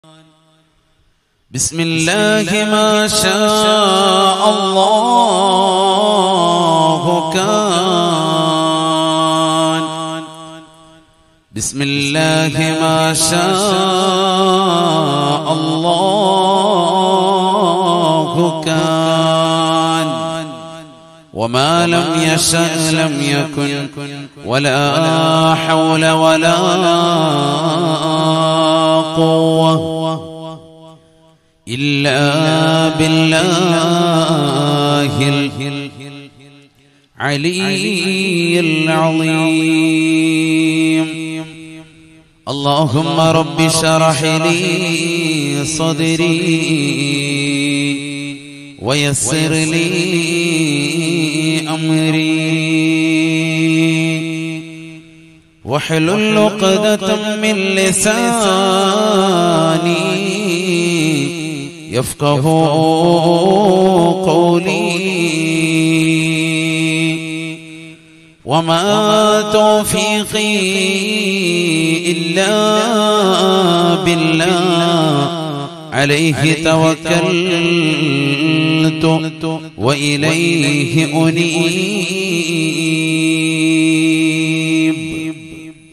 بسم الله ما شاء الله كان بسم الله ما شاء الله كان وما لم يشأ لم يكن ولا حول ولا قوة إلا بالله العلي العظيم اللهم رب اشرح لي صدري ويسر لي أمري واحلل عقدة من لساني يفقه قولي وما توفيقي إلا بالله عليه توكلت وإليه أنيب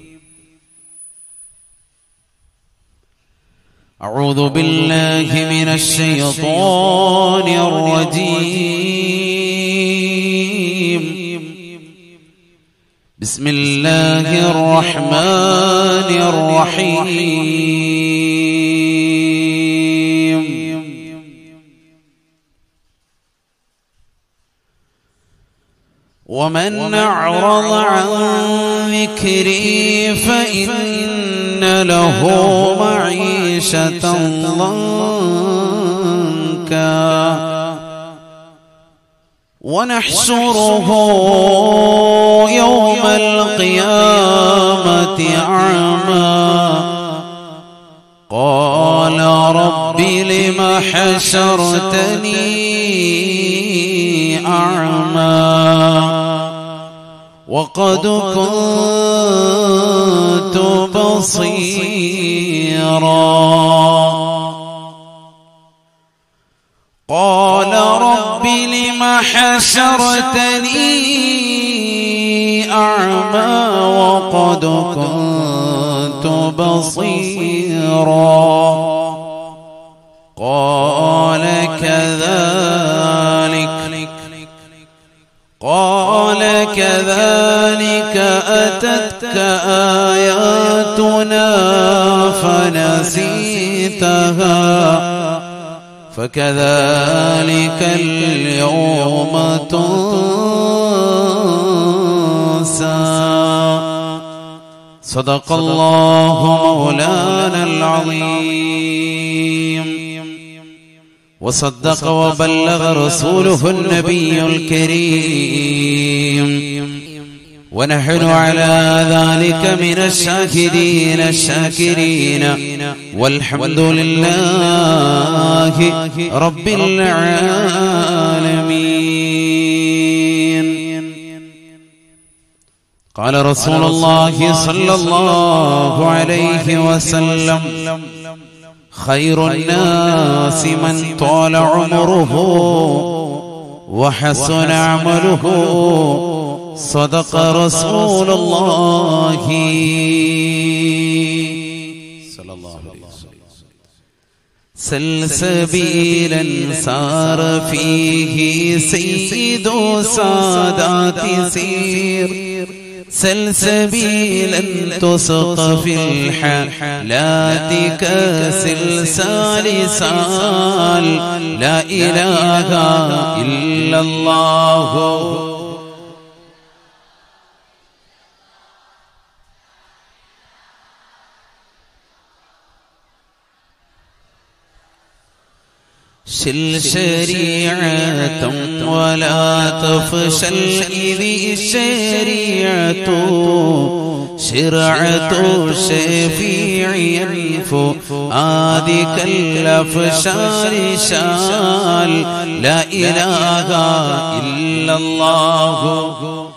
أعوذ بالله من الشيطان الرجيم بسم الله الرحمن الرحيم ومن أعرض عن ذكري فإن له معيشة ضنكا ونحشره يوم القيامة أعمى قال رب لم حشرتني أعمى وقد كنت بصيرا قال رب لم حشرتني أعمى وقد كنت بصيرا قال كذلك قال كذلك أتتك آياتنا فنسيتها فكذلك اليوم تنسى صدق الله مولانا العظيم وصدق وبلغ رسوله النبي الكريم ونحن على ذلك من الشاكرين الشاكرين والحمد لله رب العالمين قال رسول الله صلى الله عليه وسلم خير الناس من طال عمره وحسن عمله صدق رسول الله صلى الله عليه وسلم سلسبيلا سار فيه سيد سادات سير سلسبيلا تسق في الحالات كسلسال سال لا إله إلا الله شل شريعة ولا تفشل إذ الشريعة شرعة شفيع ينفو آذك الأفشار شال لا إله إلا الله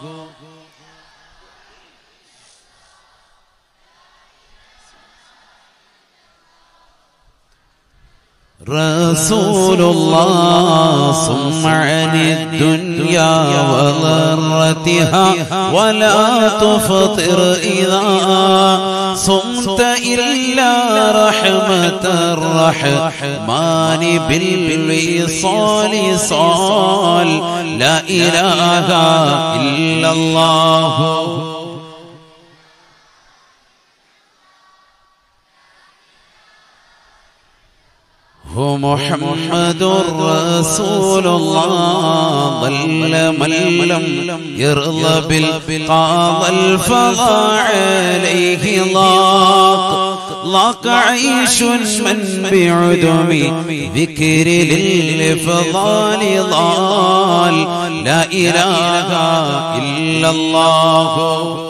رسول الله صم عن الدنيا وضرتها ولا تفطر إذا صمت إلا رحمة الرحمن بالوصال صال لا إله إلا الله هو محمد رسول الله ظل من لم يرضى بالقاض الفضاء عليه ضاق ضاق عيش من بعدم ذكر للفضال ضال لا إله إلا الله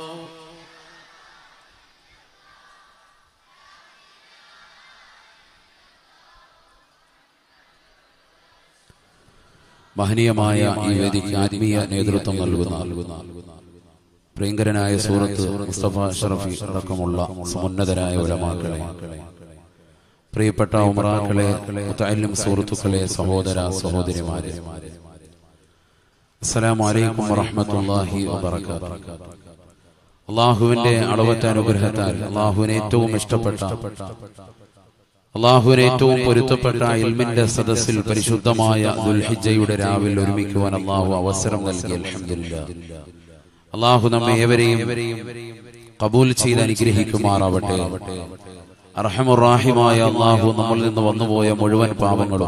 മഹനീയമായ ഈ വേദിക്ക് ആത്മീയ നേതൃത്വം നൽകുന്ന പ്രിയങ്കരനായ സൂറത്ത് മുസ്തഫ ഷറഫി അടക്കമുള്ള സമുന്നതരായ ഉലമാക്കളെ പ്രിയപ്പെട്ട ഉമറാക്കളെ മുത്തല്ലും സുഹൃത്തുക്കളെ സഹോദര സഹോദരിമാരെ അസ്സലാമു അലൈക്കും വറഹ്മത്തുള്ളാഹി വബറകാതുഹു അള്ളാഹുവിന്റെ അളവറ്റ അനുഗ്രഹത്താൽ അള്ളാഹുവിന് ഏറ്റവും ഇഷ്ടപ്പെട്ട അള്ളാഹുവിന് ഏറ്റവും പൊരുത്തപ്പെട്ട ഇൽമിന്റെ സദസ്സിൽ പരിശുദ്ധമായ ദുൽഹിജയുടെ രാവിൽ ഒരുമിക്കുവാൻ അള്ളാഹു അവസരം നൽകി അൽഹംദുലില്ലാ അള്ളാഹു നമ്മെ ഏവരെയും കബൂൽ ചെയ്ത് അനുഗ്രഹിക്കുമാറാവട്ടെ അർഹമുറാഹിമായ അള്ളാഹു നമ്മളിൽ നിന്ന് വന്നുപോയ മുഴുവൻ പാപങ്ങളും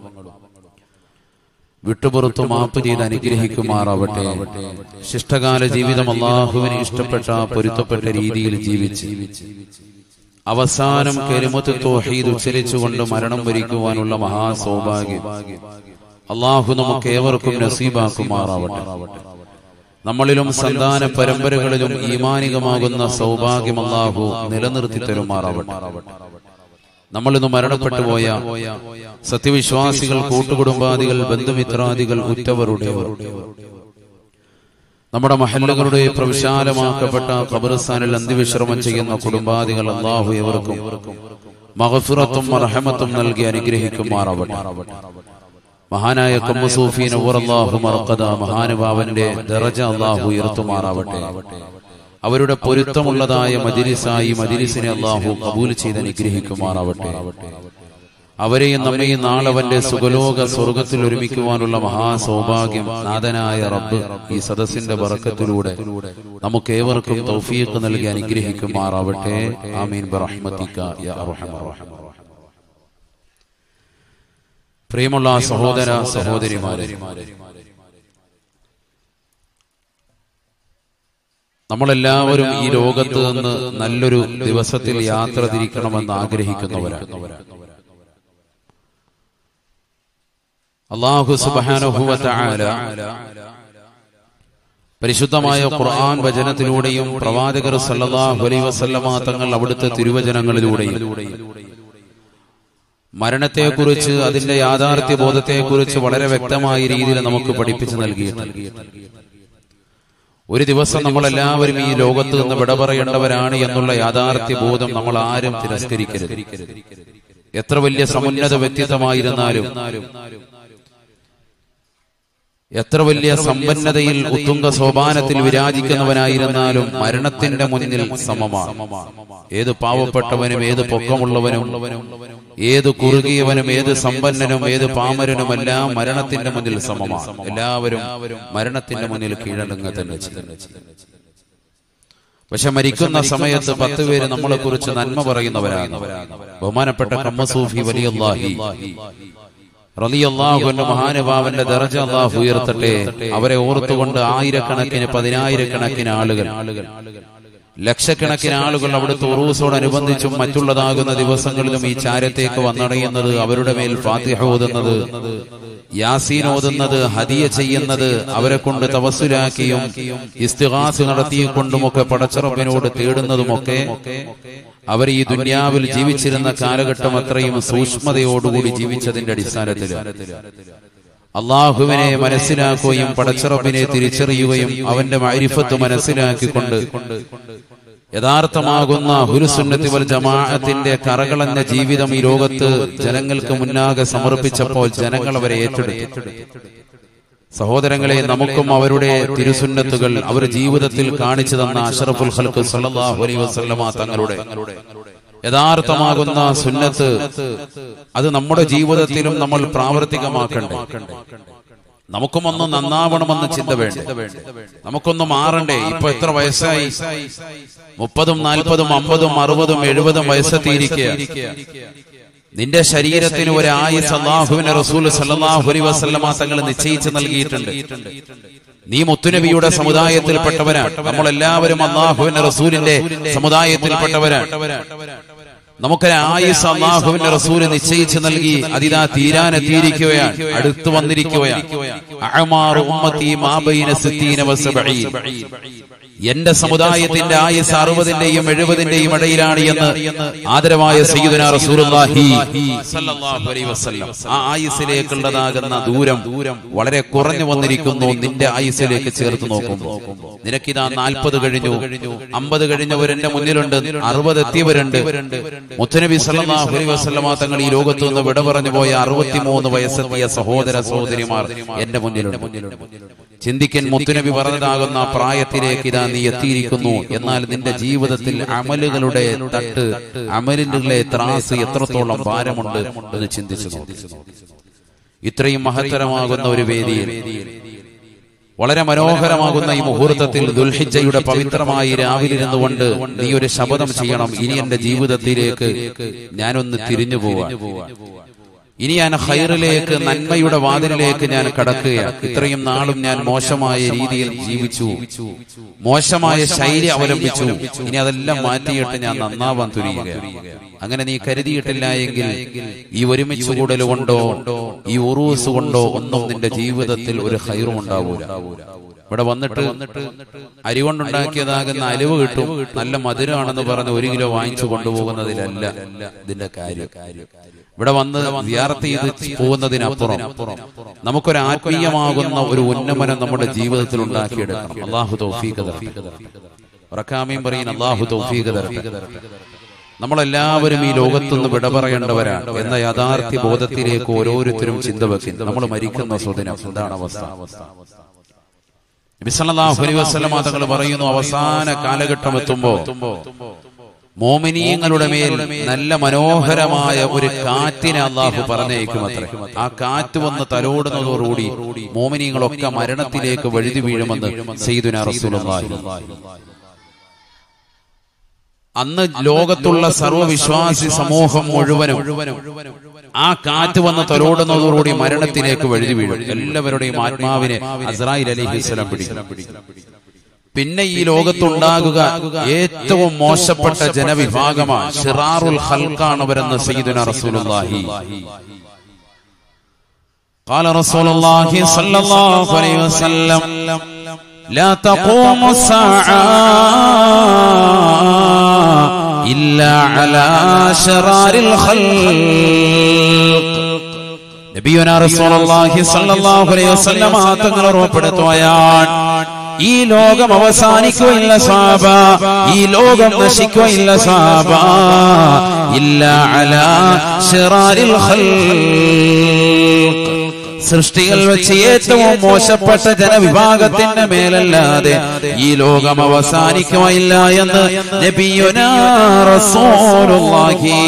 വിട്ടുപുറത്തു മാപ്പ് ചെയ്ത് അനുഗ്രഹിക്കുമാറാവട്ടെ ശിഷ്ടകാല ജീവിതം അള്ളാഹുവിന് ഇഷ്ടപ്പെട്ട പൊരുത്തപ്പെട്ട രീതിയിൽ ജീവിച്ച് അവസാനം കെരുമത്ത് തോഹീദ് ഉച്ചരിച്ചുകൊണ്ട് മരണം വരിക്കുവാനുള്ള മഹാസൗഭാഗ്യം അള്ളാഹു നമുക്ക് ഏവർക്കും നസീബാക്കുമാറാവട്ടെ നമ്മളിലും സന്താന പരമ്പരകളിലും ഈമാനികമാകുന്ന സൗഭാഗ്യം അള്ളാഹു നിലനിർത്തി തരുമാറാവട്ടെ നമ്മൾ ഇന്ന് മരണപ്പെട്ടു പോയ സത്യവിശ്വാസികൾ കൂട്ടുകുടുംബാദികൾ ബന്ധുമിത്രാദികൾ ഉറ്റവരുടെവർ നമ്മുടെ മഹല്ലുകളുടെ പ്രവിശാലമാക്കപ്പെട്ട ഖബർസ്ഥാനിൽ അന്ത്യവിശ്രമം ചെയ്യുന്ന കുടുംബാദികൾ അള്ളാഹു എവർക്കും മഹഫിറത്തും മർഹമത്തും നൽകി അനുഗ്രഹിക്കുമാറാവട്ടെ മഹാനായ കമ്മുസൂഫീൻ അള്ളാഹു മറക്കത മഹാനുഭാവന്റെ ദറജ അള്ളാഹു ഉയർത്തുമാറാവട്ടെ അവരുടെ പൊരുത്തമുള്ളതായ മജിലിസായി മജിലിസിനെ അള്ളാഹു കബൂൽ ചെയ്ത് അനുഗ്രഹിക്കുമാറാവട്ടെ അവരെയും നമ്മയും നാളവന്റെ സുഖലോക സ്വർഗത്തിൽ ഒരുമിക്കുവാനുള്ള മഹാസൗഭാഗ്യം നാഥനായ റബ്ബ് ഈ സദസ്സിന്റെ ബറക്കത്തിലൂടെ നമുക്ക് ഏവർക്കും തൗഫീഖ് നൽകി അനുഗ്രഹിക്കുമാറാവട്ടെ ആമീൻ ബറഹ്മതിക യാ അർഹമർ റഹീം പ്രിയമുള്ള സഹോദര സഹോദരിമാരെ നമ്മളെല്ലാവരും ഈ ലോകത്ത് നിന്ന് നല്ലൊരു ദിവസത്തിൽ യാത്ര തിരിക്കണമെന്ന് ആഗ്രഹിക്കുന്നവരാണ് അള്ളാഹു സുബാനുഭവത്തായ പരിശുദ്ധമായ ഖുർആൻ വചനത്തിലൂടെയും പ്രവാചകർ സല്ലല്ലാഹു അലൈഹി വസല്ലമ തങ്ങൾ അവിടുത്തെ തിരുവചനങ്ങളിലൂടെയും മരണത്തെക്കുറിച്ച് അതിന്റെ യാഥാർത്ഥ്യ ബോധത്തെക്കുറിച്ച് വളരെ വ്യക്തമായ രീതിയിൽ നമുക്ക് പഠിപ്പിച്ചു നൽകിയിട്ടുണ്ട് ഒരു ദിവസം നമ്മൾ എല്ലാവരും ഈ ലോകത്ത് നിന്ന് വിട പറയേണ്ടവരാണ് എന്നുള്ള യാഥാർത്ഥ്യ ബോധം നമ്മൾ ആരും തിരസ്കരിക്കരുത് എത്ര വലിയ സമുന്നത വ്യക്തിത്വമായിരുന്നാലും എത്ര വലിയ സമ്പന്നതയിൽ ഉത്തുംഗ സോപാനത്തിൽ വിരാജിക്കുന്നവനായിരുന്നാലും മരണത്തിന്റെ മുന്നിൽ സമമാണ് ഏത് പാവപ്പെട്ടവനും ഏത് പൊക്കമുള്ളവനും ഏത് കുറുകിയവനും ഏത് സമ്പന്നനും ഏത് പാമരനുമെല്ലാം മരണത്തിന്റെ മുന്നിൽ സമമാണ് എല്ലാവരും മരണത്തിന്റെ മുന്നിൽ കീഴടങ്ങുക തന്നെ ചെയ്യും പക്ഷെ മരിക്കുന്ന സമയത്ത് പത്ത് പേര് നമ്മളെ കുറിച്ച് നന്മ പറയുന്നവരാണ് ബഹുമാനപ്പെട്ട കമ്മസൂഫി വലിയല്ലാഹി റലിയല്ലാഹുവിന്റെ മഹാനുഭാവന്റെ ദർജ അള്ളാഹു ഉയർത്തട്ടെ അവരെ ഓർത്തുകൊണ്ട് ആയിരക്കണക്കിന് പതിനായിരക്കണക്കിന് ആളുകൾ ലക്ഷക്കണക്കിന് ആളുകൾ അവിടുത്തെ ഉറൂസോടനുബന്ധിച്ചും മറ്റുള്ളതാകുന്ന ദിവസങ്ങളിലും ഈ ചാരത്തേക്ക് വന്നടയുന്നത് അവരുടെ മേൽ ഫാത്തിഹ ഓതുന്നത് യാസീൻ ഓതുന്നത് ഹദിയ ചെയ്യുന്നത് അവരെ കൊണ്ട് തവസുലാക്കിയും ഇസ്തിഹാസ് നടത്തിക്കൊണ്ടുമൊക്കെ പടച്ചറപ്പിനോട് തേടുന്നതുമൊക്കെ അവർ ഈ ദുന്യാവിൽ ജീവിച്ചിരുന്ന കാലഘട്ടം അത്രയും സൂക്ഷ്മതയോടുകൂടി ജീവിച്ചതിന്റെ അടിസ്ഥാനത്തിൽ അള്ളാഹുവിനെ മനസ്സിലാക്കുകയും പടച്ചറപ്പിനെ തിരിച്ചറിയുകയും അവന്റെ മൈരിഫത്ത് മനസ്സിലാക്കിക്കൊണ്ട് യഥാർത്ഥമാകുന്ന ഹുരുസുന്നത്തി വൽ ജമാഅത്തിന്റെ കറകളഞ്ഞ ജീവിതം ഈ ലോകത്ത് ജനങ്ങൾക്ക് മുന്നാകെ സമർപ്പിച്ചപ്പോൾ ജനങ്ങൾ അവരെ ഏറ്റെടുത്തു സഹോദരങ്ങളെ നമുക്കും അവരുടെ തിരുസുന്നത്തുകൾ അവർ ജീവിതത്തിൽ കാണിച്ചു തന്ന അഷറഫുൽ ഖൽക്ക് സല്ലല്ലാഹു അലൈഹി വസല്ലമ തങ്ങളുടെ യഥാർത്ഥമാകുന്ന സുന്നത്ത് അത് നമ്മുടെ ജീവിതത്തിലും നമ്മൾ പ്രാവർത്തികമാക്കണ്ടേ നമുക്കും ഒന്ന് നന്നാവണമെന്ന് ചിന്ത വേണ്ട നമുക്കൊന്ന് മാറണ്ടേ ഇപ്പൊ എത്ര വയസ്സായി മുപ്പതും നാൽപ്പതും അമ്പതും അറുപതും എഴുപതും വയസ്സെത്തിയിരിക്കുക നിന്റെ ശരീരത്തിന് ഒരു ആയുസ് അള്ളാഹുവിന്റെ റസൂൽ സല്ലല്ലാഹു അലൈഹി വസല്ലമ തങ്ങൾ നിശ്ചയിച്ച് നൽകിയിട്ടുണ്ട് നീ മുത്തുനബിയുടെ സമുദായത്തിൽപ്പെട്ടവരാണ് നമ്മൾ എല്ലാവരും അള്ളാഹുവിന്റെ റസൂലിന്റെ സമുദായത്തിൽപ്പെട്ടവരാണ് നമുക്കൊരു ആയുസ് അള്ളാഹുവിന്റെ റസൂല് നിശ്ചയിച്ചു നൽകി അതിതാ തീരാനെത്തിയിരിക്കുകയാണ് അടുത്തു വന്നിരിക്കുകയാണ് അഅ്മാറു ഉമ്മത്തി മാ ബൈന സിത്തീന വസബഈൻ. എന്റെ സമുദായത്തിന്റെ ആയുസ് അറുപതിന്റെയും എഴുപതിന്റെയും ഇടയിലാണ് എന്ന് ആദരവായ സയ്യിദുന റസൂലുള്ളാഹി സല്ലല്ലാഹു അലൈഹി വസല്ലം ആ ആയുസിലേക്കുള്ളതാകുന്ന ദൂരം വളരെ കുറഞ്ഞു വന്നിരിക്കുന്നു നിന്റെ ആയുസിലേക്ക് ചേർത്ത് നോക്കുമ്പോൾ നിനക്കിതാ നാൽപ്പത് കഴിഞ്ഞു അമ്പത് കഴിഞ്ഞവർ എന്റെ മുന്നിലുണ്ട് അറുപത് എത്തിയവരുണ്ട് മുത്തനബി സല്ലല്ലാഹു അലൈഹി വസല്ലമ തങ്ങൾ ഈ ലോകത്തു നിന്ന് വിട പറഞ്ഞു പോയ അറുപത്തിമൂന്ന് വയസ്സെത്തിയ സഹോദര സഹോദരിമാർ എന്റെ മുന്നിലുണ്ട് ചിന്തിക്കൻ മുത്തുനബി പറഞ്ഞതാകുന്ന ആ പ്രായത്തിലേക്ക് ഇതാ നീ എത്തിയിരിക്കുന്നു എന്നാൽ നിന്റെ ജീവിതത്തിൽ അമലുകളുടെ തട്ട് അമലിന്റെ ത്രാസ് എത്രത്തോളം ഭാരമുണ്ട് എന്ന് ചിന്തിച്ചു നോക്കി ഇത്രയും മഹത്തരമാകുന്ന ഒരു വേദിയിൽ വളരെ മനോഹരമാകുന്ന ഈ മുഹൂർത്തത്തിൽ ദുൽഹിജയുടെ പവിത്രമായി രാവിലെ ഇരുന്നുകൊണ്ട് നീ ഒരു ശപഥം ചെയ്യണം ഇനി എന്റെ ജീവിതത്തിലേക്ക് ഞാനൊന്ന് തിരിഞ്ഞു പോവാൻ ഇനി ഞാൻ ഹൈറിലേക്ക് നന്മയുടെ വാതിലിലേക്ക് ഞാൻ കടക്കുകയാണ് ഇത്രയും നാളും ഞാൻ മോശമായ രീതിയിൽ ജീവിച്ചു മോശമായ ശൈലി അവലംബിച്ചു ഇനി അതെല്ലാം മാറ്റിയിട്ട് ഞാൻ നന്നാവാൻ തുനിയുകയാണ് അങ്ങനെ നീ കരുതിയിട്ടില്ല എങ്കിൽ ഈ ഒരുമിച്ച് കൂടൽ കൊണ്ടോ ഈ ഉറൂസ് കൊണ്ടോ ഒന്നും നിന്റെ ജീവിതത്തിൽ ഒരു ഹൈറും ഉണ്ടാവൂല ഇവിടെ വന്നിട്ട് അരി കൊണ്ടുണ്ടാക്കിയതാകുന്ന അലിവ് കിട്ടും നല്ല മധുരമാണെന്ന് പറഞ്ഞ് ഒരു കിലോ വാങ്ങിച്ചു കൊണ്ടുപോകുന്നതിലല്ല ഇതിന്റെ കാര്യം ഇവിടെ വന്ന് വിയാർത്ത് ചെയ്ത് പോകുന്നതിനപ്പുറം നമുക്കൊരു ആത്മീയമാകുന്ന ഒരു ഉന്നമനം നമ്മുടെ ജീവിതത്തിൽ ഉണ്ടാക്കിയെടുക്കണം അള്ളാഹു തൗഫീഖ് തരട്ടെ ഉറക്കാമയും പറയുന്ന അള്ളാഹു തൗഫീഖ് തരട്ടെ നമ്മളെല്ലാവരും ഈ ലോകത്തുനിന്ന് വിട പറയേണ്ടവരാണ് എന്ന യാഥാർത്ഥ്യ ബോധത്തിലേക്ക് ഓരോരുത്തരും ചിന്ത വെക്കും നമ്മൾ മരിക്കുന്ന സുദിനം എന്താണ് അവസ്ഥ നബിസല്ലാഹു അലൈഹി വസല്ലമ തങ്ങൾ പറയുന്നു അവസാന കാലഘട്ടം എത്തുമ്പോ മോമിനീയങ്ങളുടെ മേൽ നല്ല മനോഹരമായ ഒരു കാറ്റിനെ അള്ളാഹു പറഞ്ഞേക്കും അത്ര ആ കാറ്റ് വന്ന് തലോടുന്നതോടുകൂടി മോമിനീങ്ങളൊക്കെ മരണത്തിലേക്ക് വഴുതി വീഴുമെന്ന് സെയ്തുന റസൂലുള്ളാഹി അന്ന് ലോകത്തുള്ള സർവവിശ്വാസി സമൂഹം മുഴുവനും ആ കാറ്റ് വന്ന് തലോടുന്നതോടുകൂടി മരണത്തിലേക്ക് വഴുതി വീഴും എല്ലാവരുടെയും ആത്മാവിനെ അസ്രായിൽ അലിഹിസ്ലം പിടിക്കും പിന്നെ ഈ ലോകത്തുണ്ടാകുക ഏറ്റവും മോശപ്പെട്ട ജനവിഭാഗമാണ് ഷിറാറുൽ ഹൽക്കാണവരെന്ന് സയ്യിദുന റസൂലുള്ളാഹി قال رسول الله صلى الله عليه وسلم لا تقوم الساعة إلا على شرار الخلق നബിയുന റസൂലുള്ളാഹി സ്വല്ലല്ലാഹു അലൈഹി വസല്ലം തങ്ങൾ ഉറപ്പെടുത്തുകയാണ് ഈ ലോകം അവസാനിക്കുകയില്ല സാബ ഈ ലോകം നശിക്കുകയില്ല സാബ ഇല്ല അലാ ശിറാരിൽ ഖൽഖ് സൃഷ്ടികൾ വെച്ച് ഏറ്റവും മോശപ്പെട്ട ജനവിഭാഗത്തിന്റെ മേലല്ലാതെ ഈ ലോകം അവസാനിക്കുകയില്ല എന്ന് നബിയുനാ റസൂലുള്ളാഹി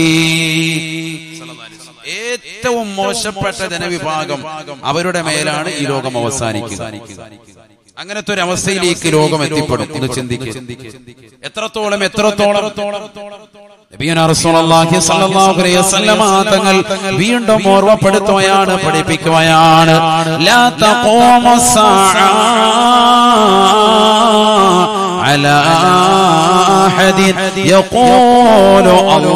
ഏറ്റവും മോശപ്പെട്ട ജനവിഭാഗം അവരുടെ മേലാണ് ഈ ലോകം അവസാനിക്കുക അങ്ങനത്തെ ഒരു അവസ്ഥയിലേക്ക് ലോകം എത്തിപ്പെടും എന്ന് ചിന്തിക്കും എത്രത്തോളം എത്രത്തോളം നബിയുനാ റസൂലുള്ളാഹി സ്വല്ലല്ലാഹു അലൈഹി വസല്ലമ തങ്ങൾ വീണ്ടും ഓർമ്മപ്പെടുത്തുകയാണ് പഠിപ്പിക്കുകയാണ് ലാ തഖൂമു സാഅ على أحد يقول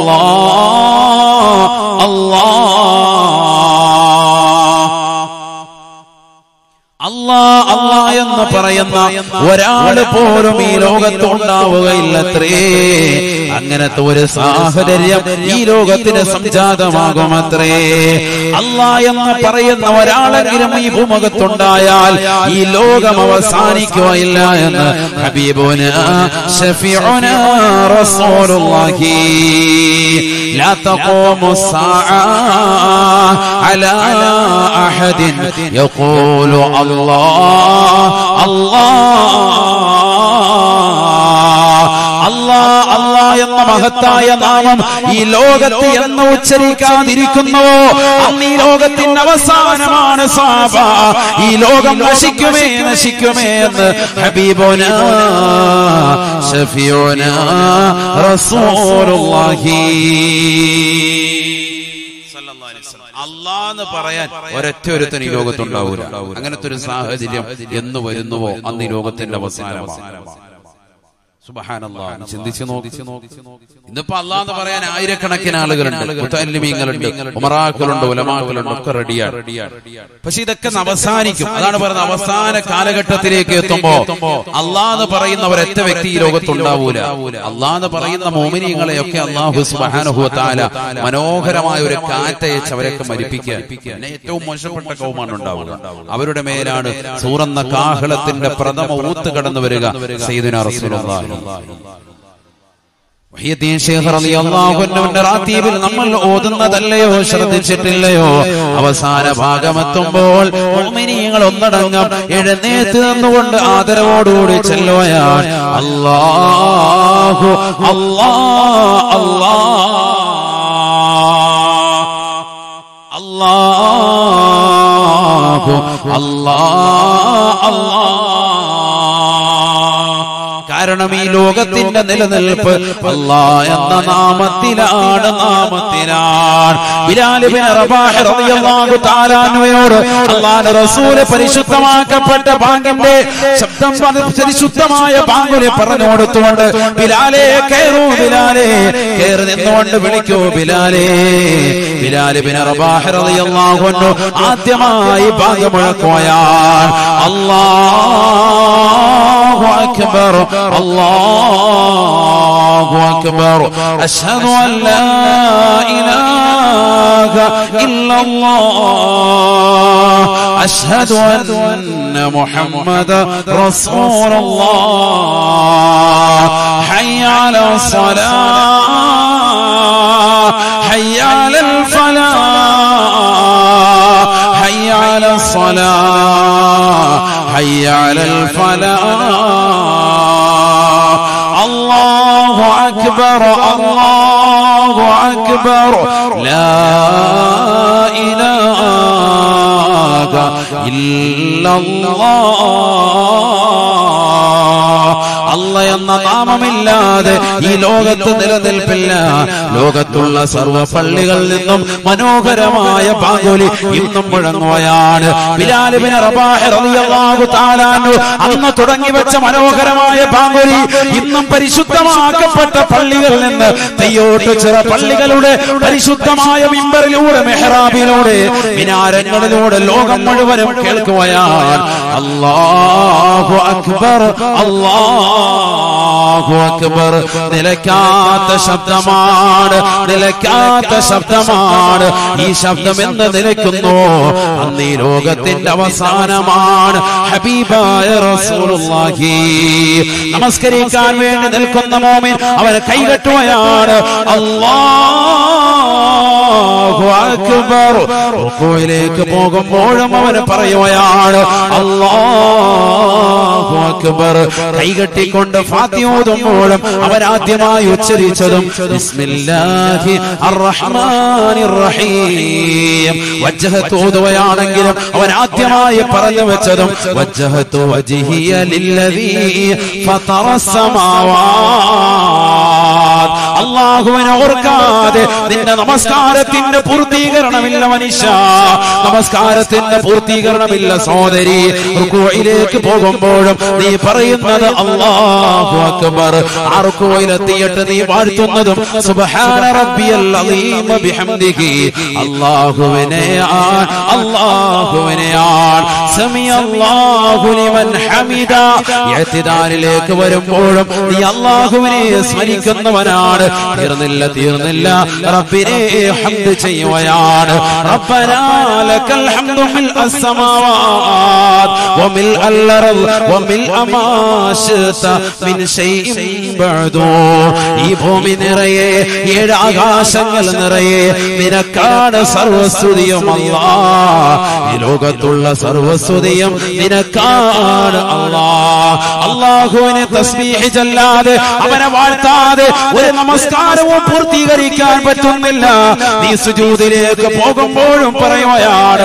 الله الله അല്ലാ അല്ലാ എന്ന എന്ന് പറയുന്ന ഒരാള് പോലും ഈ ലോകത്ത് ഉണ്ടാവുകയില്ലത്രേ അങ്ങനത്തെ ഒരു സാഹചര്യം ഈ ലോകത്തിന് സംജാതമാകുമത്രേ അല്ലാ എന്ന് പറയുന്ന ഒരാളെങ്കിലും ഈ ഭൂമുഖത്തുണ്ടായാൽ ഈ ലോകം അവസാനിക്കുകയില്ല എന്ന് ഹബീബുന ഷഫീഉന റസൂലുള്ളാഹി لا تقوم الساعة على أحد يقول الله الله അല്ലാ അല്ലാ എന്ന മഹത്തായ നാമം ഈ ലോകത്ത് എന്ന് ഉച്ചരിക്കാതിരിക്കുന്നുവോ അന്ന് ഈ ലോകത്തിന്റെ അവസാനമാണ് സാബ ഈ ലോകം നശിക്കുമേ നശിക്കുമേ എന്ന് ഹബീബുന ഷഫിയോന റസൂലുള്ളാഹി അള്ളാന്ന് പറയാൻ ഒരൊറ്റ ഒരുത്തൻ ഈ ലോകത്തുണ്ടാവൂല അങ്ങനത്തെ ഒരു സാഹചര്യം എന്ന് വരുന്നുവോ അന്ന് ഈ ലോകത്തിന്റെ അവസാനമാണ് സുബ്ഹാനല്ലാ. ചിന്തിച്ചു നോക്കി ഇന്നിപ്പോ അള്ളാന്ന് പറയാൻ ആയിരക്കണക്കിന് ആളുകളുണ്ട് മുത്തല്ലിമീങ്ങളുണ്ട് ഉമറാക്കളുണ്ട് ഉലമാക്കളുണ്ട് ഒക്കെ റെഡിയാണ് പക്ഷെ ഇതൊക്കെ ഒന്ന് അവസാനിക്കും അതാണ് പറയുന്നത് അവസാന കാലഘട്ടത്തിലേക്ക് എത്തുമ്പോ അള്ളാന്ന് പറയുന്ന ഒരൊറ്റ വ്യക്തി ഈ ലോകത്തുണ്ടാവൂല അള്ളാന്ന് പറയുന്ന മോമിനിയങ്ങളെയൊക്കെ അള്ളാഹു സുബാനുഭവത്താല മനോഹരമായ ഒരു കാറ്റയച്ച് അവരൊക്കെ മരിപ്പിക്കുക പിന്നെ ഏറ്റവും മോശപ്പെട്ട കൗമാണ് ഉണ്ടാവുക അവരുടെ മേലാണ് സൂറന്ന കാഹളത്തിന്റെ പ്രഥമ ഊത്ത് കടന്നു വരിക സയ്യിദുനാ റസൂലുള്ളാഹി വഹീദ്ദീൻ ശൈഖ് റളിയല്ലാഹു അൻഹുവിന്റെ റാത്തീബിൽ നമ്മൾ ഓതുന്നതല്ലയോ ശ്രദ്ധിച്ചിട്ടില്ലയോ അവസാന ഭാഗമെത്തുമ്പോൾ മുഅ്മിനീങ്ങൾ ഒന്നടങ്കം എഴുന്നേറ്റ് നിന്നുകൊണ്ട് ആദരവോടുകൂടി ചെല്ലുകയാണ് അല്ലാഹു അല്ലാ അല്ലാ അല്ലാഹു അല്ലാ അല്ലാ കാരണം ഈ ലോകത്തിന്റെ നിലനിൽപ്പ് അല്ലാ എന്ന നാമത്തിലാണ് നാമത്തിലാണ് ബിലാൽ ഇബ്നു റബാഹ് റളിയല്ലാഹു തആല അൻഹുയോട് അല്ലാഹുവിന്റെ റസൂല് പരിശുദ്ധമാക്കപ്പെട്ട ബാങ്കിന്റെ ശബ്ദം പതി- പരിശുദ്ധമായ ബാങ്കിനെ പറഞ്ഞു കൊടുത്തുകൊണ്ട് ബിലാലെ കയറൂ ബിലാലെ കയറി നിന്നുകൊണ്ട് വിളിക്കൂ ബിലാലെ ബിലാൽ ഇബ്നു റബാഹ് റളിയല്ലാഹു അൻഹു ആദ്യമായി ബാങ്ക് മുഴക്കുകയാണ് അല്ലാഹു അക്ബർ الله أكبر أشهد أن لا إله إلا الله أشهد أن محمد رسول الله حي على الصلاة حي على الفلاح حي على الصلاة حي على الفلاح الله أكبر الله أكبر لا إله إلا الله അല്ല എന്ന നാമമില്ലാതെ ഈ ലോകത്ത് നിലനിൽപ്പില്ല ലോകത്തുള്ള സർവ്വ പള്ളികളിൽ നിന്നും മനോഹരമായ പാങ്കുലി ഇന്നും മുഴങ്ങുകയാണ് ബിലാൽ ഇബ്നു റബാഹ് റളിയല്ലാഹു തആല അൻഹു അന്ന് തുടങ്ങി വെച്ച മനോഹരമായ പാങ്കുലി ഇന്നും പരിശുദ്ധമാക്കപ്പെട്ട പള്ളികളിൽ നിന്ന് തെയ്യോട്ട് ചിറ പള്ളികളുടെ പരിശുദ്ധമായ മിമ്പറിലൂടെ മെഹ്റാബിലൂടെ മിനാരങ്ങളിലൂടെ ലോകം മുഴുവനും കേൾക്കുകയാണ് അല്ലാഹു അക്ബർ അല്ലാഹു അക്ബർ നിലയ്ക്കാത്ത ശബ്ദമാണ് നിലയ്ക്കാത്ത ശബ്ദമാണ് ഈ ശബ്ദം എന്ന് നിലയ്ക്കുന്നു അന്ന് ഈ ലോകത്തിന്റെ അവസാനമാണ് ഹബീബായ റസൂലുള്ളാഹി നമസ്കരിക്കാൻ വേണ്ടി നിൽക്കുന്ന മോമിൻ അവനെ കൈകെട്ടുകയാണ് അല്ലാഹു അക്ബർ റുക്കോയിലേക്ക് പോകുമ്പോഴും അവന് പറയുകയാണ് അല്ലാഹു അക്ബർ കൈകെട്ടിക്കൊണ്ട് ഫാത്തിയോതുമ്പോഴും അവൻ ആദ്യമായി ഉച്ചരിച്ചതും ബിസ്മില്ലാഹി അർറഹ്മാനിർ റഹീം വജ്ഹത്ത് ഓതുകയാണെങ്കിലും അവൻ ആദ്യമായി പറഞ്ഞു വെച്ചതും വജ്ഹത്തു വജ്ഹിയ ലില്ലദീ ഫതറ السماوات അള്ളാഹുവിനെ ഓർക്കാതെ നിന്റെ നമസ്കാരത്തിന്റെ പൂർത്തീകരണമില്ല മനുഷ്യ നമസ്കാരത്തിന്റെ പൂർത്തീകരണമില്ല സഹോദരി റുക്കുവയിലേക്ക് പോകുമ്പോഴും നീ പറയുന്നത് അല്ലാഹു അക്ബർ ആ റുക്കുവയിലെത്തിയിട്ട് നീ വാഴ്ത്തുന്നതും സുബ്ഹാന റബ്ബിയൽ അലീം ബിഹംദിഹി അല്ലാഹുവിനെ ആൺ അല്ലാഹുവിനെ ആൺ സമി അല്ലാഹു ലിമൻ ഹമിദ ഇഅ്തിദാലിലേക്ക് വരുമ്പോഴും നീ അല്ലാഹുവിനെ സ്മരിക്കുന്നവനാണ് തീർന്നില്ല തീർന്നില്ല റബ്ബിനെ ഹംദ് ചെയ്യുകയാണ് റബ്ബനാ ലക്കൽ ഹംദു മിൽ السماوات وملء الأرض وملء ما شئت من شيء بعد ഈ ഭൂമി നിറയെ ഏഴ് ആകാശങ്ങൾ നിറയെ നിനക്കാണ് സർവസ്തുതിയും അല്ലാ ഈ ലോകത്തുള്ള സർവസ്തുതിയും നിനക്കാണ് അല്ലാ അള്ളാഹുവിനെ തസ്ബീഹ് ചെല്ലാതെ അവനെ വാഴ്ത്താതെ ഒരു നമസ്കാരവും പൂർത്തീകരിക്കാൻ പറ്റുന്നില്ല നീ സുജൂദിലേക്ക് പോകുമ്പോഴും പറയുകയാണ്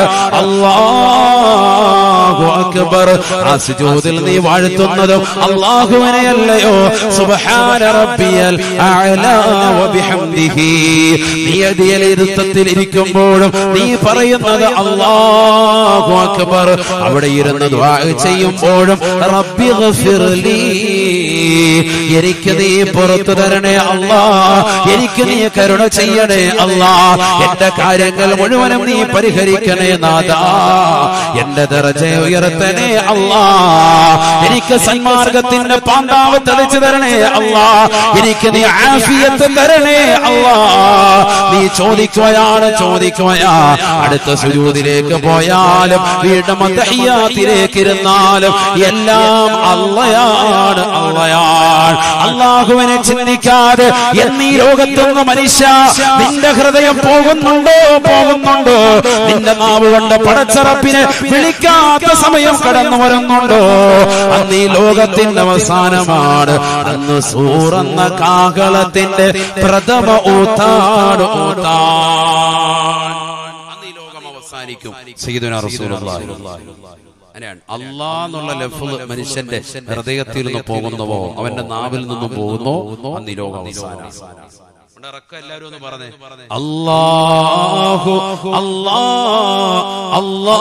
അല്ലാഹു അക്ബർ ആ സുജൂദിൽ നീ വാഴ്ത്തുന്നതും അല്ലാഹുവിനെയല്ലയോ സുബ്ഹാന റബ്ബിയൽ അഅലാ വബിഹംദിഹി നീ അടിയലിരുത്തത്തിൽ ഇരിക്കുമ്പോഴും നീ പറയുന്നത് അല്ലാഹു അക്ബർ അവിടെ ഇരുന്ന് ദുആ ചെയ്യുമ്പോഴും റബ്ബി ഗഫിർലി എനിക്ക് നീ പുറത്തു തരണേ അല്ലാ എനിക്ക് നീ കരുണ ചെയ്യണേ അല്ലാ എന്റെ കാര്യങ്ങൾ മുഴുവനും നീ പരിഹരിക്കണേ നാദാ എന്റെ ദറജ ഉയർത്തണേ അല്ലാ എനിക്ക് സന്മാർഗത്തിന്റെ പാണ്ടാവ് തെളിച്ചു തരണേ അല്ലാ എനിക്ക് നീ ആഫിയത്ത് തരണേ അല്ലാ നീ ചോദിക്കുകയാണ് ചോദിക്കുകയാ അടുത്ത സുജൂദിലേക്ക് പോയാലും വീണ്ടും തഹിയാത്തിലേക്ക് ഇരുന്നാലും എല്ലാം അള്ളയാണ് അള്ളയാണ് അള്ളാഹുവിനെ ചിന്തിക്കാതെ എന്നീ ലോകത്തുനിന്ന് മനുഷ്യ നിന്റെ ഹൃദയം പോകുന്നുണ്ടോ പോകുന്നുണ്ടോ നിന്റെ നാവ് കൊണ്ട് പടച്ചറപ്പിനെ വിളിക്കാത്ത സമയം കടന്നു വരുന്നുണ്ടോ അന്ന് ഈ ലോകത്തിന്റെ അവസാനമാണ് അന്ന് സൂറന്ന കാകളത്തിന്റെ പ്രഥമ ഊത്താട് ഊത്താൻ അന്ന് ഈ ലോകം അവസാനിക്കും സയ്യിദുനാ റസൂലുള്ളാഹി അങ്ങനെയാണ് അള്ളാ എന്നുള്ള ലഫ്ള് മനുഷ്യന്റെ ഹൃദയത്തിൽ നിന്ന് പോകുന്നുവോ അവന്റെ നാവിൽ നിന്നും പോകുന്നോ അന്ന് ഈ ലോകം അവസാനം എല്ലാവരും ഒന്ന് പറഞ്ഞേ അല്ലാഹു അല്ലാ അല്ലാ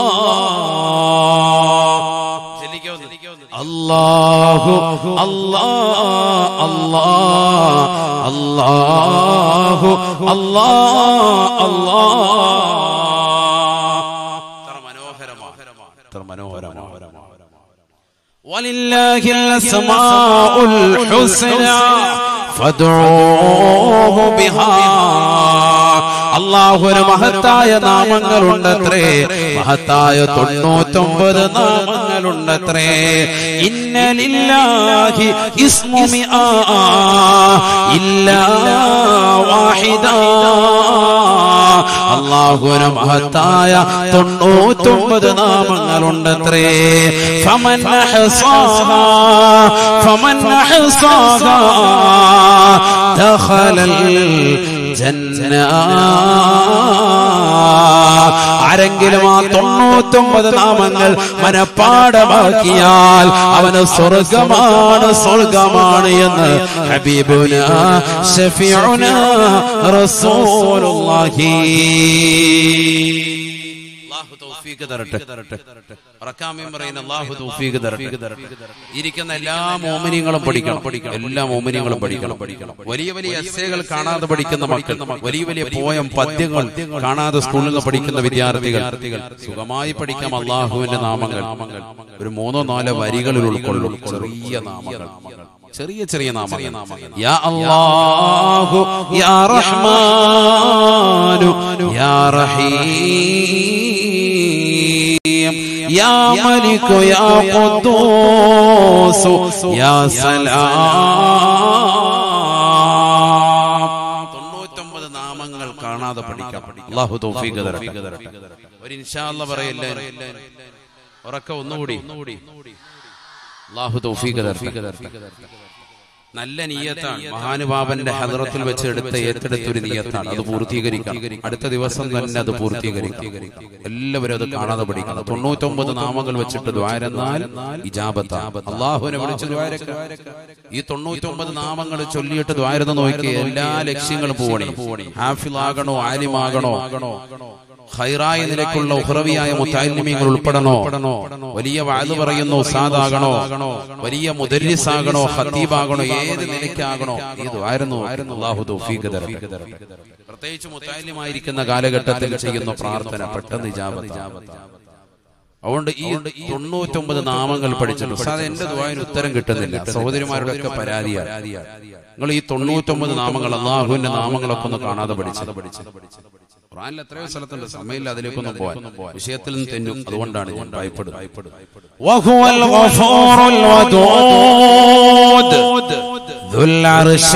അല്ലാഹു അല്ലാ അല്ലാ അല്ലാഹു അല്ലാ അല്ലാ എത്ര മനോഹരമാണ് ولله الأسماء الحسنى فادعوه بها അള്ളാഹുവിന് മഹത്തായ നാമങ്ങളുണ്ടത്രേ മഹത്തായ തൊണ്ണൂറ്റൊമ്പത് നാമങ്ങളുണ്ടത്രേ ഇന്നലില്ലാഹി ഇസ്മുമി ഇല്ലാ വാഹിദ അള്ളാഹുവിന് മഹത്തായ തൊണ്ണൂറ്റൊമ്പത് നാമങ്ങളുണ്ടത്രേ ഫമൻ അഹ്സാഹാ ഫമൻ അഹ്സാഹാ ദഖലൽ ജന്ന ആരെങ്കിലും ആ തൊണ്ണൂറ്റൊമ്പത് നാമങ്ങൾ മനപ്പാടമാക്കിയാൽ അവന് സ്വർഗമാണ് സ്വർഗമാണ് എന്ന് ഹബീബുന ഷഫീഉന റസൂലുള്ളാഹി അല്ലാഹു തൗഫീഖ് തരട്ടെ റക്കാമയും പറയുന്ന അല്ലാഹു തൗഫീഖ് തരട്ടെ ഇരിക്കുന്ന എല്ലാ മോമിനിയങ്ങളും പഠിക്കണം പഠിക്കണം എല്ലാ മോമിനിയങ്ങളും പഠിക്കണം പഠിക്കണം വലിയ വലിയ എസ്സേകൾ കാണാതെ പഠിക്കുന്ന മക്കൾ വലിയ വലിയ പോയം പദ്യങ്ങൾ കാണാതെ സ്കൂളിൽ നിന്ന് പഠിക്കുന്ന വിദ്യാർത്ഥികൾ സുഖമായി പഠിക്കാം അള്ളാഹുവിന്റെ നാമങ്ങൾ ഒരു മൂന്നോ നാലോ വരികളിൽ ഉൾക്കൊള്ളും ചെറിയ നാമങ്ങൾ ചെറിയ ചെറിയ നാമങ്ങൾ യാ അല്ലാഹു യാ റഹ്മാനു യാ റഹീം യാ മലികു യാ ഖുദ്ദൂസ് യാ സലാം തൊണ്ണൂറ്റൊമ്പത് നാമങ്ങൾ കാണാതെ പഠിക്കാം അള്ളാഹു തൗഫീഖ് തരട്ടെ ഒരു ഇൻഷാ അല്ലാ പറയല്ലേ ഉറക്ക ഒന്നുകൂടി അള്ളാഹു തൗഫീഖ് തരട്ടെ നല്ല നീയത്താണ് മഹാനുഭാവന്റെ ഹദറത്തിൽ വെച്ച് എടുത്ത ഏറ്റെടുത്ത ഒരു നീയത്താണ് അത് പൂർത്തീകരിക്കണം അടുത്ത ദിവസം തന്നെ അത് പൂർത്തീകരിക്കും എല്ലാവരും അത് കാണാതെ പഠിക്കണം തൊണ്ണൂറ്റൊമ്പത് നാമങ്ങൾ വെച്ചിട്ട് ദ്വാരെന്നാൽ ഇജാബത്ത അള്ളാഹുവിനെ വിളിച്ച് ദ്വാരക്ക ഈ തൊണ്ണൂറ്റൊമ്പത് നാമങ്ങൾ ചൊല്ലിയിട്ട് ദ്വാരുന്ന നോക്കി എല്ലാ ലക്ഷ്യങ്ങളും പോവണി ഹാഫിലാകണോ ആലിമാകണോ ഹൈറായ നിലക്കുള്ള ഉഹ്റവിയായ മുത്താലിമ്യങ്ങൾ ഉൾപ്പെടണോ വലിയ വാത് പറയുന്ന ഉസാദാകണോ വലിയ മുദരിസാകണോ ഹത്തീബാകണോ ഏത് നിലയ്ക്കാകണോ ഇതായിരുന്നു അള്ളാഹു തൗഫീഖ് തരട്ടെ പ്രത്യേകിച്ച് മുത്താലിമായിരിക്കുന്ന കാലഘട്ടത്തിൽ ചെയ്യുന്ന പ്രാർത്ഥന പെട്ടെന്ന് ഇജാബത്ത് അതുകൊണ്ട് ഈ തൊണ്ണൂറ്റൊമ്പത് നാമങ്ങൾ പഠിച്ചിട്ടുണ്ട് ഉസ്താദ് എന്റെ ദുബായിന് ഉത്തരം കിട്ടുന്നില്ല സഹോദരിമാരുടെ ഒക്കെ പരാതിയാണ് നിങ്ങൾ ഈ തൊണ്ണൂറ്റൊമ്പത് നാമങ്ങൾ അള്ളാഹുവിന്റെ നാമങ്ങളൊക്കെ ഒന്ന് കാണാതെ പഠിച്ചത് ഖുറാനിൽ എത്രയോ സ്ഥലത്തുണ്ട് സമയമില്ല അതിലേക്കൊന്നും പോവാൻ വിഷയത്തിൽ നിന്ന് തെന്നും അതുകൊണ്ടാണ് ഞാൻ ഭയപ്പെടുന്നത് وهو الغفور الودود ذو العرش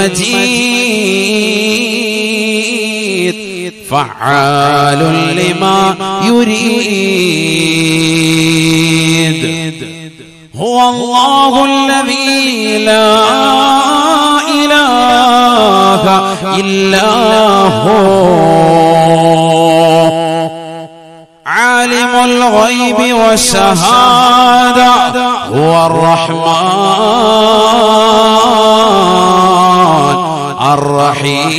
المجيد فعال لما يريد هو الله الذي لا إله إلا هو عالم الغيب والشهادة هو الرحمن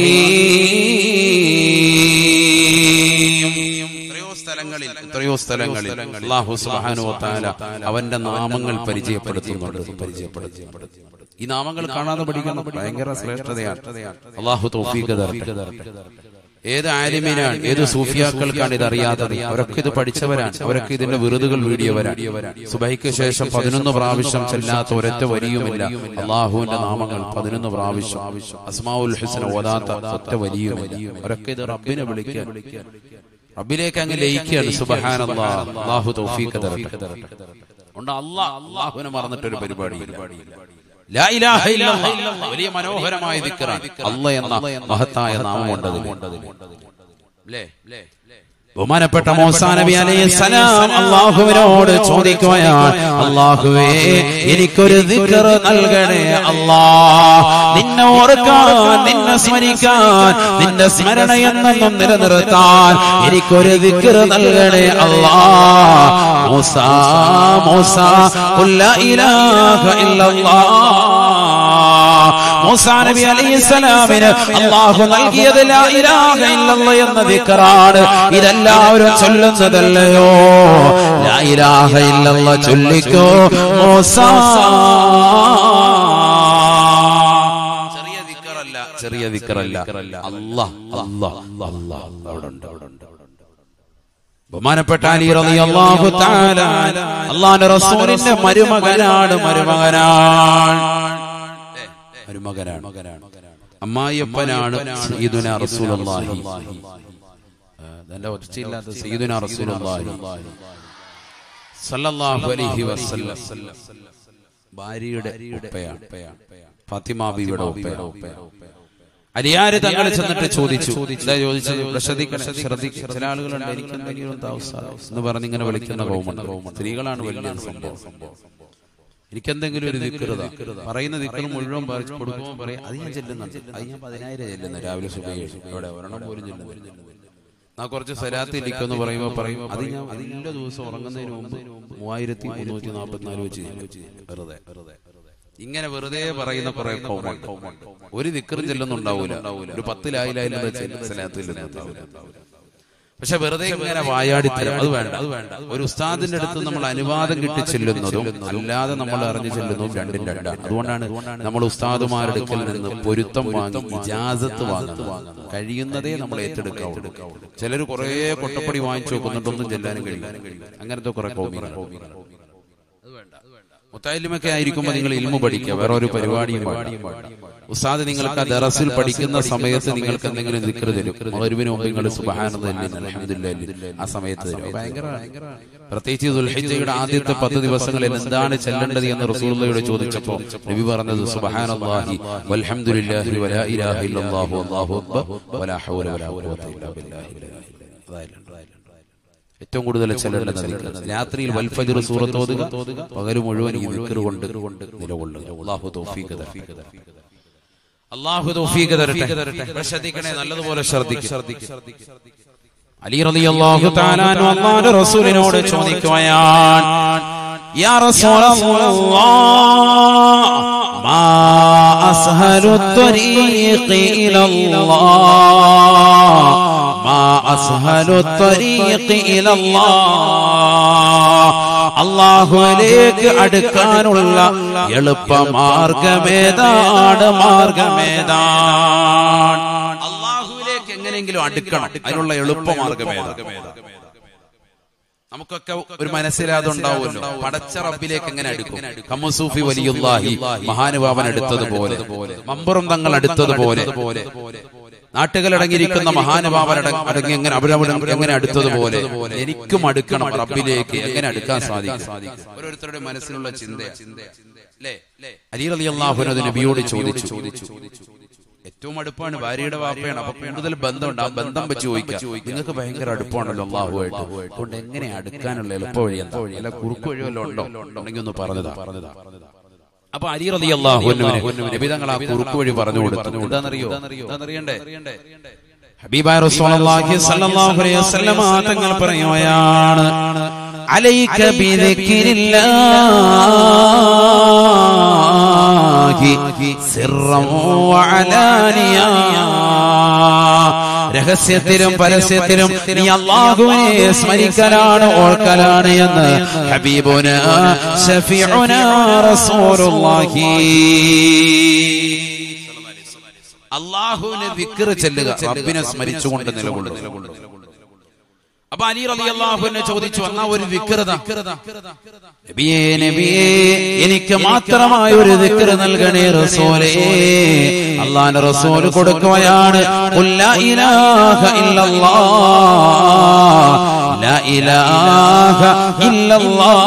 الرحيم എത്രയോ സ്ഥലങ്ങളിൽ എത്രയോ സ്ഥലങ്ങളിൽ അള്ളാഹു സുബ്ഹാനഹു വ തആല അവന്റെ നാമങ്ങൾ പരിചയപ്പെടുത്തുന്നുണ്ട് പരിചയപ്പെടുത്തുന്നുണ്ട് ഈ നാമങ്ങൾ കാണാതെ പഠിക്കണം ഭയങ്കര ശ്രേഷ്ഠതയാണ് അള്ളാഹു തൗഫീഖ് തരട്ടെ ഏത് ആലിമിനാണ് ഏത് സൂഫിയാക്കൾക്കാണ് ഇത് അറിയാത്തത് അവരൊക്കെ ഇത് പഠിച്ചവരാണ് അവരൊക്കെ ഇതിന്റെ വിറുതുകൾ വീടിയവരാണ് സുബൈക്ക് ശേഷം പതിനൊന്ന് പ്രാവശ്യം ചെല്ലാത്ത ഒരൊറ്റ വരിയുമില്ല അള്ളാഹുവിന്റെ നാമങ്ങൾ പതിനൊന്ന് പ്രാവശ്യം അസ്മാഉൽ ഹുസ്ന ഓതാത്ത ഒറ്റ വരിയുമില്ല അവരൊക്കെ ഇത് റബ്ബിനെ വിളിക്കുക റബ്ബിലേക്ക് അങ്ങ് ലയിക്കുകയാണ് സുബഹാനല്ലാ അള്ളാഹു തൗഫീഖ് തരട്ടെ ഉണ്ട് അള്ളാഹ് അള്ളാഹുവിനെ മറന്നിട്ടൊരു പരിപാടിയില്ല ലാ ഇലാഹ ഇല്ലല്ലാഹ്. വലിയ മനോഹരമായ ദിക്റാണ് അല്ല എന്ന മഹത്തായ നാമമുണ്ട് അല്ലേ ബഹുമാനപ്പെട്ട മൂസാ നബി അലൈഹി സലാം അള്ളാഹുവിനോട് ചോദിക്കുകയാണ് അള്ളാഹുവേ എനിക്കൊരു ദിക്ർ നൽകണേ അല്ലാ നിന്നെ ഓർക്കാൻ നിന്നെ സ്മരിക്കാൻ നിന്റെ സ്മരണ എന്നെന്നും നിലനിർത്താൻ എനിക്കൊരു ദിക്ർ നൽകണേ അല്ലാ മൂസാ മൂസാ ഖുൽ ലാ ഇലാഹ ഇല്ലല്ലാഹ് മൂസാ നബി അലൈഹി സ്വലാമിന് അള്ളാഹു നൽകിയത് ലാ ഇലാഹ ഇല്ലല്ലാഹ് എന്ന ദിക്റാണ് ഇതെല്ലാവരും ചൊല്ലുന്നതല്ലയോ ലാ ഇലാഹ ഇല്ലല്ലാഹ് ചൊല്ലിക്കോ മൂസാ ചെറിയ ദിക്റല്ല ചെറിയ ദിക്റല്ല അല്ലാഹ് അല്ലാഹ് അല്ലാഹ് അവിടെ ഉണ്ട് അവിടെ ഉണ്ട് ബഹുമാനപ്പെട്ട അലി റളിയല്ലാഹു തആല അല്ലാഹുവിന്റെ റസൂലിന്റെ മരുമകനാണ് മരുമകനാണ് മരുമകനാണ് അമ്മായിയപ്പനാണ് സയ്യിദുന റസൂലുള്ളാഹി എന്റെ ഒച്ചയില്ലാത്ത സയ്യിദുന റസൂലുള്ളാഹി സല്ലല്ലാഹു അലൈഹി വസല്ലം ഭാര്യയുടെ ഉപ്പയാണ് ഫാത്തിമ ബീവിയുടെ ഉപ്പയാണ് അലിയാര് തങ്ങൾ ചെന്നിട്ട് ചോദിച്ചു എന്താ ചോദിച്ചത് ഇവിടെ ശ്രദ്ധിക്കണം ശ്രദ്ധിക്കണം ചില ആളുകളുണ്ട് എനിക്ക് എന്തെങ്കിലും എന്താ അവസ്ഥ എന്ന് പറഞ്ഞ് ഇങ്ങനെ വിളിക്കുന്ന കൗമുണ്ട് സ്ത്രീകളാണ് വലിയ സംഭവം എനിക്കെന്തെങ്കിലും ഒരു ദിക്കൃത പറയുന്ന ദിക്കർ മുഴുവൻ പറിച്ച് കൊടുക്കുമ്പോൾ പറയും അത് ഞാൻ ചെല്ലുന്നുണ്ട് അത് ഞാൻ പതിനായിരം ചെല്ലുന്നു രാവിലെ സുബൈ ഇവിടെ ഒരെണ്ണം പോലും ചെല്ലുന്നില്ല നാ കുറച്ച് സ്ഥലത്ത് ഇരിക്കുമെന്ന് പറയുമ്പോൾ പറയും അത് ഞാൻ അതിന്റെ ദിവസം ഉറങ്ങുന്നതിന് മുമ്പ് മൂവായിരത്തി മുന്നൂറ്റി നാൽപ്പത്തിനാല് വെച്ച് ചെല്ലും. വെറുതെ വെറുതെ ഇങ്ങനെ വെറുതെ പറയുന്ന കുറെ കൗമുണ്ട് ഒരു ദിക്കറും ചെല്ലുന്നുണ്ടാവൂല ഒരു പത്തിലായിലായാലും സ്ഥലത്തിൽ പക്ഷെ വെറുതെ ഇങ്ങനെ വായാടിത്തരം അത് വേണ്ട അത് വേണ്ട ഒരു ഉസ്താദിന്റെ അടുത്ത് നമ്മൾ അനുവാദം കിട്ടി ചെല്ലുന്നതും അല്ലാതെ നമ്മൾ അറിഞ്ഞു ചെല്ലുന്നതും രണ്ടും രണ്ടാണ് അതുകൊണ്ടാണ് നമ്മൾ ഉസ്താദുമാരുടെ അടുക്കൽ നിന്ന് പൊരുത്തം വാങ്ങി ഇജാസത്ത് വാങ്ങുന്നത് കഴിയുന്നതേ നമ്മൾ ഏറ്റെടുക്കാവുള്ളൂ ചിലർ കുറെ കൊട്ടപ്പടി വാങ്ങിച്ചു വെക്കുന്നുണ്ടൊന്നും ചെല്ലാനും കഴിയില്ല അങ്ങനത്തെ കുറെ കോമികൾ മുത്തായിലുമൊക്കെ ആയിരിക്കുമ്പോൾ നിങ്ങൾ ഇൽമു പഠിക്കുക വേറെ ഒരു പരിപാടിയും പാടിയും ഉസ്താദ് നിങ്ങൾക്ക് ആ ദറസിൽ പഠിക്കുന്ന സമയത്ത് നിങ്ങൾക്ക് എന്തെങ്കിലും ദിക്ർ തരും മഗ്‌രിബിന് മുമ്പ് നിങ്ങൾ സുബ്ഹാനല്ലാഹി ആ സമയത്ത് തരും ഭയങ്കര പ്രത്യേകിച്ച് ദുൽഹിജ്ജയുടെ ആദ്യത്തെ പത്ത് ദിവസങ്ങളിൽ എന്താണ് ചെല്ലേണ്ടത് എന്ന് റസൂലുള്ളയോട് ചോദിച്ചപ്പോൾ നബി പറഞ്ഞത് സുബ്ഹാനല്ലാഹി വൽഹംദുലില്ലാഹി വലാ ഇലാഹ ഇല്ലല്ലാഹു വല്ലാഹു അക്ബർ വലാ ഹൗല വലാ ഖുവത ഇല്ലാ ബില്ലാഹി അതായത് ഏറ്റവും കൂടുതൽ ചെല്ലേണ്ടത് ദിക്ർ. രാത്രിയിൽ വൽഫജർ സൂറത്ത് ഓതുക പകല് മുഴുവൻ ഈ ദിക്ർ കൊണ്ട് നിലകൊള്ളുക അല്ലാഹു തൗഫീഖ് തരട്ടെ അല്ലാഹു തൗഫീഖ് തരട്ടെ ഇവിടെ ശ്രദ്ധിക്കണേ നല്ലതുപോലെ ശ്രദ്ധിക്കുക അലി റളിയല്ലാഹു തആല അൻഹു അല്ലാഹുവിന്റെ റസൂലിനോട് ചോദിക്കുകയാണ് يا رسول الله ما أسهل الطريق إلى الله ما أسهل الطريق إلى الله അള്ളാഹുവിലേക്ക് അടുക്കാനുള്ള എളുപ്പ മാർഗമേതാണ് മാർഗമേതാണ് അള്ളാഹുവിലേക്ക് എങ്ങനെയെങ്കിലും അടുക്കണം അതിനുള്ള എളുപ്പ മാർഗമേതാണ് നമുക്കൊക്കെ ഒരു മനസ്സിലാതെ ഉണ്ടാവുമല്ലോ പടച്ച റബ്ബിലേക്ക് എങ്ങനെ അടുക്കും കമ്മസൂഫി വലിയുല്ലാഹി മഹാനുഭാവൻ അടുത്തതുപോലെ മമ്പുറം തങ്ങൾ അടുത്തതുപോലെ നാട്ടുകളടങ്ങിയിരിക്കുന്ന മഹാനുഭാവൻ അട- അടങ്ങി എങ്ങനെ അവരവിടെ എങ്ങനെ അടുത്തതുപോലെ എനിക്കും അടുക്കണം റബ്ബിലേക്ക് എങ്ങനെ അടുക്കാൻ സാധിക്കും ഓരോരുത്തരുടെ മനസ്സിലുള്ള ചിന്ത അല്ലേ അലി അലി അള്ളാഹുനത് നബിയോട് ചോദിച്ചു ഏറ്റവും അടുപ്പാണ് ഭാര്യയുടെ വാപ്പയാണ് അപ്പൊ കൂടുതൽ ബന്ധമുണ്ട് ആ ബന്ധം വെച്ച് ചോദിക്കാം നിങ്ങൾക്ക് ഭയങ്കര അടുപ്പമാണല്ലോ അള്ളാഹുമായിട്ട് അതുകൊണ്ട് എങ്ങനെ അടുക്കാനുള്ള എളുപ്പ വഴി എന്താ വഴി അല്ല കുറുക്ക് വഴി വല്ലതും ഉണ്ടോ ഉണ്ടെങ്കിൽ ഒന്ന് പറഞ്ഞതാ പറഞ്ഞതാ അപ്പൊ അലി റതി അള്ളാഹുവിന് നബിതങ്ങൾ ആ കുറുക്ക് വഴി പറഞ്ഞു കൊടുത്തു എന്താണെന്നറിയോ എന്താണെന്നറിയണ്ടേ ഹബീബായ റസൂലുള്ളാഹി സ്വല്ലല്ലാഹു അലൈഹി വസല്ലം തങ്ങൾ പറയുകയാണ് അലൈക ബിദിക്രില്ലാഹി സിർറൻ വഅലാനിയ രഹസ്യത്തിലും പരസ്യത്തിലും നീ അള്ളാഹുവിനെ സ്മരിക്കലാണ് ഓർക്കലാണ് എന്ന് ഹബീബുന ഷഫീഉന റസൂലുള്ളാഹി അള്ളാഹുവിനെ വിക്ർ ചെല്ലുക റബ്ബിനെ സ്മരിച്ചുകൊണ്ട് നിലകൊള്ളുക അപ്പൊ അലി റബി അള്ളാഹുവിനെ ചോദിച്ചു എന്നാ ഒരു വിക്രത നബിയേ നബിയേ എനിക്ക് മാത്രമായി ഒരു ദിക്ർ നൽകണേ റസൂലേ അള്ളാന്റെ റസൂൽ കൊടുക്കുകയാണ് ഖുൽ ലാ ഇലാഹ ഇല്ലല്ലാഹ് ലാ ഇലാഹ ഇല്ലല്ലാഹ്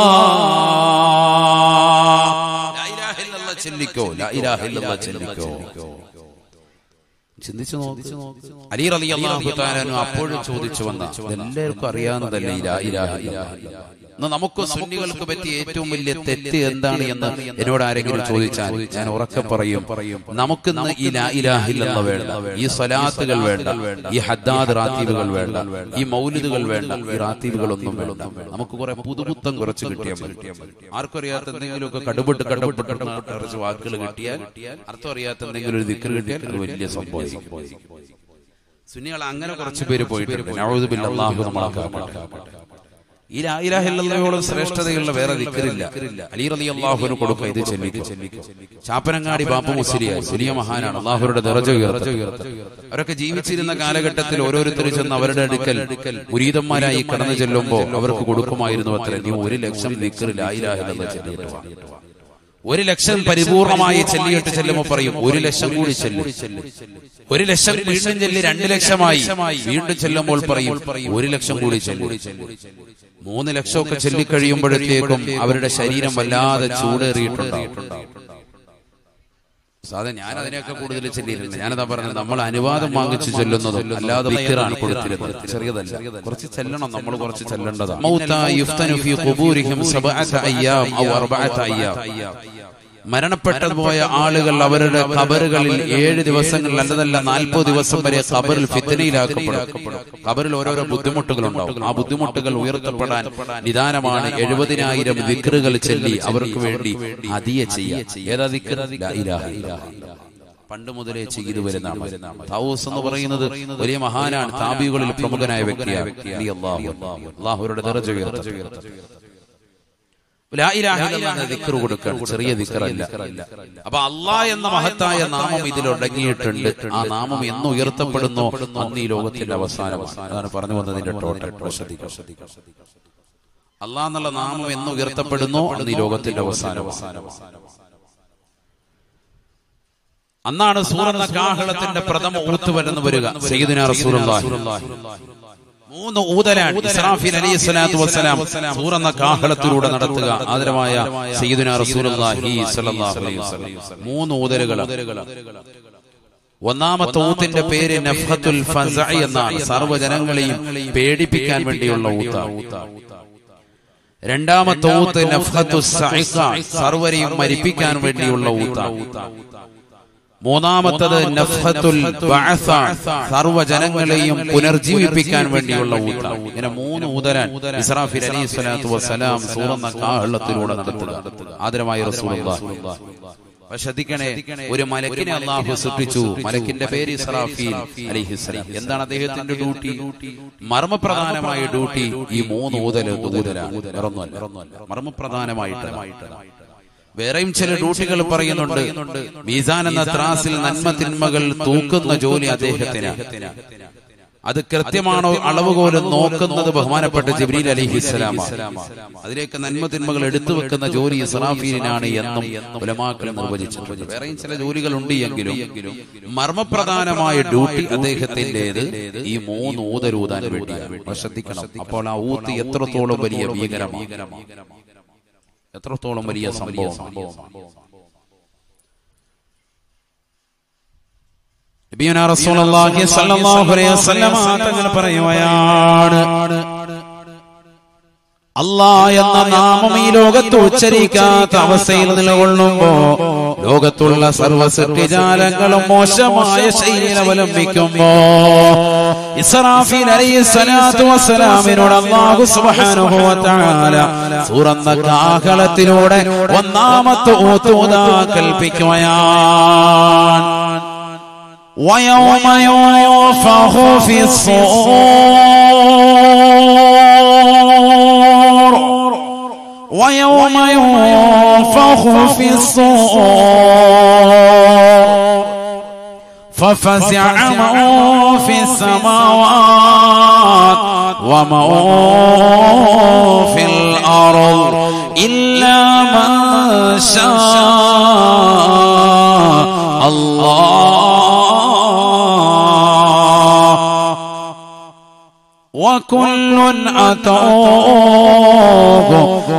ലാ ഇലാഹ ഇല്ലല്ലാഹ് ചെല്ലിക്കോ ലാ ഇലാഹ ഇല്ലല്ലാഹ് ചെല്ലിക്കോ ചിന്തിച്ചു നോക്ക് അലി റലി അള്ളാഹു താലാനു അപ്പോഴും ചോദിച്ചു വന്ന എല്ലാവർക്കും അറിയാവുന്നതല്ലേ ഈ ലാ ഇലാഹ ഇല്ലല്ലാഹ്. എന്നാ നമുക്ക് സുന്നികൾക്ക് പറ്റിയ ഏറ്റവും വലിയ തെറ്റ് എന്താണ് എന്ന് എന്നോട് ആരെങ്കിലും ചോദിച്ചാൽ ഞാൻ ഉറക്കെ പറയും നമുക്ക് ഇന്ന് ഈ ലാ ഇലാഹ ഇല്ലല്ലാഹ് വേണ്ട ഈ സ്വലാത്തുകൾ വേണ്ട ഈ ഹദ്ദാദ് റാത്തീബുകൾ വേണ്ട ഈ മൗലിദുകൾ വേണ്ട ഈ റാത്തീബുകളൊന്നും വേണ്ട നമുക്ക് കുറെ പുതുപുത്തം കുറച്ച് കിട്ടിയാൽ മതി ആർക്കും അറിയാത്ത എന്തെങ്കിലുമൊക്കെ കടുപെട്ട് കടുപെട്ട് കടുപെട്ട് കുറച്ച് വാക്കുകൾ കിട്ടിയാൽ അർത്ഥം അറിയാത്ത എന്തെങ്കിലും ഒരു ദിക്കർ കിട്ടിയാൽ അത് വലിയ സംഭവം സുന്നികൾ അങ്ങനെ കുറച്ച് പേര് പോയിട്ടുണ്ട് നഊദു ബില്ലാഹ് അല്ലാഹു നമ്മളെ കാക്കട്ടെ ഈ ലാ ഇലാഹ ഇല്ലല്ലാഹയോളം ശ്രേഷ്ഠതയുള്ള വേറെ ദിക്റില്ല അലി റളിയല്ലാഹുവിന് കൊടുക്കുക ഇത് ചെല്ലിക്കും ചാപ്പനങ്ങാടി ബാപ്പു മുസ്ലിയ വലിയ മഹാനാണ് അള്ളാഹുരുടെ ദറജ ഉയർത്തുക അവരൊക്കെ ജീവിച്ചിരുന്ന കാലഘട്ടത്തിൽ ഓരോരുത്തർ ചെന്ന് അവരുടെ അടുക്കൽ മുരീതന്മാരായി കടന്നു ചെല്ലുമ്പോൾ അവർക്ക് കൊടുക്കുമായിരുന്നു അത്ര നീ ഒരു ലക്ഷം ദിക്ർ ലാ ഇലാഹ ഇല്ലല്ലാഹ് ചെല്ലിയിട്ട് വാ. ഒരു ലക്ഷം പരിപൂർണമായി ചെല്ലിയിട്ട് ചെല്ലുമ്പോൾ പറയും ഒരു ലക്ഷം കൂടി ചെല്ലും ഒരു ലക്ഷം വീണ്ടും ചെല്ലി രണ്ട് ലക്ഷമായി വീണ്ടും ചെല്ലുമ്പോൾ പറയും ഒരു ലക്ഷം കൂടി ചെല്ലും മൂന്ന് ലക്ഷമൊക്കെ ചെല്ലിക്കഴിയുമ്പോഴത്തേക്കും അവരുടെ ശരീരം വല്ലാതെ ചൂടേറിയിട്ടുണ്ടാവും സാധാരണ ഞാൻ അതിനെയൊക്കെ കൂടുതൽ ചെല്ലിയിട്ടുണ്ട് ഞാനതാ പറഞ്ഞത് നമ്മൾ അനുവാദം വാങ്ങിച്ചു ചെല്ലുന്നതും അല്ലാതെ ദിക്റാണ് കൊടുത്തിരുന്നത് ചെറിയതല്ല കുറച്ച് ചെല്ലണം നമ്മൾ കുറച്ച് ചെല്ലേണ്ടതാണ് മൗത്ത യുഫ്തനു ഫീ ഖുബൂരിഹിം സബഅത അയ്യാം ഔ അർബഅത അയ്യാം മരണപ്പെട്ടതുപോയ ആളുകൾ അവരുടെ ഖബറുകളിൽ ഏഴ് ദിവസങ്ങൾ അല്ലതല്ല നാൽപ്പത് ദിവസം വരെ ഖബറിൽ ഫിത്തനയിലാക്കപ്പെടും ഖബറിൽ ഓരോരോ ബുദ്ധിമുട്ടുകൾ ഉണ്ടാവും ആ ബുദ്ധിമുട്ടുകൾ ഉയർത്തപ്പെടാൻ നിദാനമാണ് എഴുപതിനായിരം ദിക്റുകൾ ചൊല്ലി അവർക്ക് വേണ്ടി ഹദിയ ചെയ്യാം ഏതാ ദിക്ർ ലാ ഇലാഹ ഇല്ലല്ലാഹ്. പണ്ട് മുതലേ ചെയ്തു വരുന്ന താവൂസ് എന്ന് പറയുന്നത് വലിയ മഹാനാണ് താബികളിൽ പ്രമുഖനായ വ്യക്തിയാണ് റളിയല്ലാഹു അൻഹു. അള്ളാഹുരുടെ ദറജ ഉയർത്തട്ടെ. ലാ ഇലാഹ ഇല്ലല്ലാഹ് ദിക്ർ കൊടുക്കണം ചെറിയ ദിക്റല്ല അപ്പൊ അള്ളാഹ് എന്ന മഹത്തായ നാമം ഇതിൽ അടങ്ങിയിട്ടുണ്ട് ആ നാമം എന്ന് ഉയർത്തപ്പെടുന്നോ അന്ന് ഈ ലോകത്തിന്റെ അവസാനമാണ് അതാണ് പറഞ്ഞു വന്നതിന്റെ ടോട്ടൽ ശ്രദ്ധിക്കുക അള്ളാഹ് എന്നുള്ള നാമം എന്ന് ഉയർത്തപ്പെടുന്നോ അന്ന് ഈ ലോകത്തിന്റെ അവസാനമാണ് അന്നാണ് സൂറന്ന കാഹളത്തിന്റെ പ്രഥമ ഊത്ത് വരുന്ന വരിക സയ്യിദുനാ റസൂലുള്ളാഹി മൂന്ന് ഊതലാണ് ഇസ്രാഫീൽ അലൈഹി സ്വലാത്തു വസ്സലാം സൂറന്ന കാഹളത്തിലൂടെ നടത്തുക ആദരമായ സയ്യിദുനാ റസൂലുള്ളാഹി സ്വല്ലല്ലാഹു അലൈഹി വസല്ലം മൂന്ന് ഊതലുകൾ ഒന്നാമത്തെ ഊത്തിന്റെ പേര് നഫ്ഹത്തുൽ ഫസഇ എന്നാണ് സർവ്വജനങ്ങളെയും പേടിപ്പിക്കാൻ വേണ്ടിയുള്ള ഊത്ത രണ്ടാമത്തെ ഊത്ത് നഫ്ഹത്തു സഇഖ സർവരെയും മരിപ്പിക്കാൻ വേണ്ടിയുള്ള ഊത്ത മൂന്നാമത്തത് നഫ്ഹത്തുൽ ബഅസ സർവ്വജനങ്ങളെയും പുനർജീവിപ്പിക്കാൻ വേണ്ടിയുള്ള ഊത്ത ഇങ്ങനെ മൂന്ന് ഊതരാൻ ഇസ്രാഫിൽ അലൈഹി സ്വലാത്തു വസ്സലാം സൂറന്ന കാഹളത്തിലൂടെ നടത്തുക ആദരമായ റസൂലുള്ളാഹി അപ്പൊ ശ്രദ്ധിക്കണേ ഒരു മലക്കിനെ അള്ളാഹു സൃഷ്ടിച്ചു മലക്കിന്റെ പേര് ഇസ്രാഫീൽ അലിഹിസ്സലാം എന്താണ് അദ്ദേഹത്തിന്റെ ഡ്യൂട്ടി മർമ്മപ്രധാനമായ ഡ്യൂട്ടി ഈ മൂന്ന് ഊതല് ഊതലാണ് വേറൊന്നുമല്ല മർമ്മപ്രധാനമായിട്ട് വേറെയും ചില ഡ്യൂട്ടികൾ പറയുന്നുണ്ട് മീസാൻ എന്ന ത്രാസിൽ നന്മ തിന്മകൾ തൂക്കുന്ന ജോലി അദ്ദേഹത്തിന് അത് കൃത്യമാണോ അളവുകോല് നോക്കുന്നത് ബഹുമാനപ്പെട്ട ജിബ്രീൽ അലിഹിസ്സലാമാണ് അതിലേക്ക് നന്മ തിന്മകൾ എടുത്തു വെക്കുന്ന ജോലി ഇസ്രാഫീലിനാണ് എന്നും ഉലമാക്കൾ നിർവചിച്ചിട്ടുണ്ട് വേറെയും ചില ജോലികൾ ഉണ്ട് എങ്കിലും മർമ്മപ്രധാനമായ ഡ്യൂട്ടി അദ്ദേഹത്തിന്റേത് ഈ മൂന്ന് ഊതരൂതാൻ വേണ്ടിയാണ് അപ്പോൾ ശ്രദ്ധിക്കണം അപ്പോൾ ആ ഊത്ത് എത്രത്തോളം വലിയ ഭീകരമാണ് എത്രത്തോളം വലിയ സംഭവം നബിയുനാ റസൂലുള്ളാഹി സ്വല്ലല്ലാഹു അലൈഹി വസല്ലം തങ്ങൾ പറയുകയാണ് അല്ലാ എന്ന നാമം ഈ ലോകത്ത് ഉച്ചരിക്കാത്ത അവസ്ഥയിൽ നിലകൊള്ളുമ്പോ ലോകത്തുള്ള സർവ്വ സൃഷ്ടിജാലങ്ങളും മോശമായ ശൈലിയിൽ അവലംബിക്കുമ്പോ ഇസ്രാഫീൽ അലൈഹി സ്വലാത്തു വസ്സലാമിനോട് അല്ലാഹു സുബ്ഹാനഹു വ തആല സൂറന്ന കാഹളത്തിലൂടെ ഒന്നാമത്തെ ഊത്തൂതാ കൽപ്പിക്കുകയാണ് ويوم ينفخ في الصور ويوم ينفخ في الصور ففزع من في السماوات ومن في الأرض إلا من شاء الله وكل أتوه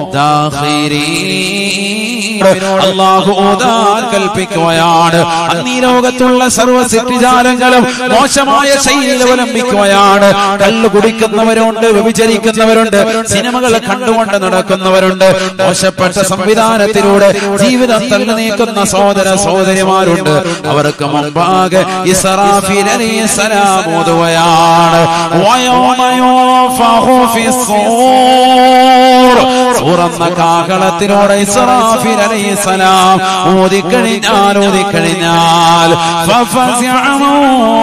داخرين അള്ളാഹു ഊതാൻ കൽപ്പിക്കുകയാണ് അന്നീ ലോകത്തുള്ള സർവ്വ സിദ്ധിജാലങ്ങളും മോശമായ ശൈലിയിൽ അവലംബിക്കുകയാണ് കല്ല് കുടിക്കുന്നവരുണ്ട് വ്യഭിചരിക്കുന്നവരുണ്ട് സിനിമകൾ കണ്ടുകൊണ്ട് നടക്കുന്നവരുണ്ട് മോശപ്പെട്ട സംവിധാനത്തിലൂടെ ജീവിതം തള്ളി നീക്കുന്ന സഹോദര സഹോദരിമാരുണ്ട് അവർക്ക് മുമ്പാകെ ഇസ്രാഫീൽ അലൈഹിസ്സലാം ഓതുകയാണ് വയൗമ യുൻഫഖു ഫിസ്സൂർ തുറന്ന കാഹളത്തിലൂടെ ഇസ്രാഫീൽ അലൈഹിസ്സലാം ഓതിക്കഴിഞ്ഞാൽ ഓതിക്കഴിഞ്ഞാൽ ഫഫസിഅ മൻ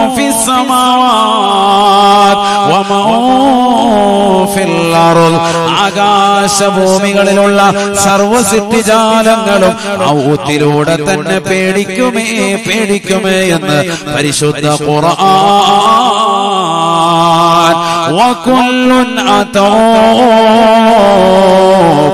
ഫിസ്സമാവാത് വമൻ ഫിൽ അർദ് ആകാശഭൂമികളിലുള്ള സർവസിദ്ധിജാലങ്ങളും ഔത്തിലൂടെ തന്നെ പേടിക്കുമേ പേടിക്കുമേ എന്ന് പരിശുദ്ധ ഖുർആൻ وكل أتوه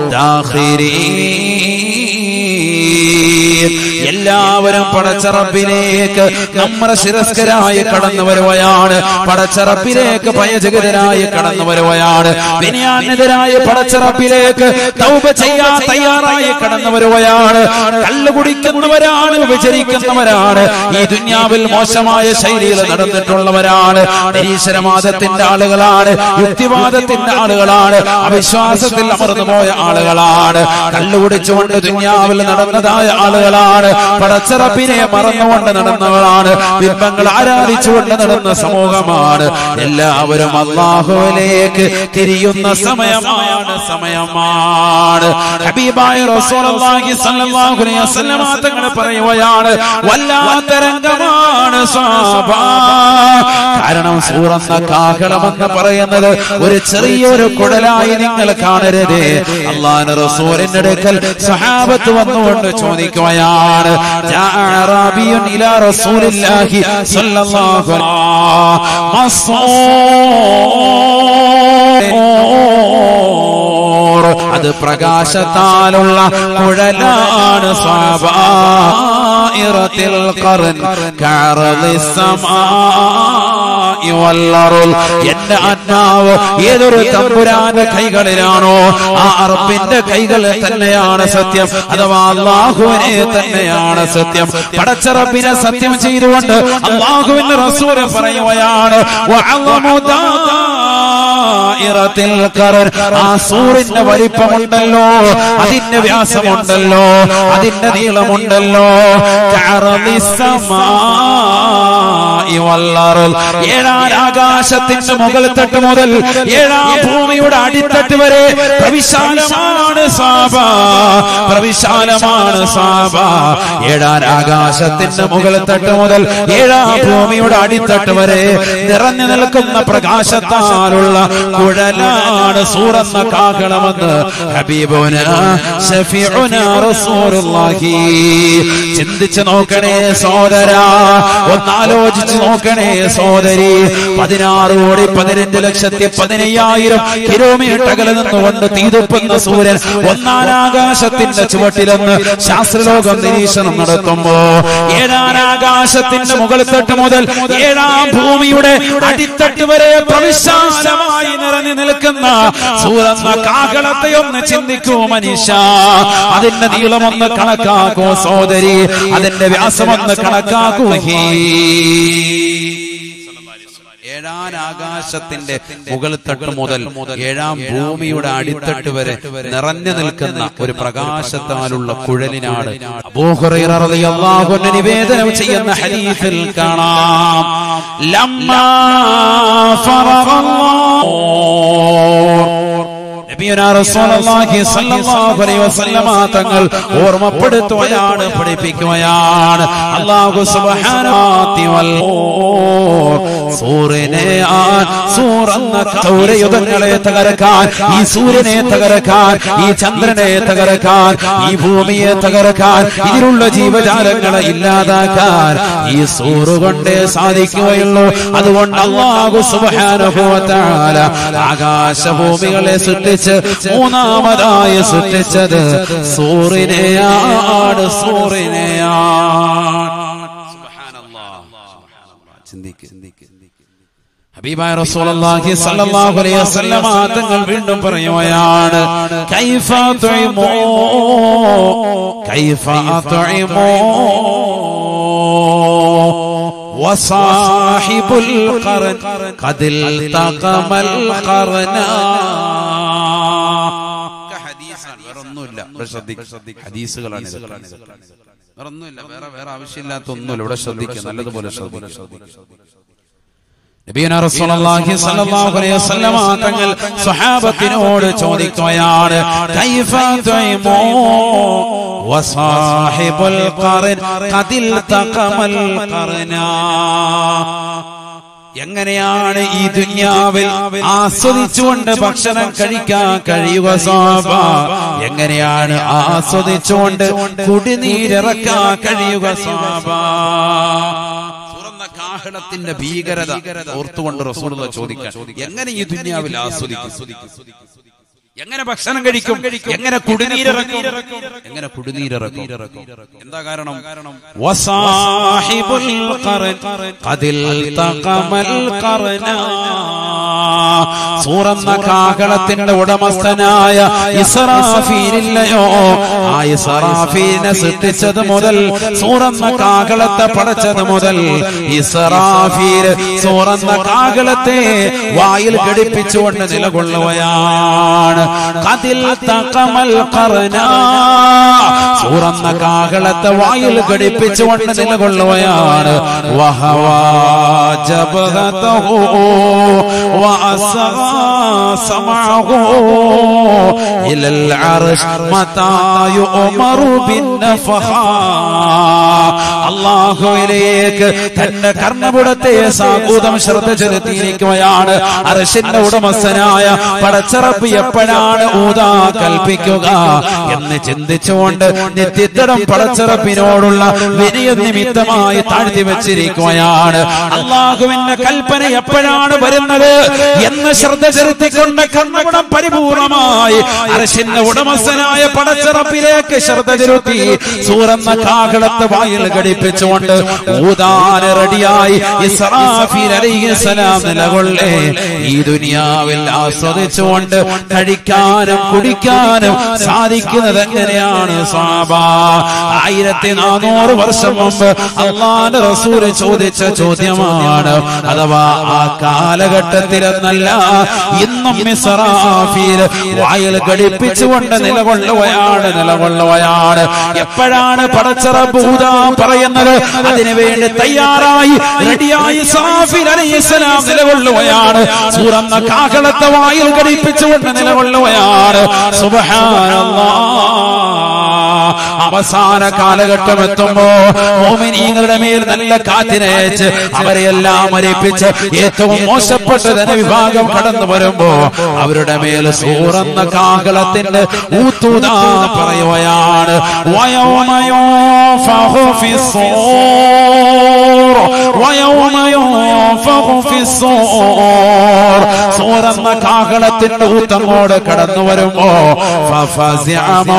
داخرين എല്ലാവരും പടച്ചറപ്പിലേക്ക് നമ്മുടെ ശിരസ്കരായി കടന്നു വരുകയാണ് പടച്ചറപ്പിലേക്ക് ഭയജഗതരായി കടന്നു വരുകയാണ് വിനയാനെതിരായ പടച്ചറപ്പിലേക്ക് തൗബ ചെയ്യാൻ തയ്യാറായി കടന്നു വരുകയാണ് കള്ളു കുടിക്കുന്നവരാണ് വിചരിക്കുന്നവരാണ് ഈ ദുന്യാവിൽ മോശമായ ശൈലിയിൽ നടന്നിട്ടുള്ളവരാണ് നിരീശ്വരവാദത്തിന്റെ ആളുകളാണ് യുക്തിവാദത്തിന്റെ ആളുകളാണ് അവിശ്വാസത്തിൽ അമർന്നുപോയ ആളുകളാണ് കള്ളുകുടിച്ചുകൊണ്ട് ദുന്യാവിൽ നടന്നതായ ആളുകളാണ് പടച്ചറപ്പിനെ മറന്നുകൊണ്ട് നടന്നവളാണ് ബിംബങ്ങൾ ആരാധിച്ചുകൊണ്ട് നടന്ന സമൂഹമാണ് എല്ലാവരും അള്ളാഹുവിലേക്ക് തിരിയുന്ന സമയമാണ് സമയമാണ് ഹബീബായ റസൂലുള്ളാഹി സ്വല്ലല്ലാഹു അലൈഹി വസല്ലം തങ്ങൾ പറയുകയാണ് വല്ലാത്ത രംഗമാണ് സ്വഹാബ കാരണം സൂറന്ന കാഹളമെന്ന് പറയുന്നത് ഒരു ചെറിയൊരു കുടലായി നിങ്ങൾ കാണരുതേ അള്ളാഹ് റസൂലിന്റെ അടുക്കൽ സഹാബത്ത് വന്നുകൊണ്ട് ചോദിക്കുകയാണ് جاء أعرابي إلى رسول الله صلى الله عليه وسلم അത് പ്രകാശത്താലുള്ള കുഴലാണ് സ്വാഭായിറത്തിൽ കറൻ എന്റെ ആത്മാവ് ഏതൊരു തമ്പുരാന്റെ കൈകളിലാണോ ആ അറപ്പിന്റെ കൈകൾ തന്നെയാണ് സത്യം അഥവാ അള്ളാഹുവിനെ തന്നെയാണ് സത്യം പടച്ചറപ്പിനെ സത്യം ചെയ്തുകൊണ്ട് അള്ളാഹുവിന്റെ റസൂല് പറയുകയാണ് വഅളമു ദാഇറ ദായിറത്തിൽ ഖറർ ആ സൂറിന്റെ വലിപ്പമുണ്ടല്ലോ അതിന്റെ വ്യാസമുണ്ടല്ലോ അതിന്റെ നീളമുണ്ടല്ലോ കഅറളി സമാഇ വൽ അർള്. ഏഴാം ആകാശത്തിന്റെ മുകൾ തട്ട് മുതൽ ഏഴാം ഭൂമിയുടെ അടിത്തട്ട് വരെ പ്രവിശാലമാണ് സാബ പ്രവിശാലമാണ് സാബ ഏഴാം ആകാശത്തിന്റെ മുകൾ തട്ട് മുതൽ ഏഴാം ഭൂമിയുടെ അടിത്തട്ട് വരെ നിറഞ്ഞു നിൽക്കുന്ന പ്രകാശത്താലുള്ള കുഴലാണ് സൂറന്ന കാകളമെന്ന് ഹബീബുന ഷഫീഉന റസൂലുള്ളാഹി ചിന്തിച്ചു നോക്കണേ സോദര ഒന്നാലോചിച്ചു നോക്കണേ സോദരി പതിനാറ് കോടി പതിനഞ്ച് ലക്ഷത്തി പതിനയ്യായിരം കിലോമീറ്റർ അകലെ നിന്നുകൊണ്ട് തീതുപ്പുന്ന സൂര്യൻ ഒന്നാം ആകാശത്തിന്റെ ചുവട്ടിലെന്ന് ശാസ്ത്രലോകം നിരീക്ഷണം നടത്തുമ്പോ ഏഴാം ആകാശത്തിന്റെ മുകളിൽ തട്ട് മുതൽ ഏഴാം ഭൂമിയുടെ അടിത്തട്ട് വരെ പ്രവിശാലമായി നിറഞ്ഞു നിൽക്കുന്ന സൂറന്ന കാകളത്തെ ഒന്ന് ചിന്തിക്കൂ മനുഷ്യ അതിന്റെ നീളമൊന്ന് കണക്കാക്കൂ സോദരി അതിന്റെ വ്യാസമൊന്ന് കണക്കാക്കൂ ഹീ ഏഴാം ആകാശത്തിന്റെ മുകൾ തട്ട് മുതൽ ഏഴാം ഭൂമിയുടെ അടിത്തട്ട് വരെ നിറഞ്ഞു നിൽക്കുന്ന ഒരു പ്രകാശത്താലുള്ള കുഴലിനാണ് അബൂഹുറൈറ റളിയല്ലാഹു അൻഹു നിവേദനം ചെയ്യുന്ന ഹദീസിൽ കാണാം ലമ്മാ ഫറഗല്ലാഹു നബിയുനാ റസൂലുള്ളാഹി സ്വല്ലല്ലാഹു അലൈഹി വസല്ലമ തങ്ങൾ ഓർമ്മപ്പെടുത്തുകയാണ് പഠിപ്പിക്കുകയാണ് അല്ലാഹു സുബ്ഹാനഹു വൽ സൂര്യനെ ആ സൂറന്ന സൗരയുധങ്ങളെ തകർക്കാൻ ഈ സൂര്യനെ തകർക്കാൻ ഈ ചന്ദ്രനെ തകർക്കാൻ ഈ ഭൂമിയെ തകർക്കാൻ ഇതിലുള്ള ജീവജാലങ്ങളെ ഇല്ലാതാക്കാൻ ഈ സൂറ് കൊണ്ടേ സാധിക്കുകയുള്ളൂ അതുകൊണ്ട് അള്ളാഹു സുബ്ഹാനഹു വ തആല ആകാശഭൂമികളെ സൃഷ്ടിച്ച് മൂന്നാമതായി സൃഷ്ടിച്ചത് സൂറിനെയാണ് സൂറിനെയാണ് ഹബീബായ റസൂലുള്ളാഹി സ്വല്ലല്ലാഹു അലൈഹി വസല്ലമ തങ്ങൾ വീണ്ടും പറയുകയാണ് കൈഫ തുഇമു കൈഫ തുഇമു وصاحب القرن قد التقم القرنا വേറൊന്നുമില്ല ഇവിടെ ശ്രദ്ധിക്കുക ഹദീസുകളാണ് ഇതൊക്കെ. വേറൊന്നുമില്ല വേറെ വേറെ ആവശ്യമില്ലാത്ത ഒന്നുമില്ല ഇവിടെ ശ്രദ്ധിക്കുക നല്ലതുപോലെ ശ്രദ്ധിക്കുക നബിയുനാ റസൂലുള്ളാഹി സ്വല്ലല്ലാഹു അലൈഹി വസല്ലമ തങ്ങൾ സ്വഹാബത്തിനോട് ചോദിക്കുകയാണ് കൈഫ തുഇമു വസാഹിബുൽ ഖറൻ ഖദിൽ തഖമൽ ഖറനാ എങ്ങനെയാണ് ഈ ദുന്യാവിൽ ആസ്വദിച്ചുകൊണ്ട് ഭക്ഷണം കഴിക്കാൻ കഴിയുക സ്വാഭ എങ്ങനെയാണ് ആസ്വദിച്ചുകൊണ്ട് കുടിനീരിറക്കാൻ കഴിയുക സ്വാഭ തുറന്ന കാഹളത്തിന്റെ ഭീകരത ഓർത്തുകൊണ്ട് റസൂലുള്ള ചോദിക്കാൻ എങ്ങനെ ഈ ദുനിയാവിൽ ആസ്വദിക്കും എങ്ങനെ ഭക്ഷണം കഴിക്കും എങ്ങനെ കുടിനീരിറക്കും എങ്ങനെ കുടിനീരിറക്കും എന്താ കാരണം وصاحب القرن قد التقم القرنا സൂറന്ന കാകളത്തിന്റെ ഉടമസ്ഥനായ ഇസ്രാഫീലില്ലയോ ആ ഇസ്രാഫീലിനെ സൃഷ്ടിച്ചത് മുതൽ സൂറന്ന കാകളത്തെ പടച്ചത് മുതൽ ഇസ്രാഫീൽ സൂറന്ന കാകളത്തെ വായിൽ ഘടിപ്പിച്ചുകൊണ്ട് നിലകൊള്ളുകയാണ് കതിൽ തകമൽ കറന സൂറന്ന കാകളത്തെ വായിൽ ഘടിപ്പിച്ചുകൊണ്ട് നിലകൊള്ളുകയാണ് വഹവാ ജബഹതഹു وأسرى سمعه إلى العرش متى يؤمر بالنفخة അള്ളാഹുവിലേക്ക് തന്റെ കർണപുടത്തെ സാകൂതം ശ്രദ്ധ ചെലുത്തിയിരിക്കുകയാണ് അർഷിന്റെ ഉടമസ്ഥനായ പടച്ചറപ്പ് എപ്പോഴാണ് ഊതാ കൽപ്പിക്കുക എന്ന് ചിന്തിച്ചുകൊണ്ട് നിത്യത്തരം പടച്ചറപ്പിനോടുള്ള വിനയ നിമിത്തമായി താഴ്ത്തി വെച്ചിരിക്കുകയാണ് അള്ളാഹുവിന്റെ കൽപ്പന എപ്പോഴാണ് വരുന്നത് എന്ന് ശ്രദ്ധ ചെലുത്തിക്കൊണ്ട് കർണപുടം പരിപൂർണമായി അർഷിന്റെ ഉടമസ്ഥനായ പടച്ചറപ്പിലേക്ക് ശ്രദ്ധ ചെലുത്തി സൂറന്ന കാകളത്തെ വായിൽ ഘടിപ്പിച്ചുകൊണ്ട് ഊതാന് റെഡിയായി ഇസ്രാഫീൽ അലൈഹിസ്സലാം നിലകൊള്ളേ ഈ ദുനിയാവിൽ ആസ്വദിച്ചുകൊണ്ട് കഴിക്കാനും കുടിക്കാനും സാധിക്കുന്നത് എങ്ങനെയാണ് സാബ ആയിരത്തി നാനൂറ് വർഷം മുമ്പ് അള്ളാന്റെ റസൂല് ചോദിച്ച ചോദ്യമാണ് അഥവാ ആ കാലഘട്ടത്തിലെന്നല്ല ഇന്നും ഇസ്രാഫീൽ വായിൽ ഘടിപ്പിച്ചുകൊണ്ട് നിലകൊള്ളുകയാണ് നിലകൊള്ളുകയാണ് എപ്പോഴാണ് പടച്ചറബൂത പറയുന്നത് അതിനുവേണ്ടി തയ്യാറായി റെഡിയായി ഇസ്രാഫീൽ അലൈഹിസ്സലാം നിലകൊള്ളുകയാണ് സൂറന്ന കാഹളത്തെ വായിൽ ഘടിപ്പിച്ചുകൊണ്ട് നിലകൊള്ളുകയാണ് സുബ്ഹാനല്ലാഹ് അവസാന കാലഘട്ടം എത്തുമ്പോ മോമിനീങ്ങളുടെ മേൽ നല്ല കാറ്റിനയച്ച് അവരെല്ലാം മരിപ്പിച്ച് ഏറ്റവും മോശപ്പെട്ട ജനവിഭാഗം കടന്നു വരുമ്പോ അവരുടെ മേൽ സൂറന്ന കാഹളത്തിന്റെ ഊത്തൂതാ പറയുകയാണ് വയോമയോ സൂറന്ന കാഹളത്തിന്റെ ഊത്തങ്ങോട് കടന്നു വരുമ്പോ ഫഫസിഅമോ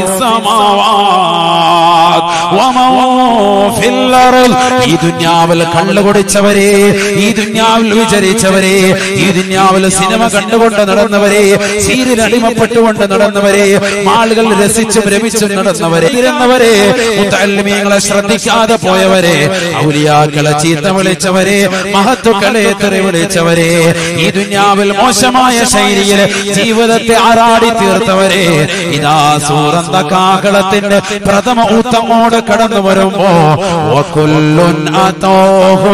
ഫിസ്സമാവാത് വമോ ഫിൽ അർള് ഈ ദുന്യാവിൽ കള്ളു കുടിച്ചവരെ ഈ ദുന്യാവിൽ വിചരിച്ചവരെ ഈ ദുന്യാവിൽ സിനിമ കണ്ടുകൊണ്ട് നടന്നവരെ സീരിയൽ അടിമപ്പെട്ടുകൊണ്ട് നടന്നവരെ ആളുകൾ രസിച്ചും രമിച്ചും നടന്നവരെ ഇരുന്നവരെ മുത്തല്ലിമീങ്ങളെ ശ്രദ്ധിക്കാതെ പോയവരെ ഔലിയാക്കളെ ചീത്ത വിളിച്ചവരെ മഹത്തുക്കളെ തെറി വിളിച്ചവരെ ഈ ദുന്യാവിൽ മോശമായ ശൈലിയിൽ ജീവിതത്തെ ആറാടി തീർത്തവരെ ഇതാ സൂറന്ത കാകളത്തിന്റെ പ്രഥമ ഊത്തങ്ങോട് കടന്നു വരുമ്പോ വകുല്ലുൻ അതോഹു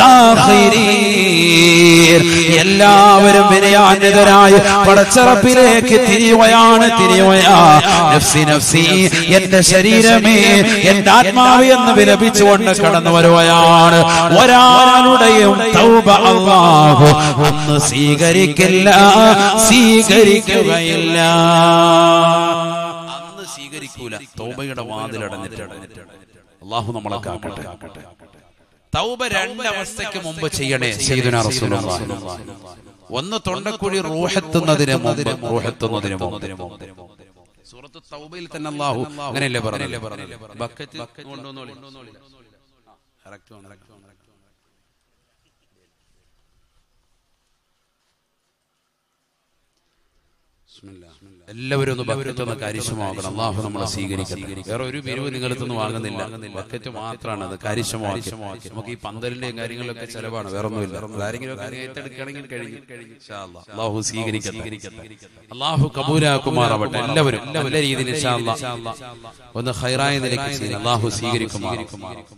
ദാഖിരീൻ. എല്ലാവരും വിനയാന്വിതരായി പടച്ചറപ്പിലേക്ക് തിരിയുകയാണ് തിരിയുകയാ നഫ്സി നഫ്സി എന്റെ ശരീരമേ എന്റെ ആത്മാവ് എന്ന് വിലപിച്ചുകൊണ്ട് കടന്നു വരുകയാണ് ഒരാളുടെയും തൗബ അല്ലാഹു അന്ന് സ്വീകരിക്കില്ല സ്വീകരിക്കുകയില്ല അന്ന് സ്വീകരിക്കൂല തൗബയുടെ വാതിലടഞ്ഞിട്ട് അള്ളാഹു നമ്മളെ കാക്കട്ടെ തൗബ രണ്ടവസ്ഥയ്ക്ക് മുമ്പ് ചെയ്യണേ സയ്യിദുനാ റസൂലുള്ളാഹി ഒന്ന് തൊണ്ടക്കുഴി റൂഹെത്തുന്നതിന് മുമ്പ് റൂഹെത്തുന്നതിന് മുമ്പ് സൂറത്ത് തൗബയിൽ തന്നെ അള്ളാഹു അങ്ങനെയല്ലേ പറഞ്ഞല്ലേ ബക്കറ്റ് കൊണ്ടുവന്നോളി കറക്റ്റ് കറക്റ്റ് എല്ലാവരും ഒന്ന് ബക്കറ്റ് ഒന്ന് കാര്യക്ഷമമാക്കണം അള്ളാഹു നമ്മളെ സ്വീകരിക്കട്ടെ വേറെ ഒരു പിരിവ് നിങ്ങളടുത്തൊന്നും വാങ്ങുന്നില്ല ബക്കറ്റ് മാത്രമാണ് അത് കാര്യക്ഷമമാക്കി നമുക്ക് ഈ പന്തലിന്റെയും കാര്യങ്ങളിലൊക്കെ ചെലവാണ് വേറെ ഒന്നുമില്ല ആരെങ്കിലും ഒക്കെ ഏറ്റെടുക്കുകയാണെങ്കിൽ കഴിഞ്ഞു ഇൻഷാ അല്ലാ. അള്ളാഹു സ്വീകരിക്കട്ടെ അള്ളാഹു കബൂലാക്കുമാറാവട്ടെ എല്ലാവരും നല്ല രീതിയിൽ ഇൻഷാ അല്ലാ. ഒന്ന് ഹൈറായ നിലയ്ക്ക് ചെയ്യുന്ന അള്ളാഹു സ്വീകരിക്കുമാറാക്കും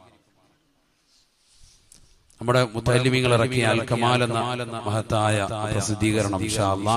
നമ്മുടെ മുത്തല്ലിമീങ്ങൾ ഇറക്കിയ അൽ കമാൽ എന്ന മഹത്തായ പ്രസിദ്ധീകരണം ഇൻഷാ അല്ലാ.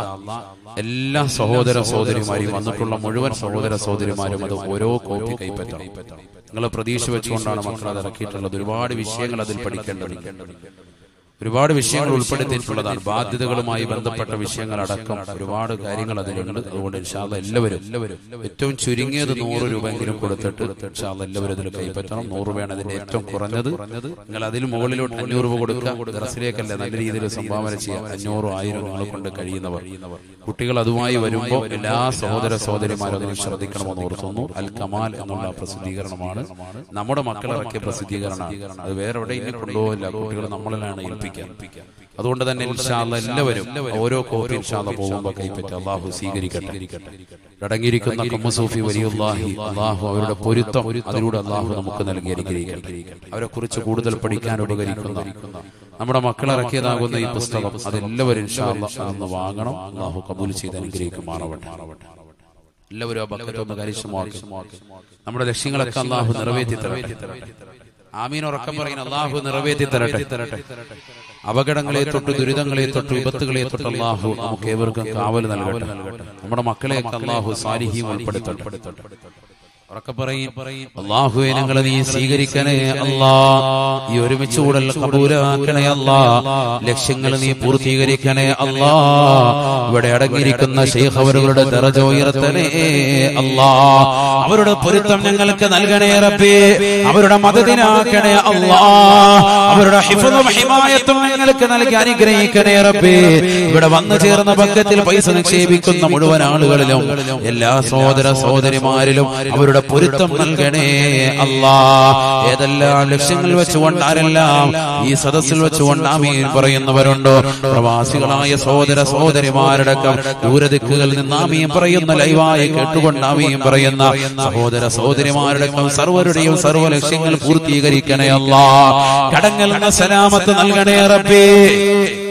എല്ലാ സഹോദര സഹോദരിമാരും വന്നിട്ടുള്ള മുഴുവൻ സഹോദര സഹോദരിമാരും അത് ഓരോ കോപ്പി കൈപ്പറ്റണം നിങ്ങൾ പ്രതീക്ഷ വെച്ചുകൊണ്ടാണ് മക്കൾ അത് ഇറക്കിയിട്ടുള്ളത് ഒരുപാട് വിഷയങ്ങൾ അതിൽ പഠിക്കേണ്ടതുണ്ട് ഒരുപാട് വിഷയങ്ങൾ ഉൾപ്പെടുത്തിയിട്ടുള്ളതാണ് ബാധ്യതകളുമായി ബന്ധപ്പെട്ട വിഷയങ്ങളടക്കം ഒരുപാട് കാര്യങ്ങൾ അതിലുണ്ട് അതുകൊണ്ട് ഇൻഷാല്ല എല്ലാവരും എല്ലാവരും ഏറ്റവും ചുരുങ്ങിയത് നൂറ് രൂപയെങ്കിലും കൊടുത്തിട്ട് ഇൻഷാല്ല എല്ലാവരും അതിൽ കൈപ്പറ്റണം നൂറ് രൂപയാണ് അതിന്റെ ഏറ്റവും കുറഞ്ഞത് നിങ്ങൾ അതിൽ മുകളിലോട്ട് അഞ്ഞൂറ് രൂപ കൊടുക്കുക ദറസിലേക്കല്ല നല്ല രീതിയിൽ സംഭാവന ചെയ്യാം അഞ്ഞൂറോ ആയിരം നിങ്ങളെ കൊണ്ട് കഴിയുന്നവർ കുട്ടികൾ അതുമായി വരുമ്പോൾ എല്ലാ സഹോദര സഹോദരിമാരും അതിനെ ശ്രദ്ധിക്കണമെന്ന് ഓർത്തുന്നു അൽ കമാൽ എന്നുള്ള പ്രസിദ്ധീകരണമാണ് നമ്മുടെ മക്കളിറക്കിയ പ്രസിദ്ധീകരണമാണ് അത് വേറെ എവിടെ ഇനി കൊണ്ടുപോകില്ല കുട്ടികൾ നമ്മളിലാണ് ഏൽപ്പിക്കുക അതുകൊണ്ട് തന്നെ ഇൻഷാല്ല എല്ലാവരും ഓരോ കോപ്പി ഇൻഷാല്ല പോകുമ്പോൾ കൈപ്പറ്റ അള്ളാഹു സ്വീകരിക്കട്ടെ അടങ്ങിയിരിക്കുന്ന കമ്മസൂഫി വലിയുല്ലാഹി അള്ളാഹു അവരുടെ പൊരുത്തം അതിലൂടെ അള്ളാഹു നമുക്ക് നൽകി അനുഗ്രഹിക്കട്ടെ അവരെ കുറിച്ച് കൂടുതൽ പഠിക്കാൻ ഉപകരിക്കുന്ന നമ്മുടെ മക്കളിറക്കിയതാകുന്ന ഈ പുസ്തകം അതെല്ലാവരും ഇൻഷാല്ല അന്ന് വാങ്ങണം അള്ളാഹു കബൂൽ ചെയ്ത് അനുഗ്രഹിക്കുമാറാവട്ടെ എല്ലാവരും ആ ബക്കറ്റ് ഒന്ന് കരിശമാക്കി നമ്മുടെ ലക്ഷ്യങ്ങളൊക്കെ അള്ളാഹു നിറവേറ്റി തരട്ടെ ആമീൻ ഉറക്കം പറയുന്ന അള്ളാഹു നിറവേറ്റി തരട്ടെ അപകടങ്ങളെ തൊട്ട് ദുരിതങ്ങളെ തൊട്ട് വിപത്തുകളെ തൊട്ട് അള്ളാഹു നമുക്ക് ഏവർക്കും കാവൽ നൽകട്ടെ നമ്മുടെ മക്കളെയൊക്കെ അള്ളാഹു സാലിഹ്യം ഉൾപ്പെടുത്തട്ടെ ഉറക്കെ പറയും അള്ളാഹുവെ ഞങ്ങളെ നീ സ്വീകരിക്കണേ അല്ലാ ഈ ഒരുമിച്ച് കൂടൽ കബൂലാക്കണേ അല്ലാ ലക്ഷ്യങ്ങൾ നീ പൂർത്തീകരിക്കണേ അല്ലാ ഇവിടെ അടങ്ങിയിരിക്കുന്ന ഷെയ്ഖ് അവരുടെ ദറജ ഉയർത്തണേ അല്ലാ അവരുടെ പൊരുത്തം ഞങ്ങൾക്ക് നൽകണേ റബ്ബേ അവരുടെ മദതിനാക്കണേ അല്ലാ അവരുടെ ഹിഫും ഹിമായത്തും ഞങ്ങൾക്ക് നൽകി അനുഗ്രഹിക്കണേ റബ്ബേ ഇവിടെ വന്നു ചേർന്ന പക്കത്തിൽ പൈസ നിക്ഷേപിക്കുന്ന മുഴുവൻ ആളുകളിലും എല്ലാ സഹോദര സഹോദരിമാരിലും അവരുടെ പൊരുത്തം നൽകണേ അല്ലാ ഏതെല്ലാം ലക്ഷ്യങ്ങൾ വെച്ചുകൊണ്ട് ആരെല്ലാം ഈ സദസ്സിൽ വെച്ചുകൊണ്ട് ആമീൻ പറയുന്നവരുണ്ടോ പ്രവാസികളായ സഹോദര സഹോദരിമാരടക്കം ദൂരദിക്കുകളിൽ നിന്ന് ആമീൻ പറയുന്ന ലൈവായി കേട്ടുകൊണ്ട് ആമീൻ പറയുന്ന സഹോദര സഹോദരിമാരടക്കം സർവരുടെയും സർവ്വ ലക്ഷ്യങ്ങൾ പൂർത്തീകരിക്കണേ അല്ലാ കടങ്ങൾ സലാമത്ത് നൽകണേ റബ്ബേ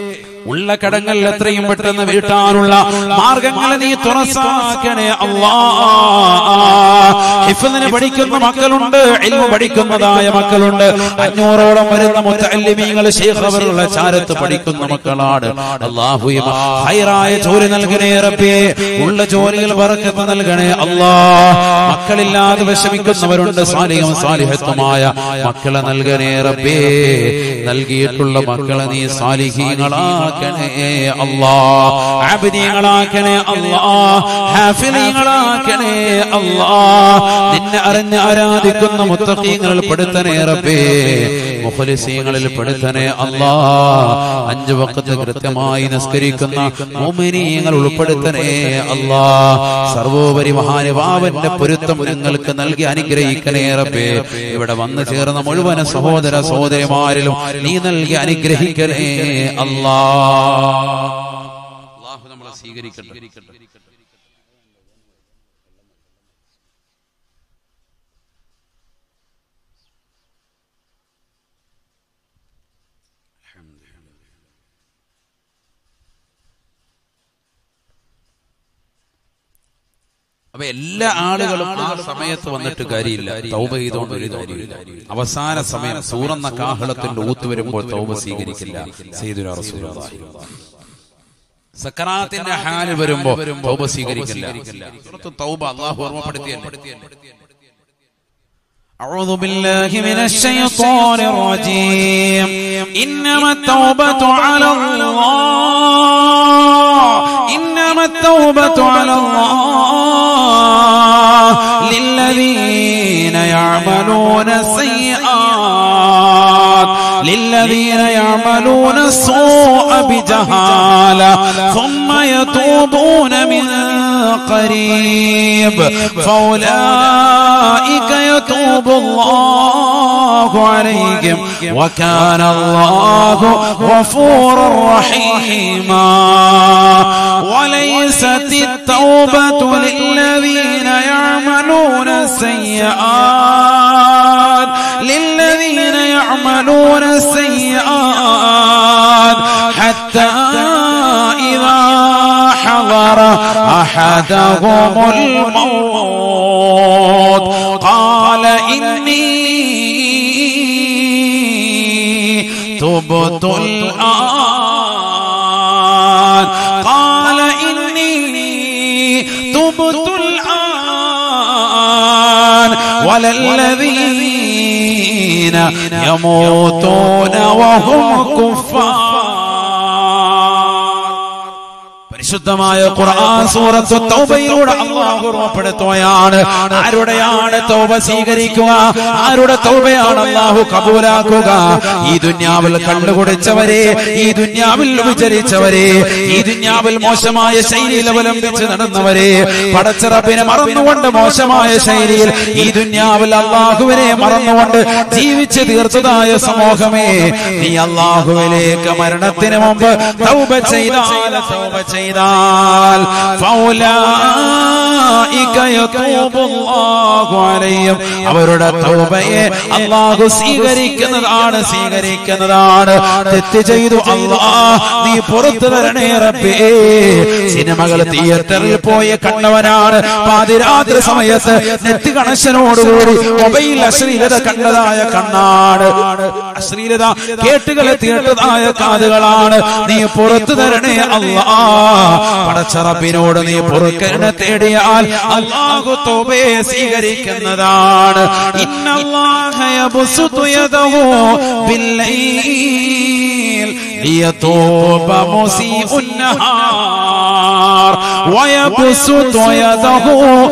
ഉള്ള കടങ്ങൾ എത്രയും പെട്ടെന്ന് വീട്ടാനുള്ള മാർഗങ്ങൾ നീ തുറസാക്കണേ അല്ലാ ഹിഫ്ദിന് പഠിക്കുന്ന മക്കളുണ്ട് ഇൽമു പഠിക്കുന്നതായ മക്കളുണ്ട് അഞ്ഞൂറോളം വരുന്ന മുത്തല്ലിമീങ്ങൾ ശേഖ് അവരുടെ ചാരത്ത് പഠിക്കുന്ന മക്കളാണ് അള്ളാഹു ഹൈറായ ജോലി നൽകണേ റബ്ബേ ഉള്ള ജോലികൾ പറക്കത്ത് നൽകണേ അല്ലാ മക്കളില്ലാതെ വിഷമിക്കുന്നവരുണ്ട് സാലിഹം സാലിഹത്വമായ മക്കളെ നൽകണേ റബ്ബേ നൽകിയിട്ടുള്ള മക്കളെ നീ സാലിഹീങ്ങളാക്കണേ അല്ലാ ആബിദീങ്ങളാക്കണേ അല്ലാ ഹാഫിലീങ്ങളാക്കണേ അല്ലാ നിന്നെ അറിഞ്ഞ് ആരാധിക്കുന്ന മുത്തഖീങ്ങളിൽ പെടുത്തണേ റബ്ബേ മുഖലിസീങ്ങളിൽ പെടുത്തണേ അല്ലാ അഞ്ചു വക്കത്ത് കൃത്യമായി നിസ്കരിക്കുന്ന മോമിനീങ്ങൾ ഉൾപ്പെടുത്തണേ അല്ലാ സർവോപരി മഹാനുഭാവന്റെ പൊരുത്തം നിങ്ങൾക്ക് നൽകി അനുഗ്രഹിക്കണേ റബ്ബേ ഇവിടെ വന്നു ചേർന്ന മുഴുവൻ സഹോദര സഹോദരിമാരിലും നീ നൽകി അനുഗ്രഹിക്കണേ അല്ലാ അല്ലാഹു നമ്മളെ സ്വീകരിക്കട്ടെ അപ്പൊ എല്ലാ ആളുകളും ആ സമയത്ത് വന്നിട്ട് കാര്യമില്ല തൗബ ചെയ്തുകൊണ്ട് ഒരു കാര്യമില്ല അവസാന സമയം സൂറന്ന കാഹളത്തിന്റെ ഊത്ത് വരുമ്പോൾ തൗബ സ്വീകരിക്കില്ല സയ്യിദുനാ റസൂലുള്ളാഹി സക്കറാത്തിന്റെ ഹാല് വരുമ്പോ തൗബ സ്വീകരിക്കില്ല സൂറത്ത് തൗബ അള്ളാഹു ഓർമ്മപ്പെടുത്തിയല്ലേ أعوذ بالله من الشيطان الرجيم إنما التوبة على الله إنما التوبة على الله للذين يعملون السيئات للذين يعملون السوء بجهالة ثم يتوبون من قريب فأولئك يتوب الله عليهم وكان الله غفورا رحيما وليست التوبة للذين يعملون السيئات للذين يعملون السيئات حتى إذا حضر أحدهم الموت قال إني تبت الآن قال إني تبت الآن ولا الذين يموتون وهم كفار പരിശുദ്ധമായ ഖുർആൻ സൂറത്ത് തൗബയിലൂടെ അള്ളാഹു ഓർമ്മപ്പെടുത്തുകയാണ് ആരുടെയാണ് തൗബ സ്വീകരിക്കുക ആരുടെ തൗബയാണ് അള്ളാഹു കബൂലാക്കുക ഈ ദുന്യാവിൽ കണ്ടുകുടിച്ചവരെ ഈ ദുന്യാവിൽ വിചരിച്ചവരെ ഈ ദുന്യാവിൽ മോശമായ ശൈലിയിൽ അവലംബിച്ച് നടന്നവരെ പടച്ചിറപ്പിനെ മറന്നുകൊണ്ട് മോശമായ ശൈലിയിൽ ഈ ദുന്യാവിൽ അള്ളാഹുവിനെ മറന്നുകൊണ്ട് ജീവിച്ച് തീർത്തതായ സമൂഹമേ നീ അള്ളാഹുവിലേക്ക് മരണത്തിന് മുമ്പ് തൗബ ചെയ്താൽ തൗബ ചെയ്താൽ ഫൗലായിക യതൂബുല്ലാഹു അലൈഹിം അവരുടെ തൗബയെ അള്ളാഹു സ്വീകരിക്കുന്നതാണ് സ്വീകരിക്കുന്നതാണ് തെറ്റ് ചെയ്തു അള്ളാഹ് നീ പുറത്തു തരണേ റബ്ബേ സിനിമകൾ തിയേറ്ററിൽ പോയി കണ്ടവനാണ് പാതിരാത്രി സമയത്ത് നെറ്റ് കണക്ഷനോടുകൂടി മൊബൈൽ അശ്ലീലത കണ്ടതായ കണ്ണാണ് അശ്ലീലത കേട്ടുകളെ തീർത്തതായ കാതുകളാണ് നീ പുറത്തു തരണേ അള്ളാ പടച്ചറപ്പിനോട് നീ പൊറുക്കലിനെ തേടിയാൽ അള്ളാഹു തോബയെ സ്വീകരിക്കുന്നതാണ് ഇന്നല്ലാഹ യബ്സുതു യദഹു ബില്ലൈൽ ليتوب مسيء النهار ويبسط يده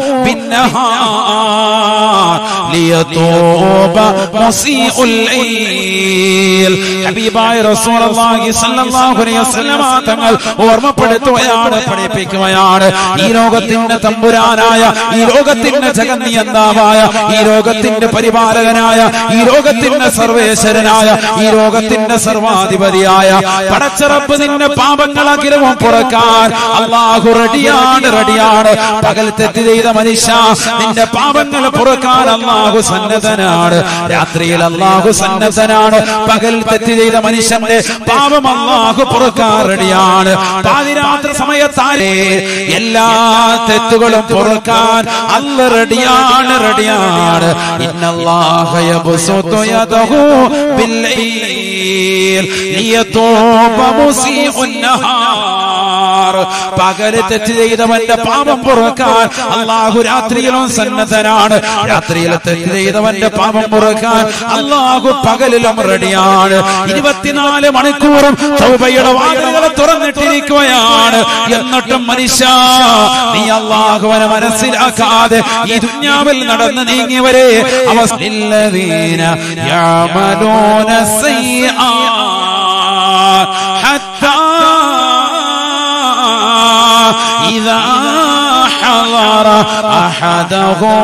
بالنهار ليتوب مسيء الليل حبيباയ റസൂലുള്ളാഹി സ്വല്ലല്ലാഹു അലൈഹി വസല്ലമ തങ്ങൾ ഓർമ്മപ്പെടുത്തുകയാണ് പഠിപ്പിക്കുകയാണ് ഈ ലോകത്തിന്റെ തമ്പുരാനായ ഈ ലോകത്തിന്റെ ജഗന്നിയന്താവായ ഈ ലോകത്തിന്റെ പരിപാലകനായ ഈ ലോകത്തിന്റെ സർവേശ്വരനായ ഈ ലോകത്തിന്റെ സർവാധിപതിയായ പടച്ചറപ്പ് നിന്റെ പാപങ്ങൾ അഖിലവും പുറക്കാൻ അള്ളാഹു റെഡി റെഡിയാണ് റെഡിയാണ് പകൽ തെറ്റ് ചെയ്ത മനുഷ്യ നിന്റെ പാപങ്ങൾ പൊറുക്കാൻ അള്ളാഹു സന്നദ്ധനാണ് രാത്രിയിൽ അള്ളാഹു സന്നദ്ധനാണ് പകൽ തെറ്റ് ചെയ്ത മനുഷ്യന്റെ പാപം അള്ളാഹു പൊറുക്കാൻ റെഡിയാണ് പാതിരാത്രി സമയത്താരേ എല്ലാ തെറ്റുകളും പൊറുക്കാൻ അല്ല റെഡിയാണ് റെഡിയാണ് ഇന്നല്ലാഹ യബ്സുതു യദഹു ബില്ലൈൽ ലിയതൂബ മുസീഉൻ നഹാർ പകല് തെറ്റ് ചെയ്തവന്റെ പാപം പൊറുക്കാൻ അള്ളാഹു രാത്രിയിലും സന്നദ്ധനാണ് രാത്രിയിൽ തെറ്റ് ചെയ്തവന്റെ പാപം പൊറുക്കാൻ അള്ളാഹു പകലിലും റെഡിയാണ് ഇരുപത്തിനാല് മണിക്കൂറും തൗബയുടെ വാതിലുകൾ തുറന്നിട്ടിരിക്കുകയാണ് എന്നിട്ടും മനുഷ്യ നീ അള്ളാഹുവിനെ മനസ്സിലാക്കാതെ ഈ ദുഞ്ഞാവിൽ നടന്ന് നീങ്ങിയവരെ അവസ്ഥീന യാമലോന حتى إذا حضر أحدهم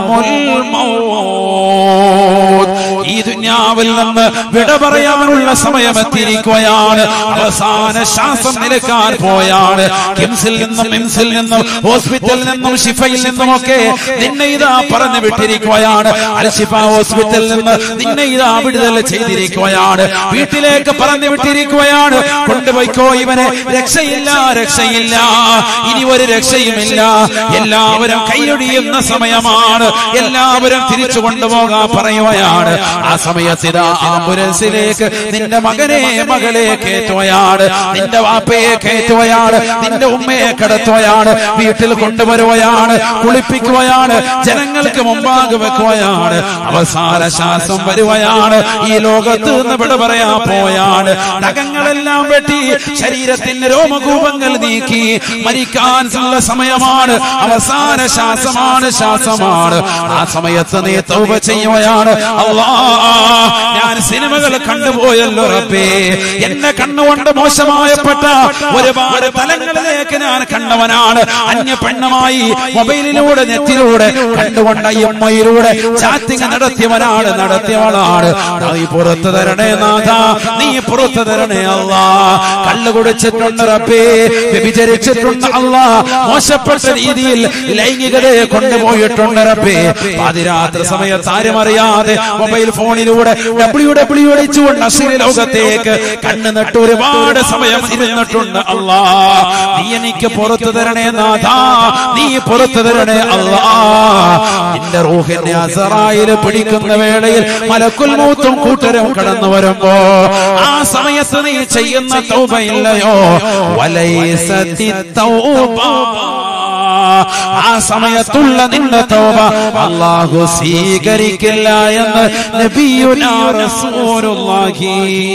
الموت ഈ ദുന്യാവിൽ നിന്ന് വിട പറയാനുള്ള സമയം എത്തിയിരിക്കുകയാണ് അവസാന ശ്വാസം നിലക്കാൻ പോയാണ് കിംസിൽ നിന്നും മിംസിൽ നിന്നും ഹോസ്പിറ്റലിൽ നിന്നും ഷിഫയിൽ നിന്നുമൊക്കെ നിന്നെ ഇതാ പറഞ്ഞു വിട്ടിരിക്കുകയാണ് അൽഷിഫ ഹോസ്പിറ്റലിൽ നിന്ന് നിന്നെ ഇതാ വിടുതൽ ചെയ്തിരിക്കുകയാണ് വീട്ടിലേക്ക് പറഞ്ഞു വിട്ടിരിക്കുകയാണ് കൊണ്ടുപോയിക്കോ ഇവനെ രക്ഷയില്ല രക്ഷയില്ല ഇനി ഒരു രക്ഷയുമില്ല എല്ലാവരും കൈയൊടിയുന്ന സമയമാണ് എല്ലാവരും തിരിച്ചു കൊണ്ടുപോകാൻ പറയുകയാണ് ആ സമയത്ത് ഇതാ ആംബുലൻസിലേക്ക് നിന്റെ മകനെ മകളെ കയറ്റുകയാണ് നിന്റെ വാപ്പയെ കയറ്റുകയാണ് നിന്റെ ഉമ്മയെ കിടത്തുകയാണ് വീട്ടിൽ കൊണ്ടുവരുകയാണ് കുളിപ്പിക്കുകയാണ് ജനങ്ങൾക്ക് മുമ്പാകെ വെക്കുകയാണ് അവസാന ശ്വാസം വരുകയാണ് ഈ ലോകത്ത് നിന്ന് വിട പറയാൻ പോയാണ് നഖങ്ങളെല്ലാം വെട്ടി ശരീരത്തിന്റെ രോമകൂപങ്ങൾ നീക്കി മരിക്കാൻ ഉള്ള സമയമാണ് അവസാന ശ്വാസമാണ് ശ്വാസമാണ് ആ സമയത്ത് നീ തൗബ ചെയ്യുകയാണ് അല്ലാ ഞാൻ സിനിമകൾ കണ്ടുപോയല്ലോ റബ്ബേ എന്നെ കണ്ണുകൊണ്ട് മോശമായപ്പെട്ട ഒരുപാട് തലങ്ങളിലേക്ക് ഞാൻ കണ്ടവനാണ് അന്യ പെണ്ണുമായി മൊബൈലിലൂടെ നെറ്റിലൂടെ കണ്ടുകൊണ്ട എമ്മയിലൂടെ ചാറ്റിങ് നടത്തിയവനാണ് നടത്തിയവളാണ് നീ പുറത്തു തരണേ നാഥ നീ പുറത്തു തരണേ അല്ലാ കള്ളു കുടിച്ചിട്ടുണ്ട് റബ്ബേ വ്യഭിചരിച്ചിട്ടുണ്ട് അല്ലാ മോശപ്പെട്ട രീതിയിൽ ലൈംഗികതയെ കൊണ്ടുപോയിട്ടുണ്ട് റബ്ബേ പാതിരാത്രി സമയത്ത് ആരും അറിയാതെ മൊബൈൽ ഫോണിലൂടെ ഡബ്ല്യു ഡബ്ല്യു അടിച്ചുകൊണ്ട് അശ്ലീല ലോകത്തേക്ക് കണ്ണു നട്ട് ഒരുപാട് സമയം ഇരുന്നിട്ടുണ്ട് അല്ലാ നീ എനിക്ക് പുറത്തു തരണേ നാഥ നീ പുറത്തു തരണേ അല്ലാ നിന്റെ റൂഹിനെ അസറായിൽ പിടിക്കുന്ന വേളയിൽ മലക്കുൽ മൂത്തും കൂട്ടരും കടന്നു വരുമ്പോ ആ സമയത്ത് നീ ചെയ്യുന്ന തൗബയില്ലയോ വലൈസത്തി തൗബ ആ സമയത്തുള്ള നിന്റെ തൗബ അള്ളാഹു സ്വീകരിക്കില്ല എന്ന് നബിയുനാ റസൂലുള്ളാഹി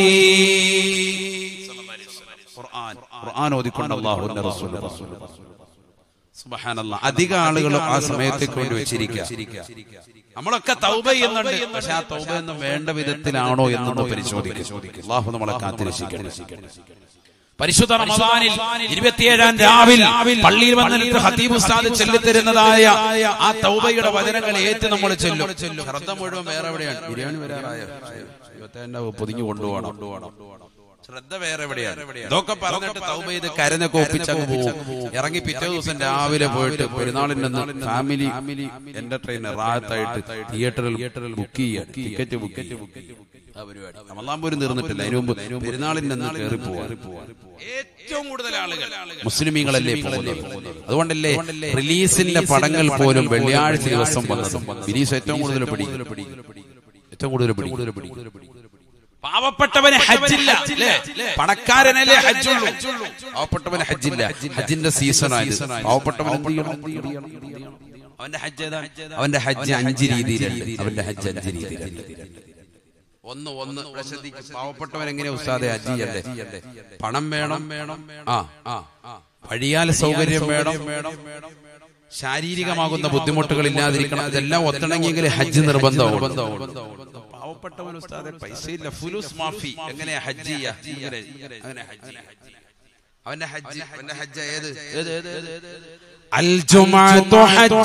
ഖുർആൻ ഖുർആൻ ഓതിക്കൊണ്ട് അല്ലാഹുവിന്റെ റസൂൽ സുബ്ഹാനല്ലാ അധിക ആളുകളും ആ സമയത്തേക്ക് വേണ്ടി വെച്ചിരിക്കുക നമ്മളൊക്കെ തൗബ ചെയ്യുന്നുണ്ട് പക്ഷെ ആ തൗബ എന്ന് വേണ്ട വിധത്തിലാണോ എന്നൊന്ന് പരിശോധിക്കും അള്ളാഹു നമ്മളെ കാത്തിരക്ഷിക്കട്ടെ പരിശുദ്ധ റമദാനിൽ ഇരുപത്തിയേഴാം രാവിൽ പള്ളിയിൽ വന്നിട്ട് ഹത്തീബ് ഉസ്താദ് ചൊല്ലിത്തരുന്നതായ ആ തൗബയുടെ വചനങ്ങൾ ഏറ്റ് നമ്മൾ ചെല്ലും ശ്രദ്ധ മുഴുവൻ വേറെ എവിടെയാണ് ബിരിയാണി വരാറായ പൊതിഞ്ഞു കൊണ്ടുപോകണം ശ്രദ്ധ വേറെ എവിടെയാണ് ഇതൊക്കെ പറഞ്ഞിട്ട് തൗബ ചെയ്ത് കരഞ്ഞൊക്കെ ഒപ്പിച്ചങ്ങ് പോകും ഇറങ്ങി പിറ്റേ ദിവസം രാവിലെ പോയിട്ട് പെരുന്നാളിന് ഫാമിലി എന്റർടൈനർ റാഹത്തായിട്ട് തിയേറ്ററിൽ ബുക്ക് ചെയ്യുക ടിക്കറ്റ് ബുക്ക് റമദാൻ പോലും തീർന്നിട്ടില്ല അതിനു മുമ്പ് പെരുന്നാളിൽ നിന്ന് കയറി പോവാ ഏറ്റവും കൂടുതൽ ആളുകൾ മുസ്ലിമീങ്ങളല്ലേ പോകുന്നത് അതുകൊണ്ടല്ലേ റിലീസിന്റെ പടങ്ങൾ പോലും വെള്ളിയാഴ്ച ദിവസം വന്നത് റിലീസ് ഏറ്റവും കൂടുതൽ പിടിക്കും ഏറ്റവും കൂടുതൽ പിടിക്കും പാവപ്പെട്ടവന് ഹജ്ജില്ല അല്ലേ? പണക്കാരനല്ലേ ഹജ്ജുള്ളൂ പാവപ്പെട്ടവന് ഹജ്ജില്ല ഹജ്ജിന്റെ സീസൺ ആയത് പാവപ്പെട്ടവൻ എന്ത് ചെയ്യണം? അവന്റെ ഹജ്ജ് ഏതാണ് അവന്റെ ഹജ്ജ് അഞ്ച് രീതിയിലുണ്ട് അവന്റെ ഹജ്ജ് അഞ്ച് രീതിയിലുണ്ട് ഒന്ന് ഒന്ന് ശ്രദ്ധിക്ക്. പാവപ്പെട്ടവൻ എങ്ങനെ ഉസ്താദെ ഹജ്ജ് ചെയ്യണ്ടേ പണം വേണം വേണം ആ ആ വഴിയാൽ സൗകര്യം വേണം ശാരീരികമാകുന്ന ബുദ്ധിമുട്ടുകൾ ഇല്ലാതിരിക്കണം ഇതെല്ലാം ഒത്തിണങ്ങിയെങ്കിൽ ഹജ്ജ് നിർബന്ധമാണ് പാവപ്പെട്ടവൻ ഉസ്താദെ പൈസ ഇല്ല ഫുലൂസ് മാഫി എങ്ങനെ ഹജ്ജ് ചെയ്യാ ഇങ്ങനെ, അങ്ങനെ ഹജ്ജ് ചെയ്യാ. അവന്റെ ഹജ്ജ് അവന്റെ ഹജ്ജ് ഏത് ഏത് ഏത് ഏത് ഏത് ഏത്? الجمعة حج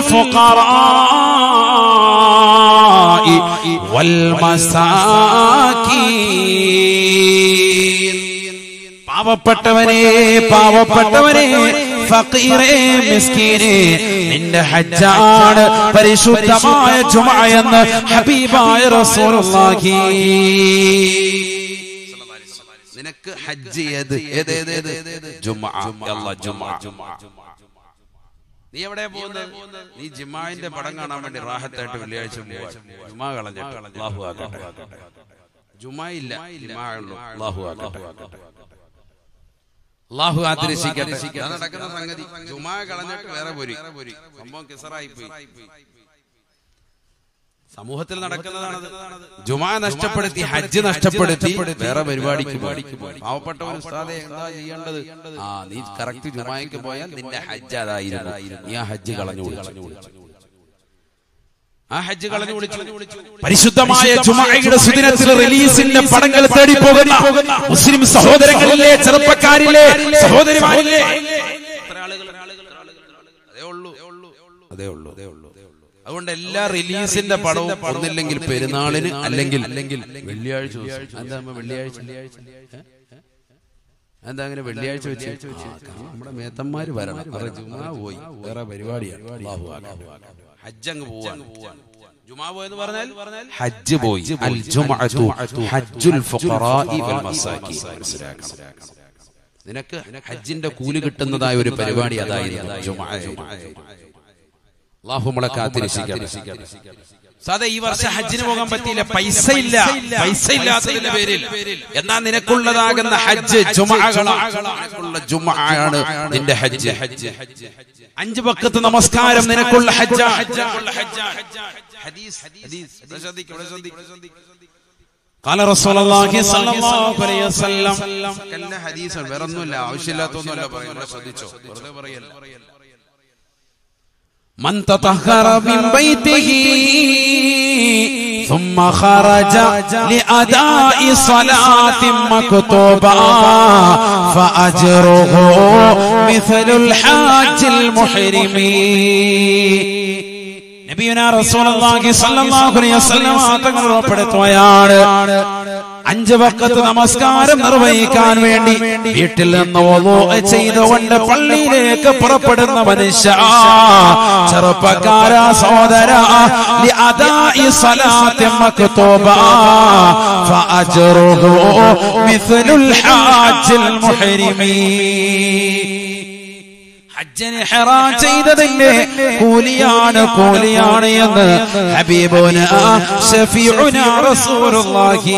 الفقراء والمساكين പാവപ്പെട്ടവനെ പാവപ്പെട്ടവനെ ഫക്കീറേ മിസ്കീനെ നിന്റെ ഹജ്ജാണ് പരിശുദ്ധമായ ജുമ എന്ന് ഹബീബായ റസൂലുള്ളാഹി നിനക്ക് ഹജ്ജ് ഏത് ഏത് ഏത് ഏത് ജുമ അല്ലാ ജുമ നീ എവിടെ പോകുന്നത് നീ ജിമാന്റെ പടം കാണാൻ വേണ്ടി റാഹത്തായിട്ട് വെള്ളിയാഴ്ച പോവാ ജുമാ കളഞ്ഞിട്ട് അല്ലാഹു ആക്കട്ടെ ജുമാ ഇല്ല ജിമാ ഉള്ളൂ അല്ലാഹു ആക്കട്ടെ അള്ളാഹു ആദരിച്ചിക്കട്ടെ ഇതാ നടക്കുന്ന സംഗതി ജുമാ കളഞ്ഞിട്ട് വേറെ പോരി സംഭവം കിസറായി പോയി സമൂഹത്തിൽ നടക്കുന്നതാണത് ജുമാ നഷ്ടപ്പെടുത്തി ഹജ്ജ് നഷ്ടപ്പെടുത്തി വേറെ പരിപാടിക്ക് പോയി പാവപ്പെട്ടവൻ ഉസ്താദെ എന്താ ചെയ്യേണ്ടത് ആ നീ കറക്റ്റ് ജുമായ്ക്ക് പോയാൽ നിന്റെ ഹജ്ജ് അതായിരുന്നു നീ ആ ഹജ്ജ് കളഞ്ഞു വിളിച്ചു ആ ഹജ്ജ് കളഞ്ഞു വിളിച്ചു പരിശുദ്ധമായ ജുമായുടെ സുദിനത്തിൽ റിലീസിന്റെ പടങ്ങൾ തേടി പോകുന്ന മുസ്ലിം സഹോദരങ്ങളിലെ ചെറുപ്പക്കാരിലെ സഹോദരിമാരിലെ അതേ ഉള്ളൂ അതേ ഉള്ളൂ അതേ ഉള്ളൂ അതുകൊണ്ട് എല്ലാ റിലീസിന്റെ പടവും ഒന്നില്ലെങ്കിൽ പെരുന്നാളിന് അല്ലെങ്കിൽ അല്ലെങ്കിൽ വെള്ളിയാഴ്ച ദിവസം. എന്താ അമ്മ വെള്ളിയാഴ്ച ഏ? എന്താ അങ്ങനെ വെള്ളിയാഴ്ച വെച്ച് ആ, കാരണം നമ്മുടെ മേത്തന്മാര് വരണം അവരുടെ ജുമാ പോയി വേറെ പരിപാടിയാണ് അല്ലാഹു അക്ബർ. ഹജ്ജ് അങ്ങ് പോവാണ് ജുമാ പോയെന്ന് പറഞ്ഞാൽ ഹജ്ജ് പോയി അൽ ജുമഅതു ഹജ്ജുൽ ഫുഖറാഇ വൽ മസാകീൻ മനസ്സിലാക്കണം നിനക്ക് ഹജ്ജിന്റെ കൂലി കിട്ടുന്നതായ ഒരു പരിപാടി അതായിരുന്നു ജുമാ അള്ളാഹു നമ്മളെ കാത്തിരക്ഷിക്കണം സാധാ ഈ വർഷം ഹജ്ജിന് പോകാൻ പറ്റിയില്ല പൈസ ഇല്ല പൈസ ഇല്ലാത്തതിന്റെ പേരിൽ എന്നാ നിനക്കുള്ളതാകുന്ന ഹജ്ജ് ജുമഅകളാണ് ജുമഅയാണ് നിന്റെ ഹജ്ജ് അഞ്ച് പക്കത്ത് നമസ്കാരം നിനക്കുള്ള ഹജ്ജ قال رسول الله صلى الله عليه وسلم എല്ലാ ഹദീസും വേറെ ഒന്നുമില്ല ആവശ്യമില്ലാത്തൊന്നുമല്ല പറയുന്നത് ശ്രദ്ധിച്ചോ വെറുതെ പറയല്ല من تطهر من بيته ثم خرج لأداء صلاة مكتوبة فأجره مثل الحاج المحرم നബിയുനാ റസൂലുള്ളാഹി സ്വല്ലല്ലാഹു അലൈഹി വസല്ലം തങ്ങൾ ഉറപ്പെടുത്തുകയാണ് അഞ്ച് വക്കത്ത് നമസ്കാരം നിർവഹിക്കാൻ വേണ്ടി വീട്ടിൽ നിന്ന് വളൂ ചെയ്തുകൊണ്ട് പള്ളിയിലേക്ക് പുറപ്പെടുന്ന മനുഷ്യ ചെറുപ്പക്കാര സഹോദര ലഅദാഇ സ്വലാത്തി മക്തൂബ ഫഅജ്റുഹു മിസ്ലുൽ ഹാജിൽ മുഹരിമീ ഹജ്ജിന് ഹെറാം ചെയ്തതിന്റെ കൂലിയാണ് കൂലിയാണ് എന്ന് ഹബീബുന ഷഫീഉന റസൂലുള്ളാഹി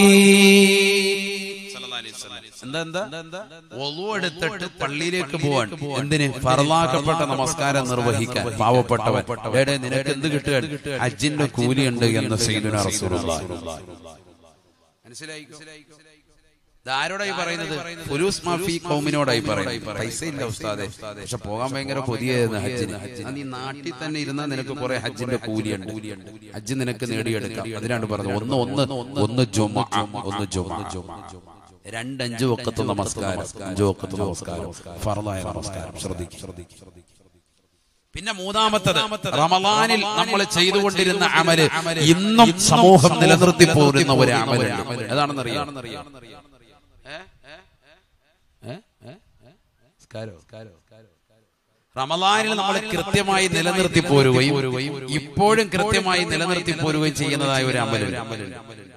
എന്താ എന്താ ഒളു എടുത്തിട്ട് പള്ളിയിലേക്ക് പോവാൻ എന്തിന് ഫറലാക്കപ്പെട്ട നമസ്കാരം നിർവഹിക്കാൻ പാവപ്പെട്ടവൻ എടേ നിനക്ക് എന്ത് കിട്ടുക ഹജ്ജിന്റെ കൂലിയുണ്ട് എന്ന് സൈദുന റസൂലുള്ളാഹി മനസ്സിലായി ആരോടായി പറയുന്നത് ഫുലൂസ് മാഫി കൗമിനോടായി പറയുന്നത് പൈസ ഇല്ല ഉസ്താദെ പക്ഷെ പോകാൻ ഭയങ്കര കൊതിയായിരുന്നു ഹജ്ജിന് ആ നീ നാട്ടിൽ തന്നെ ഇരുന്നാൽ നിനക്ക് കുറെ ഹജ്ജിന്റെ കൂലിയുണ്ട് ഹജ്ജ് നിനക്ക് നേടിയെടുക്കാം അതിനാണ് പറഞ്ഞത് ഒന്ന് ഒന്ന് ഒന്ന് ജുമ ഒന്ന് ജുമ രണ്ടഞ്ചു ഒക്കത്ത് നമസ്കാരം അഞ്ചു ഒക്കത്ത് നമസ്കാരം ഫറലായ നമസ്കാരം ശ്രദ്ധിക്കും പിന്നെ മൂന്നാമത്തത് റമദാനിൽ നമ്മൾ ചെയ്തുകൊണ്ടിരുന്ന അമല് ഇന്നും സമൂഹം നിലനിർത്തി പോരുന്ന ഒരു അമലുണ്ട് ഏതാണെന്നറിയാം റമദാനിൽ നമ്മൾ കൃത്യമായി നിലനിർത്തി പോരുകയും ഇപ്പോഴും കൃത്യമായി നിലനിർത്തി പോരുകയും ചെയ്യുന്നതായ ഒരു അമലുണ്ട്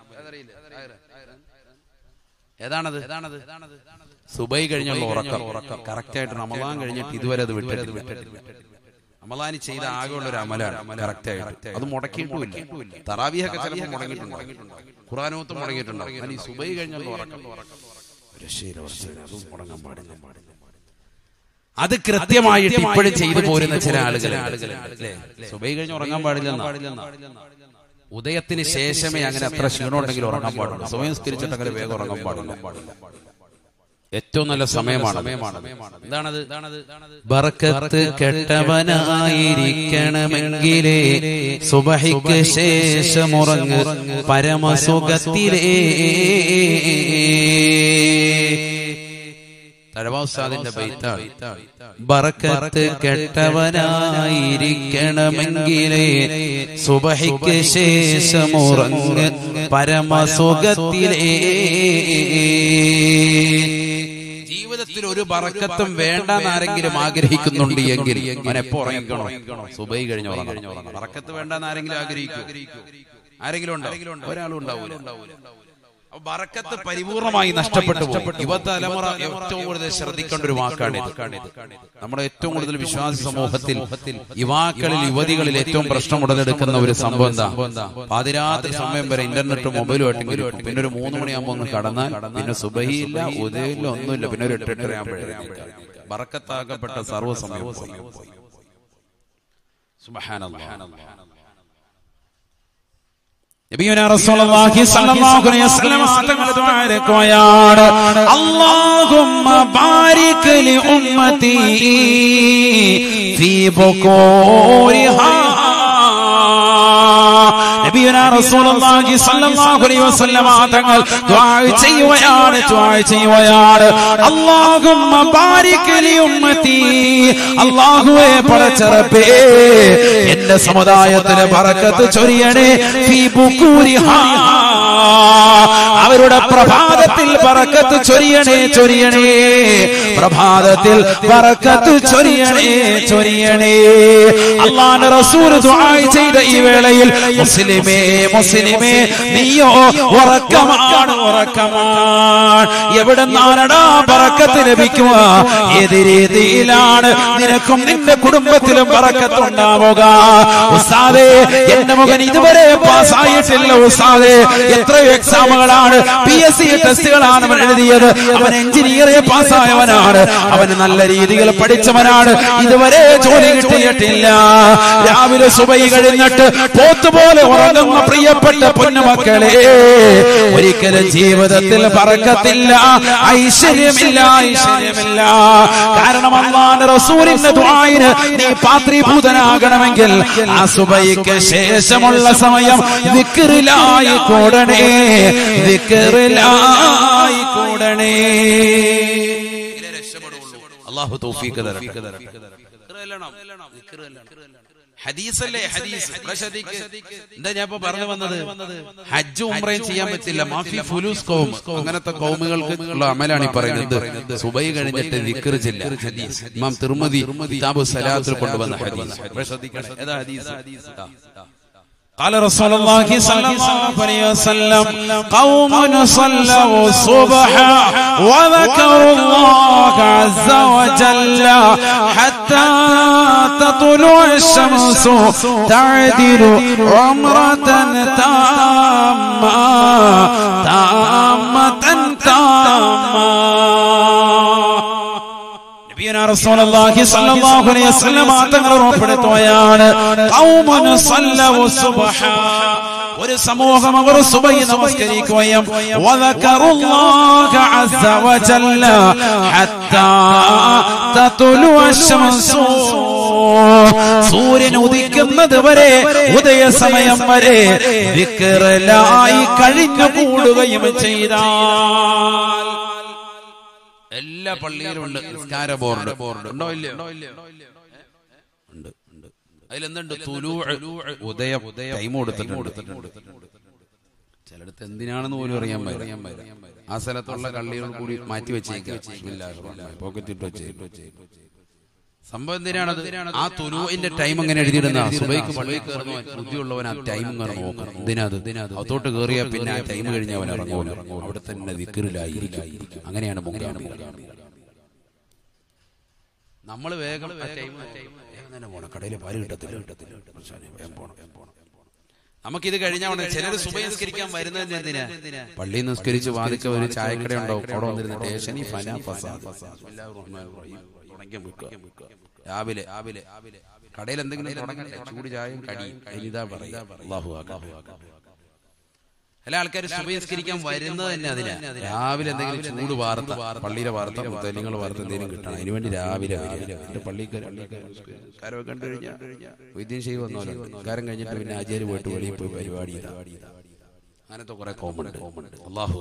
ഏതാണത് ഏതാണത് സുബൈ കഴിഞ്ഞുള്ള ഉറക്കം ഉറക്കം കറക്റ്റ് ആയിട്ട് റമദാൻ കഴിഞ്ഞിട്ട് ഇതുവരെ അത് വിട്ടിട്ടില്ല റമദാനി ചെയ്ത ആകെയുള്ള ഒരു അമലാണ് കറക്റ്റ് ആയിട്ട് അത് മുടക്കിയിട്ടുമില്ല തറാവിയൊക്കെ ചിലപ്പോൾ മുടങ്ങിയിട്ടുണ്ട് ഖുറാനോത്ത് മുടങ്ങിയിട്ടുണ്ടാവും എന്നാൽ ഈ സുബൈ കഴിഞ്ഞുള്ള ഉറക്കം അത് കൃത്യമായിട്ട് ഇപ്പോഴും ചെയ്തു പോരുന്ന ചില ആളുകൾ സുബൈ കഴിഞ്ഞ് ഉറങ്ങാൻ പാടില്ലെന്ന ഉദയത്തിന് ശേഷമേ അങ്ങനെ അത്ര ക്ഷീണമുണ്ടെങ്കിൽ ഉറങ്ങാൻ പാടുള്ളൂ സമയം സ്കരിച്ചിട്ട് അങ്ങനെ വേഗം ഉറങ്ങാൻ പാടില്ല ഏറ്റവും നല്ല സമയമാണ് എന്താണത് ബർക്കത്ത് കെട്ടവനായിരിക്കണമെങ്കിലേ സുബഹിക്ക് ശേഷമുറങ്ങ് പരമസുഖത്തിലേ തഴവാസാദിന്റെ ബൈത്താണ് ബർക്കത്ത് കെട്ടവനായിരിക്കണമെങ്കിലേ സുബഹിക്ക് ശേഷമുറങ്ങ് പരമസുഖത്തിലേ ജീവിതത്തിൽ ജീവിതത്തിൽ ഒരു ബറക്കത്തും വേണ്ടെന്ന് ആരെങ്കിലും ആഗ്രഹിക്കുന്നുണ്ട് എങ്കിൽ അവൻ എപ്പോ ഉറങ്ങിക്കണോ സുബൈ കഴിഞ്ഞ് ഉറങ്ങണം ബറക്കത്ത് വേണ്ടെന്ന് ആരെങ്കിലും ആഗ്രഹിക്കും ആരെങ്കിലും ഉണ്ടോ ഒരാളും ഉണ്ടാവൂല അപ്പൊ ബറക്കത്ത് പരിപൂർണമായി നഷ്ടപ്പെട്ടു പോകും. യുവ തലമുറ ഏറ്റവും കൂടുതൽ ശ്രദ്ധിക്കേണ്ട ഒരു വാക്കാണ് ഇത് നമ്മുടെ ഏറ്റവും കൂടുതൽ വിശ്വാസ സമൂഹത്തിൽ യുവാക്കളിൽ യുവതികളിൽ ഏറ്റവും പ്രശ്നം ഉടലെടുക്കുന്ന ഒരു സംഭവം എന്താ പാതിരാത്രി സമയം വരെ ഇന്റർനെറ്റ് മൊബൈലും ആയിട്ട് പിന്നെ ഒരു മൂന്ന് മണിയാകുമ്പോൾ ഒന്ന് കടന്നാൽ പിന്നെ സുബഹിയില്ല ഉദയമില്ല ഒന്നുമില്ല പിന്നെ ഒരു എട്ട് എട്ടര ആകുമ്പോഴേ ബറക്കത്താക്കപ്പെട്ട സർവ്വസമയം പോയി. സുബ്ഹാനല്ലാഹ്. നബിയുനാ റസൂലുള്ളാഹി സ്വല്ലല്ലാഹു അലൈഹി വസല്ലം തങ്ങൾ ദുആ ഇറക്കുകയാണ് അല്ലാഹുമ്മ ബാരിക് ലി ഉമ്മതി ഫീ ബുകൂരിഹാ നബിയുനാ റസൂലുള്ളാഹി സ്വല്ലല്ലാഹു അലൈഹി വസല്ലം തങ്ങൾ ദുആ ചെയ്യുകയാണ് ദുആ ചെയ്യുകയാണ് അല്ലാഹുമ്മ ബാരിക് ലി ഉമ്മതി അല്ലാഹുവേ പടച്ചറപ്പേ എന്റെ സമുദായത്തിന് ബറക്കത്ത് ചൊരിയണേ ഫീ ബുകൂരിഹാ അവരുടെ പ്രഭാതത്തിൽ ബറക്കത്ത് ചൊരിയണേ ചൊരിയണേ പ്രഭാതത്തിൽ ബറക്കത്ത് ചൊരിയണേ ചൊരിയണേ അള്ളാന്റെ റസൂൽ ദുആ ചെയ്ത ഈ വേളയിൽ മുസ്ലിമേ മുസ്ലിമേ നീയോ ഉറക്കമാണ് ഉറക്കമാണ് എവിടെ നിന്നാണടാ ബറക്കത്ത് ലഭിക്കുക ഏത് രീതിയിലാണ് നിനക്കും നിന്റെ കുടുംബത്തിലും ബറക്കത്ത് ഉണ്ടാവുക ഉസ്താദേ എന്റെ മകൻ ഇതുവരെ പാസ്സായിട്ടില്ല ഉസ്താദേ എത്രയോ എക്സാമുകളാണ് പി എസ് സി ടെസ്റ്റുകളാണ് അവൻ എഴുതിയത് അവൻ എഞ്ചിനീയറെ പാസ്സായവനാണ് അവൻ നല്ല രീതിയിൽ പഠിച്ചവനാണ് ഇതുവരെ ജോലി കിട്ടിയിട്ടില്ല രാവിലെ സുബൈ കഴിഞ്ഞിട്ട് പോത്തുപോലെ ഉറങ്ങുന്ന പ്രിയപ്പെട്ട പൊന്നുമക്കളെ ഒരിക്കലും ജീവിതത്തിൽ പറക്കത്തില്ല ഐശ്വര്യമില്ല ഐശ്വര്യമില്ല കാരണം അള്ളാന്റെ റസൂലിന്റെ ദ്വായിന് നീ പാത്രീഭൂതനാകണമെങ്കിൽ ആ സുബൈക്ക് ശേഷമുള്ള സമയം വിക്കറിലായി കൂടണേ വിക്കറിലായി കൂടണേ അള്ളാഹു തൗഫീഖ് തരട്ടെ ഹദീസല്ലേ ഹദീസ് ഇവിടെ ശ്രദ്ധിക്ക്. എന്താ ഞാൻ ഇപ്പൊ പറഞ്ഞു വന്നത് ഹജ്ജ് ഉംറയും ചെയ്യാൻ പറ്റില്ല മാഫി ഫുലൂസ് കൗം അങ്ങനത്തെ കൗമുകൾക്ക് ഉള്ള അമലാണ് ഈ പറയുന്നത് സുബൈ കഴിഞ്ഞിട്ട് വിക്കർ ചെല്ല ഹദീസ് ഇമാം തിരുമതി കിതാബു സലാത്തിൽ കൊണ്ടുവന്ന ഹദീസ് ഇവിടെ ശ്രദ്ധിക്കണം ഏതാ ഹദീസ് ആ. قال رسول الله صلى الله عليه وسلم قوم صلوا الصبح وذكروا الله عز وجل حتى تطلع الشمس تعدل عمرة تامة تامة تامة നബിയുനാ റസൂലുള്ളാഹി സ്വല്ലല്ലാഹു അലൈഹി വസല്ലം തങ്ങൾ ഉറപ്പെടുത്തുകയാണ് ഖൗമുൻ സല്ലവു സുബ്ഹ ഒരു സമൂഹം അവർ സുബൈ നമസ്കരിക്കുകയും വദക്കറുല്ലാഹ അസ്സ വജല്ല ഹത്താ തതുലു അശ്ശംസു സൂര്യൻ ഉദിക്കുന്നത് വരെ ഉദയ സമയം വരെ വിക്റലായി കഴിഞ്ഞു കൂടുകയും ചെയ്താൽ എല്ലാ പള്ളിയിലും ഉണ്ട് നിസ്കാര ബോർഡ് ഉണ്ടോ ഇല്ലയോ ഉണ്ട് ഉണ്ട് അതിലെന്തുണ്ട് തുലൂ ഉദയ ടൈം കൊടുത്തിട്ടുണ്ട് ചിലടത്ത് എന്തിനാണെന്ന് പോലും അറിയാൻ പറ്റും ആ സ്ഥലത്തുള്ള കള്ളികൾ കൂടി മാറ്റി വെച്ചേക്കാം പോക്കറ്റിട്ട് വെച്ചേ സംഭവം എന്തിനാണത് ആ തുലുവിന്റെ ടൈം അങ്ങനെ എഴുതിയിടുന്ന സുബൈക്ക് പള്ളിയിൽ കയറുന്ന ബുദ്ധിയുള്ളവൻ ആ ടൈം ഇങ്ങനെ നോക്കണം എന്തിനാത് അകത്തോട്ട് കയറിയാൽ പിന്നെ ആ ടൈം കഴിഞ്ഞ് അവൻ ഇറങ്ങൂല അവിടെ തന്നെ വിക്കറിലായിരിക്കും അങ്ങനെയാണ് മുഖ്യാണ് നമ്മൾ വേഗം ആ ടൈം വേഗം തന്നെ പോണം കടയിൽ പാല് കിട്ടത്തില്ല കിട്ടത്തില്ല വേഗം പോണം വേഗം പോണം നമുക്കിത് കഴിഞ്ഞാൽ ചിലർ സുബഹിസ്കരിക്കാൻ വരുന്നത് എന്തിനാ പള്ളി നിസ്കരിച്ച് വാദിക്ക ഒരു ചായക്കട ഉണ്ടാവും അവിടെ വന്നിരുന്ന സ്റ്റേഷനി ഫന ഫസാദ് തുടങ്ങി വെക്കുക രാവിലെ രാവിലെ കടയിൽ എന്തെങ്കിലും തുടങ്ങട്ടെ ചൂട് ചായയും കടിയും ഇതാ പറയാ അള്ളാഹു ചില ആൾക്കാർ സുബഹിസ്കരിക്കാൻ വരുന്നത് തന്നെ അതിനാ രാവിലെ എന്തെങ്കിലും ചൂട് വാർത്ത പള്ളിയിലെ വാർത്ത മുത്തലിങ്ങൾ വാർത്ത എന്തെങ്കിലും കിട്ടണം അതിനുവേണ്ടി രാവിലെ വരിക. എന്റെ പള്ളിക്കാർ കാരൊക്കെ കണ്ടു കഴിഞ്ഞാൽ വൈദ്യം ചെയ്ത് വന്നോലോ കാരം കഴിഞ്ഞിട്ട് പിന്നെ ആചാര്യ പോയിട്ട് വെളിയിൽ പോയി പരിപാടി ഇതാ അങ്ങനത്തെ കുറെ കോമുണ്ട് അള്ളാഹു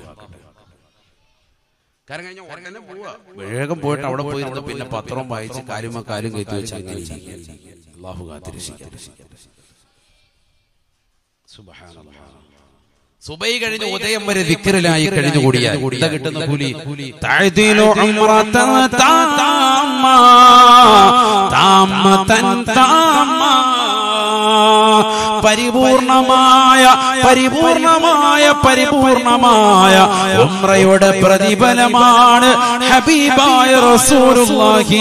കാരം കഴിഞ്ഞ ഉടനെ പോവാ വേഗം പോയിട്ട് അവിടെ പോയിരുന്ന് പിന്നെ പത്രം വായിച്ച് കാലുമ കാലും കയറ്റി വെച്ച് അങ്ങനെ ഇരിക്കുക. അള്ളാഹു കാത്തിരക്ഷിക്കട്ടെ സുബ്ഹാനല്ലാഹ് സുബൈ കഴിഞ്ഞ് ഉദയം വരെ ദിക്കറിലായി കഴിഞ്ഞുകൂടിയാൽ എന്താ കിട്ടുന്ന കൂലി تعدل عمرة تامة تامة تامة പരിപൂർണമായ പരിപൂർണമായ പരിപൂർണമായ ഉംറയുടെ പ്രതിഫലമാണ് ഹബീബായ റസൂലുള്ളാഹി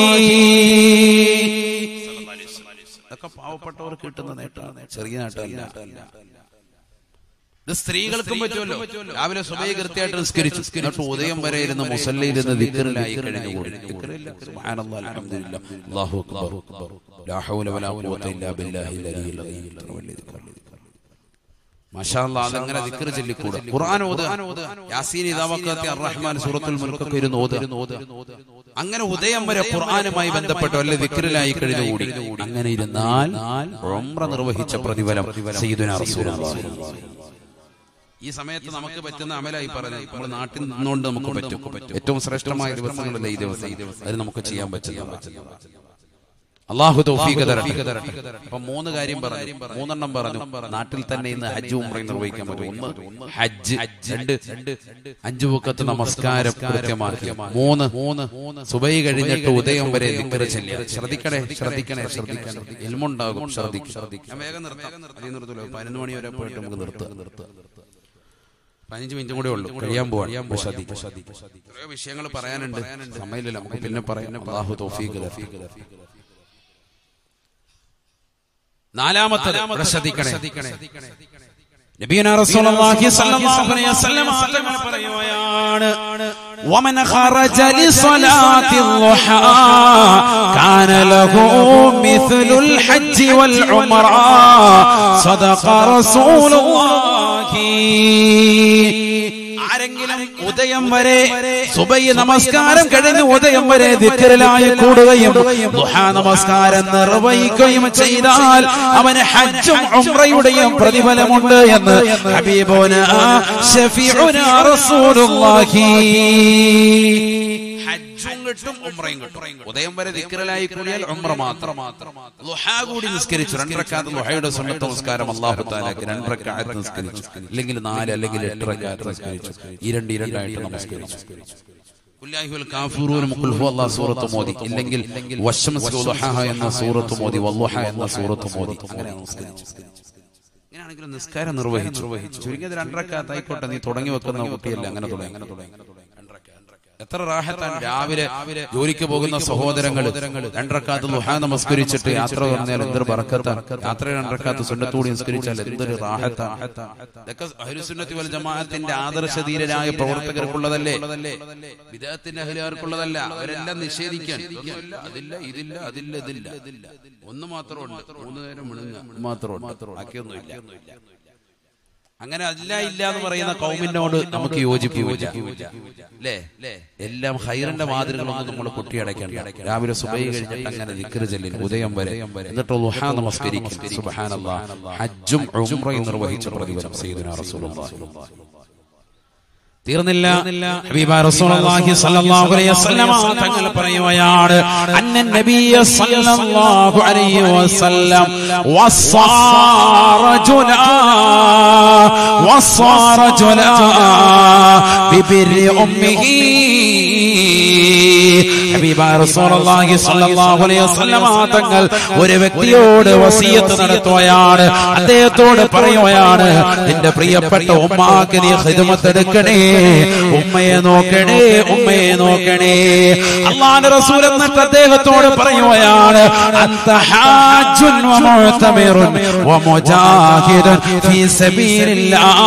ഇതൊക്കെ പാവപ്പെട്ടവർക്ക് കിട്ടുന്ന നേട്ടമാണ് ചെറിയ നേട്ടമല്ല ഇത് സ്ത്രീകൾക്കും പറ്റുമല്ലോ രാവിലെ സുബൈ കൃത്യമായിട്ട് നിസ്കരിച്ചു എന്നിട്ട് ഉദയം വരെ ഇരുന്ന് മുസല്ലയിൽ ഇരുന്ന് ദിക്കറിലായി കഴിഞ്ഞുകൂടി ദിക്റില്ല. സുബ്ഹാനല്ലാഹ്, അൽഹംദുലില്ലാഹ്, അല്ലാഹു അക്ബർ. ലാ ഹൗല വലാ ഖുവത ഇല്ലാ ബില്ലാഹിൽ അലിയിൽ അലീം. ഇത്ര വലിയ ദിക്ർ. മാഷാ അല്ലാഹ്, അതങ്ങനെ ദിക്ർ ചൊല്ലിക്കൂടാ. ഖുർആൻ ഓതുക. യാസീൻ ഇദാ വഖഅത്തി അർറഹ്മാൻ സൂറത്തുൽ മുൽക്കൊക്കെ ഇരുന്ന് ഓതുക. അങ്ങനെ ഉദയം വരെ ഖുർആനുമായി ബന്ധപ്പെട്ട് വല്ല ദിക്റിലായി കഴിഞ്ഞുകൂടി അങ്ങനെ ഇരുന്നാൽ ഉംറ നിർവഹിച്ച പ്രതിഫലം സയ്യിദുനാ റസൂലുള്ളാഹി ഈ സമയത്ത് നമുക്ക് പറ്റുന്ന അമലായി പറഞ്ഞത് നമ്മൾ നാട്ടിൽ നിന്നുകൊണ്ട് നമുക്ക് പറ്റും ഏറ്റവും ശ്രേഷ്ഠമായ ദിവസങ്ങളല്ലേ ഈ ദിവസം അത് നമുക്ക് ചെയ്യാൻ പറ്റുന്ന അള്ളാഹു തൗഫീഖ് തരട്ടെ അപ്പൊ മൂന്ന് കാര്യം പറഞ്ഞു മൂന്നെണ്ണം പറഞ്ഞു നാട്ടിൽ തന്നെ ഇന്ന് ഹജ്ജ് ഉംറയും നിർവഹിക്കാൻ പറ്റും ഒന്ന് ഹജ്ജ് രണ്ട് അഞ്ചു വക്കത്ത് നമസ്കാരം കൃത്യമാക്കി മൂന്ന് മൂന്ന് സുബൈ കഴിഞ്ഞിട്ട് ഉദയം വരെ ദിക്റ് ചൊല്ലുക. ശ്രദ്ധിക്കണേ ശ്രദ്ധിക്കണേ ശ്രദ്ധിക്കണേ എൽമുണ്ടാകും ശ്രദ്ധിക്കും ഞാൻ വേഗം നിർത്താം അധികം നിർത്തൂല പതിനൊന്ന് മണി വരെ പോയിട്ട് നമുക്ക് നിർത്താം നിർത്താം പതിനഞ്ച് മിനിറ്റും കൂടെ ഉള്ളൂ കഴിയാൻ പോവാൻ എത്രയോ വിഷയങ്ങൾ പറയാനുണ്ട് സമയമില്ല നമുക്ക് പിന്നെ പറയാൻ അള്ളാഹു തൗഫീഖ് തരട്ടെ. നാലാമത്തെ ഇവിടെ ശ്രദ്ധിക്കണേ നബിയുന റസൂലുള്ളാഹി സ്വല്ലല്ലാഹു അലൈഹി വസല്ലം തങ്ങൾ പറയുകയാണ് ومن خرج لصلاة الضحى كان له مثل الحج والعمرة صدق رسول الله ആരെങ്കിലും ഉദയം വരെ സുബൈ നമസ്കാരം കഴിഞ്ഞ് ഉദയം വരെ ദിക്കറിലായി കൂടുകയും ദുഹാ നമസ്കാരം നിർവഹിക്കുകയും ചെയ്താൽ അവന് ഹജ്ജും ഉംറയുടെയും പ്രതിഫലമുണ്ട് എന്ന് ഹബീബുന ഷഫീഉന റസൂലുള്ളാഹി ഹജ്ജും കിട്ടും ഉംറയും കിട്ടും ഉദയം വരെ ദിക്റലായി കൂടിയാൽ ഉംറ മാത്രം ലുഹാ കൂടി നിസ്കരിച്ചു രണ്ടരക്കാത്ത ലുഹയുടെ സുന്നത്ത് നമസ്കാരം അല്ലാഹു തആലക്ക് രണ്ടരക്കാത്ത് നിസ്കരിച്ചു അല്ലെങ്കിൽ നാല് അല്ലെങ്കിൽ എട്ട് റക്കാത്ത് നിസ്കരിച്ചു ഈ രണ്ട് ഇരണ്ടായിട്ട് നമസ്കരിച്ചു ഖുല്ലാഹിൽ കാഫിറൂൻ ഖുൽ ഹു അല്ലാഹ് സൂറത്ത് മോദി ഇല്ലെങ്കിൽ വശംസ് വളുഹാ എന്ന സൂറത്ത് മോദി വല്ലുഹ എന്ന സൂറത്ത് മോദി അങ്ങനെ നമസ്കരിച്ചു ഇങ്ങനെയാണെങ്കിൽ നിസ്കാരം നിർവഹിച്ചു ചുരുങ്ങിയത് രണ്ടരക്കാത്ത് ആയിക്കോട്ടെ നീ തുടങ്ങി വെക്കുന്ന കുട്ടിയല്ല അങ്ങനെ തുടങ്ങി അങ്ങനെ തുടങ്ങി എത്ര റാഹത്താണ് രാവിലെ ജോലിക്ക് പോകുന്ന സഹോദരങ്ങൾ രണ്ടരക്കാത്ത് ലുഹാ നമസ്കരിച്ചിട്ട് യാത്ര പറഞ്ഞാൽ എന്തൊരു ബർക്കത്താണ് യാത്ര രണ്ടരക്കാത്ത് സുന്നത്തൂടി നിസ്കരിച്ചാൽ എന്തൊരു റാഹത്താണ് ഇതൊക്കെ അഹ്ലുസുന്നത്തി വൽ ജമാഅത്തിന്റെ ആദർശധീരരായ പ്രവർത്തകർക്കുള്ളതല്ലേ വിദേഹത്തിന്റെ അഹലുകാർക്കുള്ളതല്ല അവരെല്ലാം നിഷേധിക്കാൻ ഇതൊന്നുമില്ല, അതില്ല ഇതില്ല അതില്ല ഇതില്ല ഒന്ന് മാത്രമുണ്ട് മൂന്ന് നേരം മിണുങ്ങ മാത്രമുണ്ട് ബാക്കിയൊന്നുമില്ല അങ്ങനെ അല്ല ഇല്ല എന്ന് പറയുന്ന കൗമിനോട് നമുക്ക് യോജിപ്പില്ല അല്ലേ എല്ലാം ഹൈറിന്റെ മാതൃകളൊന്നും നമ്മൾ കുട്ടിയടയ്ക്കണ്ട രാവിലെ സുബൈ കഴിഞ്ഞിട്ട് അങ്ങനെ ദിക്ർ ചെല്ലിൽ ഉദയം വരെ എന്നിട്ട് ലുഹാ നമസ്കരിക്കും സുബ്ഹാനല്ലാഹ് ഹജ്ജും ഉംറയും നിർവഹിച്ച പ്രതിഫലം സയ്യിദുനാ റസൂലുള്ളാഹി തീർന്നില്ല ഹബീബ റസൂലുള്ളാഹി സ്വല്ലല്ലാഹു അലൈഹി വസല്ലം തങ്ങൾ പറയുകയാണ് അന്ന നബിയ സ്വല്ലല്ലാഹു അലൈഹി വസല്ലം വസ്സാറജുല വസ്സാറജുല ബിബിരി ഉമ്മിഹി ഹബീബ റസൂലുള്ളാഹി സ്വല്ലല്ലാഹു അലൈഹി വസല്ലം തങ്ങൾ ഒരു വ്യക്തിയോട് വസിയത്ത് നടത്തുകയാണ് അദ്ദേഹത്തോട് പറയുകയാണ് നിന്റെ പ്രിയപ്പെട്ട ഉമ്മാക്ക് നീ ഖിദ്മത്ത് എടുക്കണേ ഉമ്മയെ നോക്കണേ ഉമ്മയെ നോക്കണേ അള്ളാന്റെ റസൂൽ എന്നിട്ട് അദ്ദേഹത്തോട് പറയുകയാണ് അന്ത ഹാജുൻ വമുഅ്തമിറുൻ വമുജാഹിദുൻ ഫീ സബീലില്ലാഹ്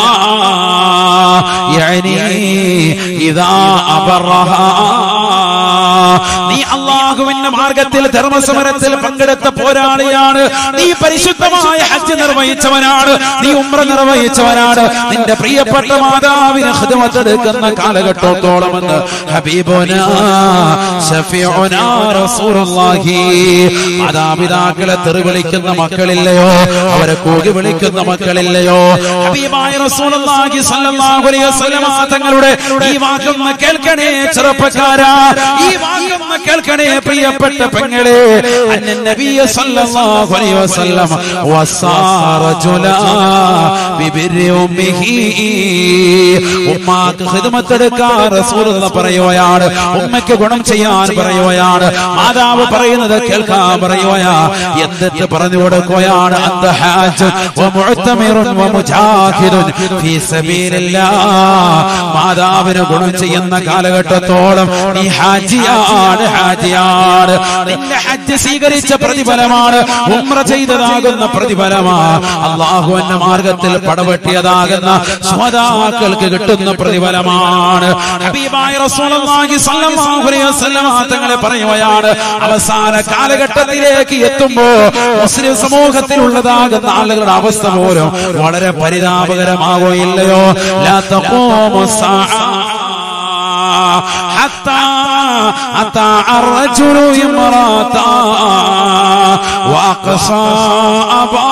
യഅനി ഇദാ അബറഹാ നീ അള്ളാഹുവിന്റെ മാർഗത്തിൽ ധർമ്മസമരത്തിൽ പങ്കെടുത്ത പോരാളിയാണ് നീ പരിശുദ്ധമായ ഹജ്ജ് നിർവഹിച്ചവനാണ് നീ ഉമ്ര നിർവഹിച്ചവനാണ് നിന്റെ പ്രിയപ്പെട്ട മാതാവിന് ഹിദ്മത്തെടുക്കുന്ന കാലഘട്ടത്തോളം എന്ന് ഹബീബുന ഷഫീഉന റസൂൽ റസൂലുള്ളാഹി മാതാപിതാക്കളെ തെറി വിളിക്കുന്ന മക്കളില്ലയോ അവരെ കൂകി വിളിക്കുന്ന മക്കളില്ലയോ ഹബീബായ റസൂലുള്ളാഹി സ്വല്ലല്ലാഹു അലൈഹി വസല്ലമ തങ്ങളുടെ ഈ വാക്കൊന്ന് കേൾക്കണേ ചെറുപ്പക്കാരാ ഈ വാക്കൊന്ന് കേൾക്കണേ പ്രിയപ്പെട്ട പെങ്ങളെ അന്ന നബിയ സല്ലല്ലാഹു അലൈഹി വസല്ലം വസാറ ജുലാ ബിബിരി ഉമ്മിഹി ഉമ്മാക്ക് ഖിദ്മത്ത് എടുക്കാൻ റസൂലുള്ള പറയുകയാണ് ഉമ്മയ്ക്ക് ഗുണം ചെയ്യാൻ പറയുകയാണ് മാതാവ് പറയുന്നത് കേൾക്കാൻ പറയുകയാ എന്തെന്ന് പറഞ്ഞു കൊടുക്കുകയാണ് അന്ത ഹാജ് വമുഅ്തമിറുൻ വമുജാഹിദുൻ ഫീ സബീലില്ലാഹ് മാതാവിന് ഗുണം ചെയ്യുന്ന കാലഘട്ടത്തോളം നീ ഹാജിയാണ് ഹാജിയാണ് നിന്റെ ഹജ്ജ് സ്വീകരിച്ച പ്രതിഫലമാണ് ഉംറ ചെയ്തതാകുന്ന പ്രതിഫലമാണ് അള്ളാഹു എന്ന മാർഗത്തിൽ പടവെട്ടിയതാകുന്ന ശ്രോതാക്കൾക്ക് കിട്ടുന്ന പ്രതിഫലമാണ് ഹബീബായ റസൂലുള്ളാഹി സ്വല്ലല്ലാഹു അലൈഹി വസല്ലം തങ്ങളെ പറയുകയാണ് അവസാന കാലഘട്ടത്തിലേക്ക് എത്തുമ്പോ മുസ്ലിം സമൂഹത്തിലുള്ളതാകുന്ന ആളുകളുടെ അവസ്ഥ പോലും വളരെ പരിതാപകരമാകുകയില്ലയോ ലാ തഖൂമു الساعة حتى أتى الرجل امرأة وأقصى أبا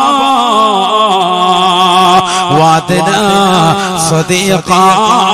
وادنا صديقا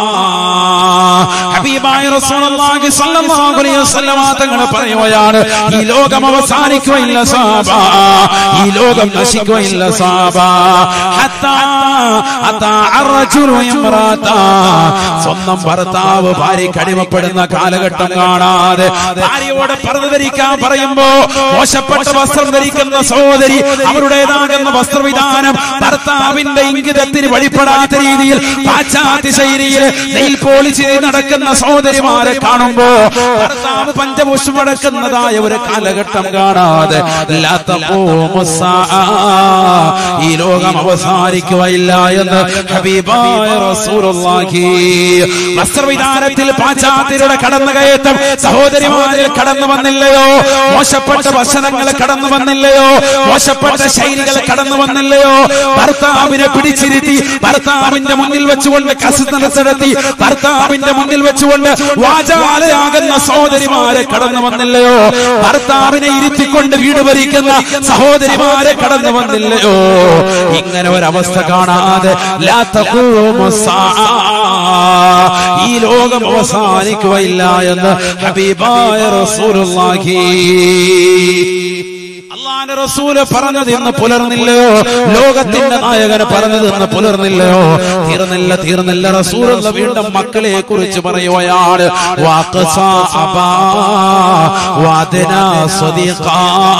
ഹബീബായ റസൂലുള്ളാഹി സ്വല്ലല്ലാഹു അലൈഹി വസല്ലമ തങ്ങൾ പറയുകയാണ് ഈ ലോകം അവസാനിക്കുകയില്ല സാബ ഈ ലോകം നശിക്കുകയില്ല സാബ ഹത്താ അതാ അർജുലു ഇംറാത സ്വന്തം ഭർത്താവ് ഭാര്യയ്ക്ക് അടിമപ്പെടുന്ന കാലഘട്ടം കാണാതെ ഭാര്യയോട് പറഞ്ഞു ധരിക്കാൻ പറയുമ്പോ മോശപ്പെട്ട വസ്ത്രം ധരിക്കുന്ന സഹോദരി അവരുടേതാകുന്ന വസ്ത്രവിധാനം ഭർത്താവിന്റെ ഇംഗിതത്തിന് വഴിപ്പെടാത്ത രീതിയിൽ പാശ്ചാത്യ ശൈലിയിൽ നെയിൽ പോളിച്ച് നടക്കുന്ന സഹോദരിമാരെ കാണുമ്പോ ഭർത്താവ് പഞ്ചപുഷ്പം അടക്കുന്നതായ ഒരു കാലഘട്ടം കാണാതെ ലാ തഖൂമു സ്സാഅ. ഈ ലോകം അവസാനിക്കുകയില്ല എന്ന് ഹബീബായ റസൂലുള്ളാഹി വസ്ത്രവിധാനത്തിൽ പാശ്ചാത്യരുടെ കടന്നുകയറ്റം സഹോദരിമാരിൽ കടന്നു വന്നില്ലയോ മോശപ്പെട്ട ഭക്ഷണങ്ങൾ കടന്നു വന്നില്ലയോ മോശപ്പെട്ട ശൈലികൾ കടന്നു വന്നില്ലയോ ഭർത്താവിനെ പിടിച്ചിരുത്തി ഭർത്താവിന്റെ മുന്നിൽ വെച്ചുകൊണ്ട് കസുനടത്തി ഭർത്താവിന്റെ മുന്നിൽ വെച്ചുകൊണ്ട് വാചാലയാകുന്ന സഹോദരിമാരെ കടന്നു വന്നില്ലയോ ഭർത്താവിനെ ഇരുത്തിക്കൊണ്ട് വീട് ഭരിക്കുന്ന സഹോദരിമാരെ കടന്നു വന്നില്ലയോ ഇങ്ങനെ ഒരവസ്ഥ കാണാതെ ലാ തഖൂമു സ്സാഅ. ഈ ലോകം അവസാനിക്കുകയില്ല എന്ന് ഹബീബായ റസൂലുള്ളാഹി അള്ളാന്റെ റസൂല് പറഞ്ഞത് ഇന്ന് പുലർന്നില്ലയോ ലോകത്തിന്റെ നായകന് പറഞ്ഞത് ഇന്ന് പുലർന്നില്ലയോ തീർന്നില്ല തീർന്നില്ല റസൂലുള്ള വീണ്ടും മക്കളെ കുറിച്ച് പറയുകയാണ് വാഖസ അബാ വാദന സ്വദീഖാ.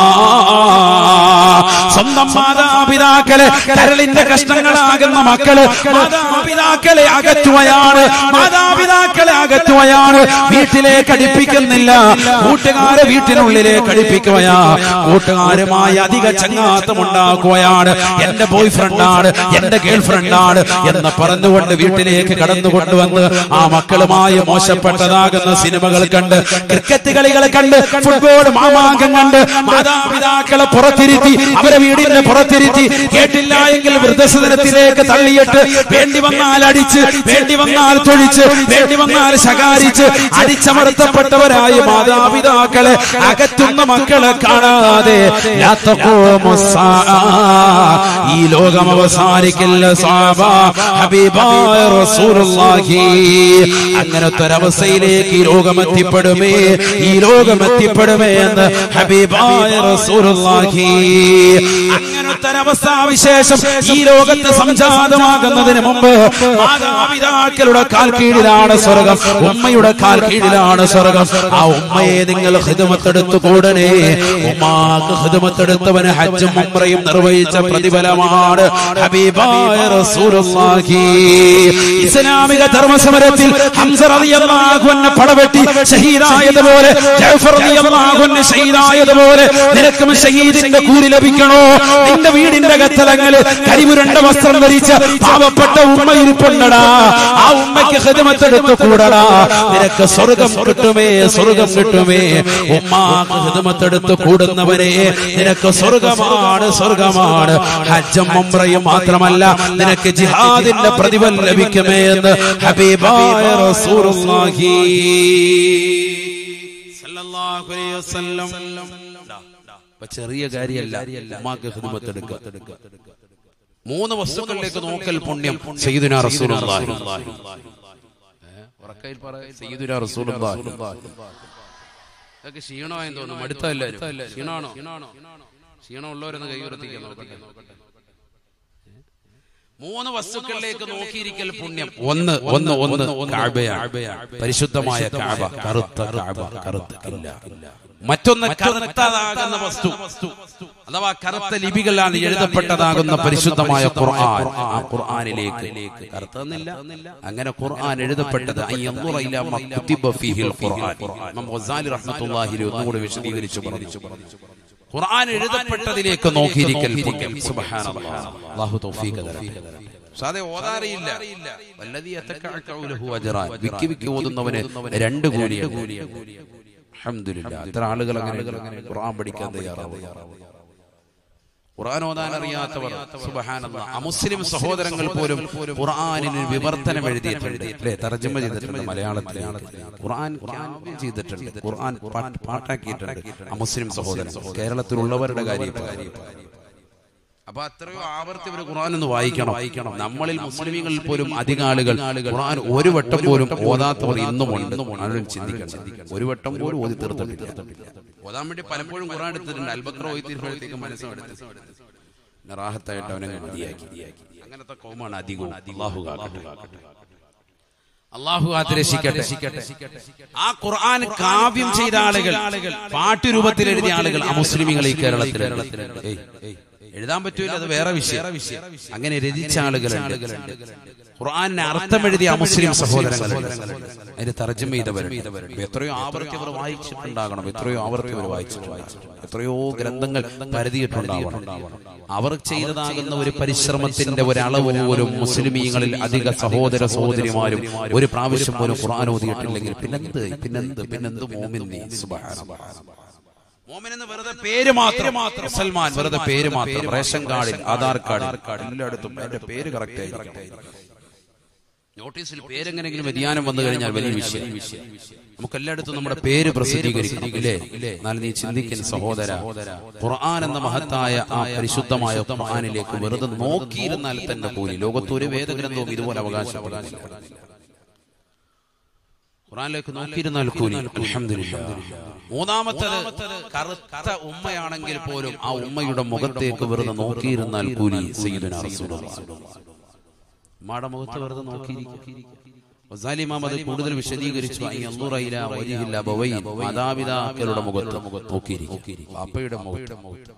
സ്വന്തം മാതാപിതാക്കളെ കരളിന്റെ കഷ്ണങ്ങളാകുന്ന മക്കള് മാതാപിതാക്കളെ അകറ്റുകയാണ് മാതാപിതാക്കളെ അകറ്റുകയാണ് വീട്ടിലേക്ക് അടുപ്പിക്കുന്നില്ല കൂട്ടുകാരെ വീട്ടിനുള്ളിലേക്ക് അടുപ്പിക്കുകയാ കൂട്ടുകാരുമായി അധിക ചങ്ങാത്തം ഉണ്ടാക്കുകയാണ് എന്റെ ബോയ് ഫ്രണ്ടാണ് എന്റെ ഗേൾ ഫ്രണ്ടാണ് എന്ന് പറഞ്ഞുകൊണ്ട് വീട്ടിലേക്ക് കടന്നു കൊണ്ടുവന്ന് ആ മക്കളുമായി മോശപ്പെട്ടതാകുന്ന സിനിമകൾ കണ്ട് ക്രിക്കറ്റ് കളികൾ കണ്ട് ഫുട്ബോൾ മാമാങ്കം കണ്ട് മാതാപിതാക്കളെ പുറത്തിരുത്തി അവരെ വീടിന്റെ പുറത്തിരുത്തി കേട്ടില്ല എങ്കിൽ വൃദ്ധസദനത്തിലേക്ക് തള്ളിയിട്ട് വേണ്ടി വന്നാൽ അടിച്ച് വേണ്ടി വന്നാൽ തൊഴിച്ച് വേണ്ടി വന്നാൽ ശകാരിച്ച് അടിച്ചമർത്തപ്പെട്ടവരായ മാതാപിതാക്കളെ അകറ്റുന്ന മക്കളെ കാണാതെ ലാ തഖൂമു സ്സാഅ. ഈ ലോകം അവസാനിക്കില്ല സാബ ഹബീബായ റസൂലുള്ളാഹി അങ്ങനത്തെ ഒരവസ്ഥയിലേക്ക് ഈ ലോകം എത്തിപ്പെടുമേ ഈ ലോകം എത്തിപ്പെടുമേ എന്ന് ഹബീബായ റസൂലുള്ളാഹി അങ്ങനത്തെ ഒരവസ്ഥാവിശേഷം ഈ ലോകത്ത് സംജാതമാകുന്നതിന് മുമ്പ് മാതാപിതാക്കളുടെ കാൽ കീഴിലാണ് സ്വർഗം ഉമ്മയുടെ കാൽ കീഴിലാണ് സ്വർഗം ആ ഉമ്മയെ നിങ്ങൾ ഹിതമത്തെടുത്തു കൂടനെ ഉമ്മാക്ക് ഹിതമത്തെടുത്തവന് ഹജ്ജും ഉമ്രയും നിർവഹിച്ച പ്രതിഫലമാണ് ഹബീബായ റസൂലുള്ളാഹി ഇസ്ലാമിക ധർമ്മസമരത്തിൽ ഹംസ റളിയല്ലാഹു അൻഹു പടവെട്ടി ഷഹീദായതുപോലെ ജഅഫർ റളിയല്ലാഹു അൻഹു ഷഹീദായതുപോലെ നിനക്കും ഷഹീദിന്റെ കൂലി ലഭിക്കണോ നിന്റെ വീടിന്റെ കത്തലങ്ങളിൽ കരിമുരണ്ട വസ്ത്രം ധരിച്ച പാവപ്പെട്ട ഉമ്മ ഇരിപ്പുണ്ടടാ ആ ഉമ്മയ്ക്ക് ഹിതമത്തെടുത്തു കൂടടാ നിനക്ക് സ്വർഗം കിട്ടുമേ സ്വർഗം കിട്ടുമേ ഉമ്മാക്ക് ഹിതമത്തെടുത്ത് കൂടുന്നവരെ നിനക്ക് സ്വർഗമാണ് സ്വർഗമാണ് ഹജ്ജം ഉംറയും മാത്രമല്ല നിനക്ക് ജിഹാദിന്റെ പ്രതിഫലം ലഭിക്കുമേ എന്ന് ഹബീബായ റസൂലുള്ളാഹി സല്ലല്ലാഹു സല്ലല്ലാഹു അലൈഹി വസല്ലം ഇപ്പൊ ചെറിയ കാര്യമല്ല ഉമ്മാക്ക് ഹിദ്മത്ത് എടുക്കുക മൂന്ന് വസ്തുക്കളിലേക്ക് നോക്കൽ പുണ്യം സയ്യിദുനാ റസൂലുള്ളാഹി ഏ, ഉറക്കയിൽ പറ സയ്യിദുനാ റസൂലുള്ളാഹി ഇതൊക്കെ ക്ഷീണമായെന്ന് തോന്നുന്നു മടുത്തല്ലാരും ക്ഷീണമാണോ ക്ഷീണമുള്ളവരൊന്ന് കൈ ഉയർത്തിക്കാൻ നോക്കട്ടെ മൂന്ന് വസ്തുക്കളിലേക്ക് നോക്കിയിരിക്കൽ പുണ്യം ഒന്ന് ഒന്ന് ഒന്ന് കാബയാണ് പരിശുദ്ധമായ കാബ കറുത്ത കാബ കറുത്ത കില്ല മറ്റൊന്ന് കറുത്തതാകുന്ന വസ്തു അഥവാ കറുത്ത ലിപികളാണ് എഴുതപ്പെട്ടതാകുന്ന പരിശുദ്ധമായ ഖുർആൻ ആ ഖുർആനിലേക്ക് കറുത്തെന്നില്ല അങ്ങനെ ഖുർആൻ എഴുതപ്പെട്ടത് അൻ യൻദുറ ഇലാ മാ കുതിബ ഫീഹിൽ ഖുർആൻ ഇമാം ഗസാലി റഹ്മത്തുള്ളാഹി അലൈഹി ഒന്നുകൂടി വിശദീകരിച്ചു പറഞ്ഞു ഖുർആൻ എഴുതപ്പെട്ടതിലേക്ക് നോക്കിയിരിക്കൽ പുണ്യം സുബ്ഹാനല്ലാഹ് അല്ലാഹു തൗഫീഖ് തരട്ടെ സാധേ ഓതാറിയില്ല വല്ലദീ യതകഅകഉ ലഹു അജ്റാൻ വിക്കി വിക്കി ഓതുന്നവന് രണ്ട് കൂലിയാണ് അൽഹംദുലില്ലാ ഇത്ര ആളുകൾ അങ്ങനെ ഖുർആൻ പഠിക്കാൻ തയ്യാറാവുക ഖുർആൻ ഓതാൻ അറിയാത്തവർ സുബ്ഹാനല്ലാഹ് അമുസ്ലിം സഹോദരങ്ങൾ പോലും ഖുർആനിന് വിവർത്തനം എഴുതിയിട്ടുണ്ട് അല്ലേ തർജ്ജമ ചെയ്തിട്ടുണ്ട് മലയാളത്തിൽ ഖുർആൻ കാവ്യം ചെയ്തിട്ടുണ്ട് ഖുർആൻ പാട്ട് പാട്ടാക്കിയിട്ടുണ്ട് അമുസ്ലിം സഹോദരൻ കേരളത്തിലുള്ളവരുടെ കാര്യം അപ്പൊ അത്രയോ ആവർത്തി ഒരു ഖുർആൻ ഒന്ന് വായിക്കണം വായിക്കണം നമ്മളിൽ മുസ്ലിമീങ്ങളിൽ പോലും അധികം ആളുകൾ ഖുർആൻ ഒരു വട്ടം പോലും ഓതാത്തവർ ഇന്നും ഉണ്ട് ആളുകൾ ചിന്തിക്കണം ഒരു വട്ടം പോലും ഓതി തീർത്തിട്ടില്ല ഓതാൻ വേണ്ടി പലപ്പോഴും ഖുർആൻ എടുത്തിട്ടുണ്ട് അൽബക്ര ഓതി തീരുമ്പോഴത്തേക്ക് മനസ്സെടുത്ത് റാഹത്തായിട്ട് അവനെ മതിയാക്കി അങ്ങനത്തെ കോമാണ് അധികവും അള്ളാഹു കാക്കട്ടെ അള്ളാഹു കാത്തിരക്ഷിക്കട്ടെ ആ ഖുർആൻ കാവ്യം ചെയ്ത ആളുകൾ പാട്ടുരൂപത്തിൽ എഴുതിയ ആളുകൾ ആ മുസ്ലിമികൾ ഈ കേരളത്തിൽ ഏയ്, ഏയ്, എഴുതാൻ പറ്റൂല അത് വേറെ വിഷയം അങ്ങനെ രചിച്ച ആളുകളുണ്ട് ഖുർആാനിന് അർത്ഥം എഴുതിയ മുസ്ലിം സഹോദരങ്ങൾ അതിന് തർജ്ജമ ചെയ്തവരുണ്ട് എത്രയോ ആവർത്തി അവർ വായിച്ചിട്ടുണ്ടാകണം എത്രയോ ആവർത്തി അവർ വായിച്ചിട്ടുണ്ട് എത്രയോ ഗ്രന്ഥങ്ങൾ പരതിയിട്ടുണ്ടാവണം അവർ ചെയ്തതാകുന്ന ഒരു പരിശ്രമത്തിന്റെ ഒരളവ് പോലും മുസ്ലിമീങ്ങളിൽ അധിക സഹോദര സഹോദരിമാരും ഒരു പ്രാവശ്യം പോലും ഖുർആൻ ഓതിയിട്ടില്ലെങ്കിൽ പിന്നെന്ത് പിന്നെന്ത് പിന്നെന്ത് മോമിന്നി സുബ്ഹാനല്ലാഹ് മോമിൻ എന്ന് വെറുതെ പേര് മാത്രം മുസൽമാൻ വെറുതെ പേര് മാത്രം റേഷൻ കാർഡിൽ ആധാർ കാർഡിൽ എല്ലായിടത്തും എന്റെ പേര് കറക്റ്റ് ആയിരിക്കും നോട്ടീസിൽ പേരെങ്ങനെങ്കിലും വ്യതിയാനം വന്നു കഴിഞ്ഞാൽ വലിയ വിഷയം നമുക്ക് എല്ലായിടത്തും നമ്മുടെ പേര് പ്രസിദ്ധീകരിക്കണം ഇല്ലേ എന്നാൽ നീ ചിന്തിക്കുന്ന സഹോദര ഖുർആൻ എന്ന മഹത്തായ ആ പരിശുദ്ധമായ ഖുർആനിലേക്ക് വെറുതെ നോക്കിയിരുന്നാൽ തന്നെ കൂലി ലോകത്ത് ഒരു വേദഗ്രന്ഥവും ഇതുപോലെ അവകാശപ്പെടാനില്ല ഖുറാനിലേക്ക് നോക്കിയിരുന്നാൽ കൂലി അൽഹംദുലില്ലാ മൂന്നാമത്തത് കറുത്ത ഉമ്മയാണെങ്കിൽ പോലും ആ ഉമ്മയുടെ മുഖത്തേക്ക് വെറുതെ നോക്കിയിരുന്നാൽ കൂലി സയ്യിദുനാ റസൂലുള്ളാഹി ഉമ്മയുടെ മുഖത്ത് വെറുതെ നോക്കിയിരിക്കും വസാലിമാം അത് കൂടുതൽ വിശദീകരിച്ചു അൻ യൻദുറ ഇലാ വജ്ഹിൽ അബവൈൻ മാതാപിതാക്കളുടെ മുഖത്ത് നോക്കിയിരിക്കും അപ്പയുടെ മുഖത്ത്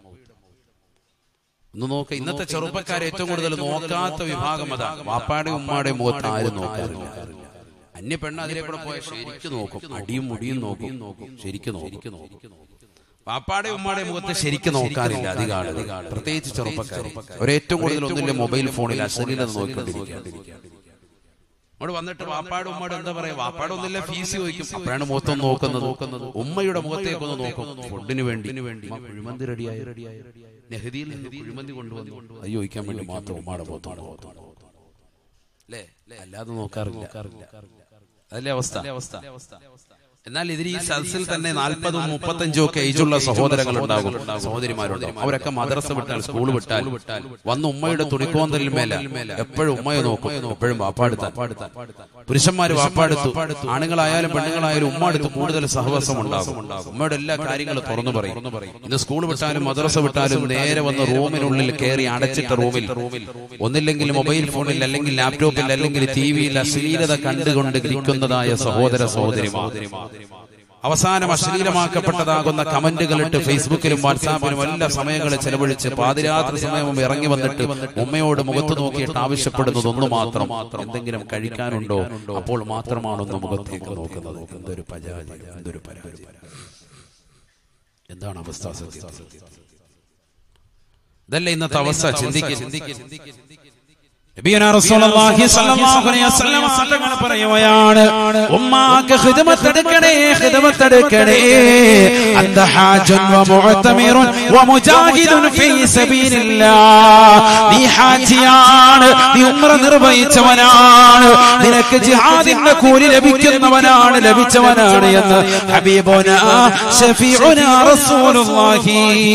ഒന്ന് നോക്ക ഇന്നത്തെ ചെറുപ്പക്കാരെ ഏറ്റവും കൂടുതൽ നോക്കാത്ത വിഭാഗം അതാ വാപ്പാടെ ഉമ്മാടെ മുഖത്ത് ആരും നോക്കാറില്ല അന്യ പെണ്ണ് അതിലെ കൂടെ പോയ ശരിക്കും നോക്കും അടിയും മുടിയും നോക്കും ശരിക്കും നോക്കും പാപ്പാടെ ഉമ്മാടെ മുഖത്ത് ശരിക്കും നോക്കാറില്ല അധികം ആളുകൾ പ്രത്യേകിച്ച് ചെറുപ്പക്കാർ അവരേറ്റവും കൂടുതൽ ഒന്നില്ല മൊബൈൽ ഫോണിൽ അശ്ലീലത നോക്കിക്കൊണ്ടിരിക്കുക അവിടെ വന്നിട്ട് വാപ്പാട് ഉമ്മയുടെ എന്താ പറയാ വാപ്പാട് ഒന്നില്ല ഫീസ് ചോദിക്കും അപ്പോഴാണ് മുഖത്തൊന്ന് നോക്കുന്നത് നോക്കുന്നത് ഉമ്മയുടെ മുഖത്തേക്ക് ഒന്ന് നോക്കും ഫുഡിന് വേണ്ടി ഉമ്മ കുഴിമന്തി റെഡിയായി നെഹദിയിൽ നിന്ന് കുഴിമന്തി കൊണ്ടുവന്നു അത് ചോദിക്കാൻ വേണ്ടി മാത്രം ഉമ്മയുടെ മുഖത്തോട് നോക്കുന്നു അല്ലേ അല്ലാതെ നോക്കാറില്ല അതല്ലേ അവസ്ഥ എന്നാൽ ഇതിന് ഈ സദസ്സിൽ തന്നെ നാൽപ്പതും മുപ്പത്തഞ്ചും ഒക്കെ ഏജുള്ള സഹോദരങ്ങൾ ഉണ്ടാകും സഹോദരിമാരുണ്ടാകും അവരൊക്കെ മദ്രസ വിട്ടാൽ സ്കൂൾ വിട്ടാൽ വന്ന് ഉമ്മയുടെ തുണിക്കോന്തലിൽ മേല എപ്പോഴും ഉമ്മയെ നോക്കും എപ്പോഴും വാപ്പാടുത്ത പുരുഷന്മാര് വാപ്പാടുത്തു ആണുങ്ങളായാലും പെണ്ണുങ്ങളായാലും ഉമ്മ അടുത്ത് കൂടുതൽ സഹവാസം ഉണ്ടാകും ഉമ്മയുടെ എല്ലാ കാര്യങ്ങളും തുറന്നു പറയും ഇന്ന് സ്കൂൾ വിട്ടാലും മദ്രസ വിട്ടാലും നേരെ വന്ന് റൂമിനുള്ളിൽ കയറി അടച്ചിട്ട റൂമിൽ ഒന്നില്ലെങ്കിൽ മൊബൈൽ ഫോണിൽ അല്ലെങ്കിൽ ലാപ്ടോപ്പിൽ അല്ലെങ്കിൽ ടി വിയിൽ അശ്ലീലത കണ്ടുകൊണ്ട് ഇരിക്കുന്നതായ സഹോദര സഹോദരിമാർ അവസാനം അശ്ലീലമാക്കപ്പെട്ടതാകുന്ന കമന്റുകളിട്ട് ഫേസ്ബുക്കിലും വാട്സാപ്പിലും എല്ലാ സമയങ്ങളിൽ ചെലവഴിച്ച് പാതിരാത്രി സമയവും ഇറങ്ങി വന്നിട്ട് ഉമ്മയോട് മുഖത്ത് നോക്കിയിട്ട് ആവശ്യപ്പെടുന്നത് ഒന്ന് മാത്രം എന്തെങ്കിലും കഴിക്കാനുണ്ടോ അപ്പോൾ മാത്രമാണ് ഒന്ന് മുഖത്തേക്ക് നോക്കുന്നത് എന്തൊരു പരാജയം എന്തൊരു പരാജയം എന്താണ് അവസ്ഥ സത്യത്തിൽ ഇതല്ല ഇന്നത്തെ അവസ്ഥ ചിന്തിക്കുക നബിയുനാ റസൂലുള്ളാഹി സ്വല്ലല്ലാഹു അലൈഹി വസല്ലം തങ്ങൾ പറയുകയാണ് ഉമ്മാക്ക് ഖിദ്മത്ത് എടുക്കണേ ഖിദ്മത്ത് എടുക്കണേ അന്ത ഹാജുൻ വ മുഅ്തമിറുൻ വ മുജാഹിദുൻ ഫീ സബീലില്ലാഹ് നീ ഹാജിയാണ് നീ ഉംറ നിർവഹിച്ചവനാണ് നിനക്ക് ജിഹാദിന്റെ കൂലി ലഭിക്കുന്നവനാണ് ലഭിച്ചവനാണ് എന്ന് ഹബീബുന ഷഫീഉന റസൂലുള്ളാഹി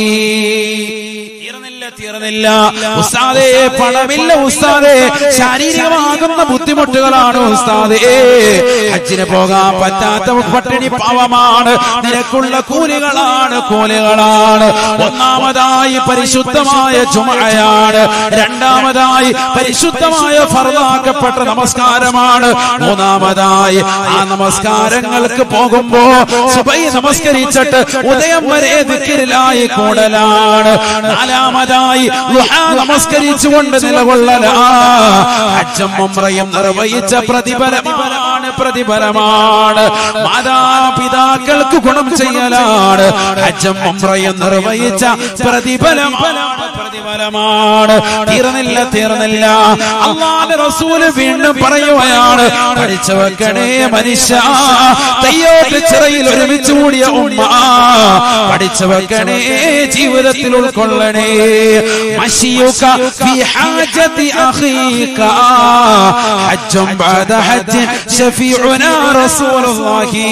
തീർന്നില്ല തീർന്നില്ല ഉസ്താദേ പണമില്ല ഉസ്താദേ ശാരീരികമാകുന്ന ബുദ്ധിമുട്ടുകളാണ് ഉസ്താദേ ഹജ്ജിന് പോകാൻ പറ്റാത്ത പട്ടിണി പാവമാണ് നിനക്കുള്ള കൂലികളാണ് കൂലികളാണ് ഒന്നാമതായി പരിശുദ്ധമായ ചുമയാണ് രണ്ടാമതായി പരിശുദ്ധമായ ഫർദാക്കപ്പെട്ട നമസ്കാരമാണ് മൂന്നാമതായി ആ നമസ്കാരങ്ങൾക്ക് പോകുമ്പോ സുബൈ നമസ്കരിച്ചിട്ട് ഉദയം വരെ ദിക്കിരിലായി കൂടലാണ് നാലാമതായി ളുഹാ നമസ്കരിച്ചുകൊണ്ട് നിലകൊള്ളലാ ഹജ്ജും ഉംറയും നിർവഹിച്ച പ്രതിഫലമാണ് പ്രതിഫലമാണ് മാതാപിതാക്കൾക്ക് ഗുണം ചെയ്യലാണ് ഹജ്ജും ഉംറയും നിർവഹിച്ച പ്രതിഫലമാണ് പ്രതിഫലമാണ് തീർന്നില്ല തീർന്നില്ല അള്ളാന്റെ റസൂല് വീണ്ടും പറയുകയാണ് പഠിച്ചു വെക്കണേ മനുഷ്യ തയ്യോട്ട് ചിറയിൽ ഒരുമിച്ച് കൂടിയ ഉമ്മ പഠിച്ചു വെക്കണേ ജീവിതത്തിൽ ഉൾക്കൊള്ളണേ മഷിയുക ഫി ഹാജതി അഖീക ഹജ്ജും ബഅദ ഹജ്ജ് ഷഫീഉനാ റസൂലുള്ളാഹി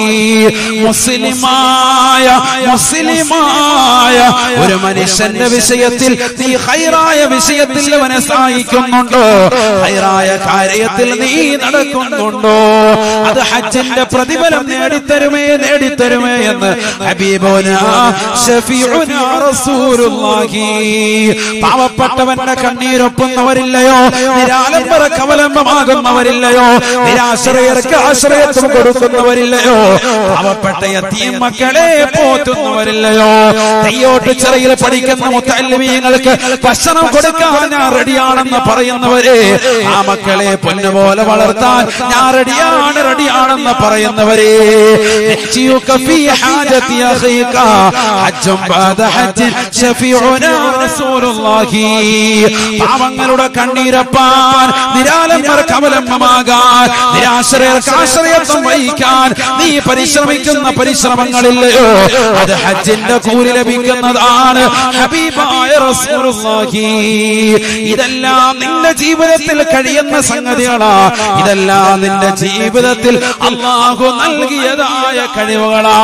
മുസ്ലിമായ മുസ്ലിമായ ഒരു മനുഷ്യന്റെ വിഷയത്തിൽ നീ ഹൈറായ വിഷയത്തിൽ അവനെ സഹായിക്കുന്നുണ്ടോ ഹൈറായ കാര്യത്തിൽ നീ നടക്കുന്നുണ്ടോ അത് ഹജ്ജിന്റെ പ്രതിഫലം നേടിത്തരുമേ നേടിത്തരുമേ എന്ന് ഹബീബുന ഷഫീഉന റസൂലുള്ളാഹി പാവപ്പെട്ടവന്റെ കണ്ണീരൊപ്പുന്നവരില്ലയോ നിരാലംബര കവലംബമാകുന്നവരില്ലയോ നിരാശ്രയർക്ക് ആശ്രയത്വം കൊടുക്കുന്നവരില്ലയോ പാവപ്പെട്ട യത്തീം മക്കളെ പോറ്റുന്നവരില്ലയോ തെയ്യോട്ട് ചെറിയിൽ പഠിക്കുന്ന മുത്തല്ലിമീങ്ങൾക്ക് ഭക്ഷണം കൊടുക്കാൻ ഞാൻ റെഡിയാണെന്ന് പറയുന്നവരെ ആ മക്കളെ പൊന്നുപോലെ വളർത്താൻ ഞാൻ റെഡിയാണ് റെഡിയാണെന്ന് പറയുന്നവരെ نحجيك في حاجة أخيك حج بعد حج شفيعنا رسول الله പാവങ്ങളുടെ കണ്ണീരപ്പാൻ നിരാലംബർക്ക് അവലംബമാകാൻ നിരാശ്രയർക്ക് ആശ്രയത്വം വഹിക്കാൻ നീ പരിശ്രമിക്കുന്ന പരിശ്രമങ്ങളില്ലയോ അത് ഹജ്ജിന്റെ കൂലി ലഭിക്കുന്നതാണ് ഹബീബായ റസൂലുള്ളാഹി ഇതെല്ലാം നിന്റെ ജീവിതത്തിൽ കഴിയുന്ന സംഗതികളാ ഇതെല്ലാം നിന്റെ ജീവിതത്തിൽ അള്ളാഹു നൽകിയതായ കഴിവുകളാ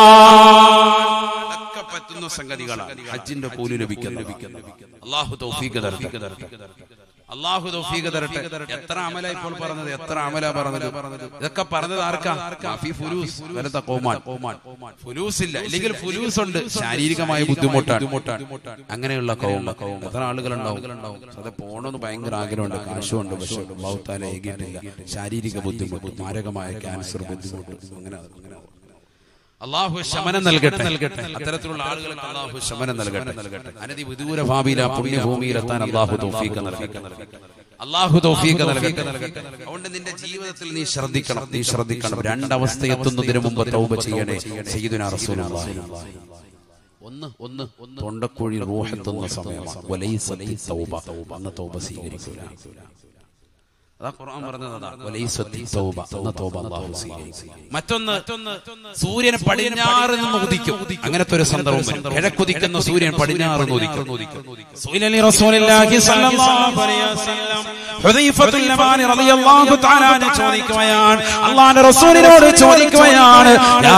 ഇതൊക്കെ പറ്റുന്ന സംഗതികളാണ് ഹജ്ജിന്റെ കൂലി ലഭിക്കുന്നു അള്ളാഹു തൗഫീഖ് തരട്ടെ അള്ളാഹു തൗഫീഖ് തരട്ടെ എത്ര അമല ഇപ്പോൾ പറഞ്ഞത് എത്ര അമല പറഞ്ഞത് ഇതൊക്കെ പറഞ്ഞത് ആർക്കാ മാഫി ഫുലൂസ് വലത്ത കോമാൻ ഫുലൂസ് ഇല്ല ഇല്ലെങ്കിൽ ഫുലൂസ് ഉണ്ട് ശാരീരികമായ ബുദ്ധിമുട്ടാണ് അങ്ങനെയുള്ള കൗമ എത്ര ആളുകളുണ്ടാവും അത് പോണമെന്ന് ഭയങ്കര ആഗ്രഹമുണ്ട് കാശുണ്ട് പക്ഷെ അള്ളാഹുത്താല ഏകിയിട്ടില്ല ശാരീരിക ബുദ്ധിമുട്ട് മാരകമായ ക്യാൻസർ ബുദ്ധിമുട്ട് അങ്ങനെ അങ്ങനെ അള്ളാഹു ശമനം നൽകട്ടെ നൽകട്ടെ അത്തരത്തിലുള്ള ആളുകൾക്ക് അള്ളാഹു ശമനം നൽകട്ടെ നൽകട്ടെ അനധി വിദൂര ഭാവിയിൽ ആ പുണ്യഭൂമിയിലെത്താൻ അള്ളാഹു തൗഫീഖ് നൽകട്ടെ അള്ളാഹു തൗഫീഖ് നൽകട്ടെ അതുകൊണ്ട് നിന്റെ ജീവിതത്തിൽ നീ ശ്രദ്ധിക്കണം നീ ശ്രദ്ധിക്കണം രണ്ടവസ്ഥ എത്തുന്നതിന് മുമ്പ് തൗബ ചെയ്യണേ സയ്യിദുനാ റസൂലുള്ളാഹി ഒന്ന് ഒന്ന് ഒന്ന് തൊണ്ടക്കുഴി റൂഹെത്തുന്ന സമയമാണ് വലൈസത്തി തൗബ അന്ന് തൗബ സ്വീകരിക്കൂല അതാ ഖുർആൻ പറഞ്ഞത് അതാ. വലൈസത്തി തൗബ അന്ന് തൗബ അല്ലാഹു സ്വീകരിക്കും മറ്റൊന്ന് സൂര്യൻ പടിഞ്ഞാറ് നിന്ന് ഉദിക്കും അങ്ങനത്തെ ഒരു സന്ദർഭം വരും കിഴക്കുദിക്കുന്ന സൂര്യൻ പടിഞ്ഞാറ് നിന്ന് ഉദിക്കും سئل لرسول الله صلى الله عليه وسلم ഹുദൈഫത്തുൽ യമാനി റളിയല്ലാഹു തആല അൻഹു ചോദിക്കുകയാണ് അല്ലാഹുവിന്റെ റസൂലിനോട് ചോദിക്കുകയാണ് യാ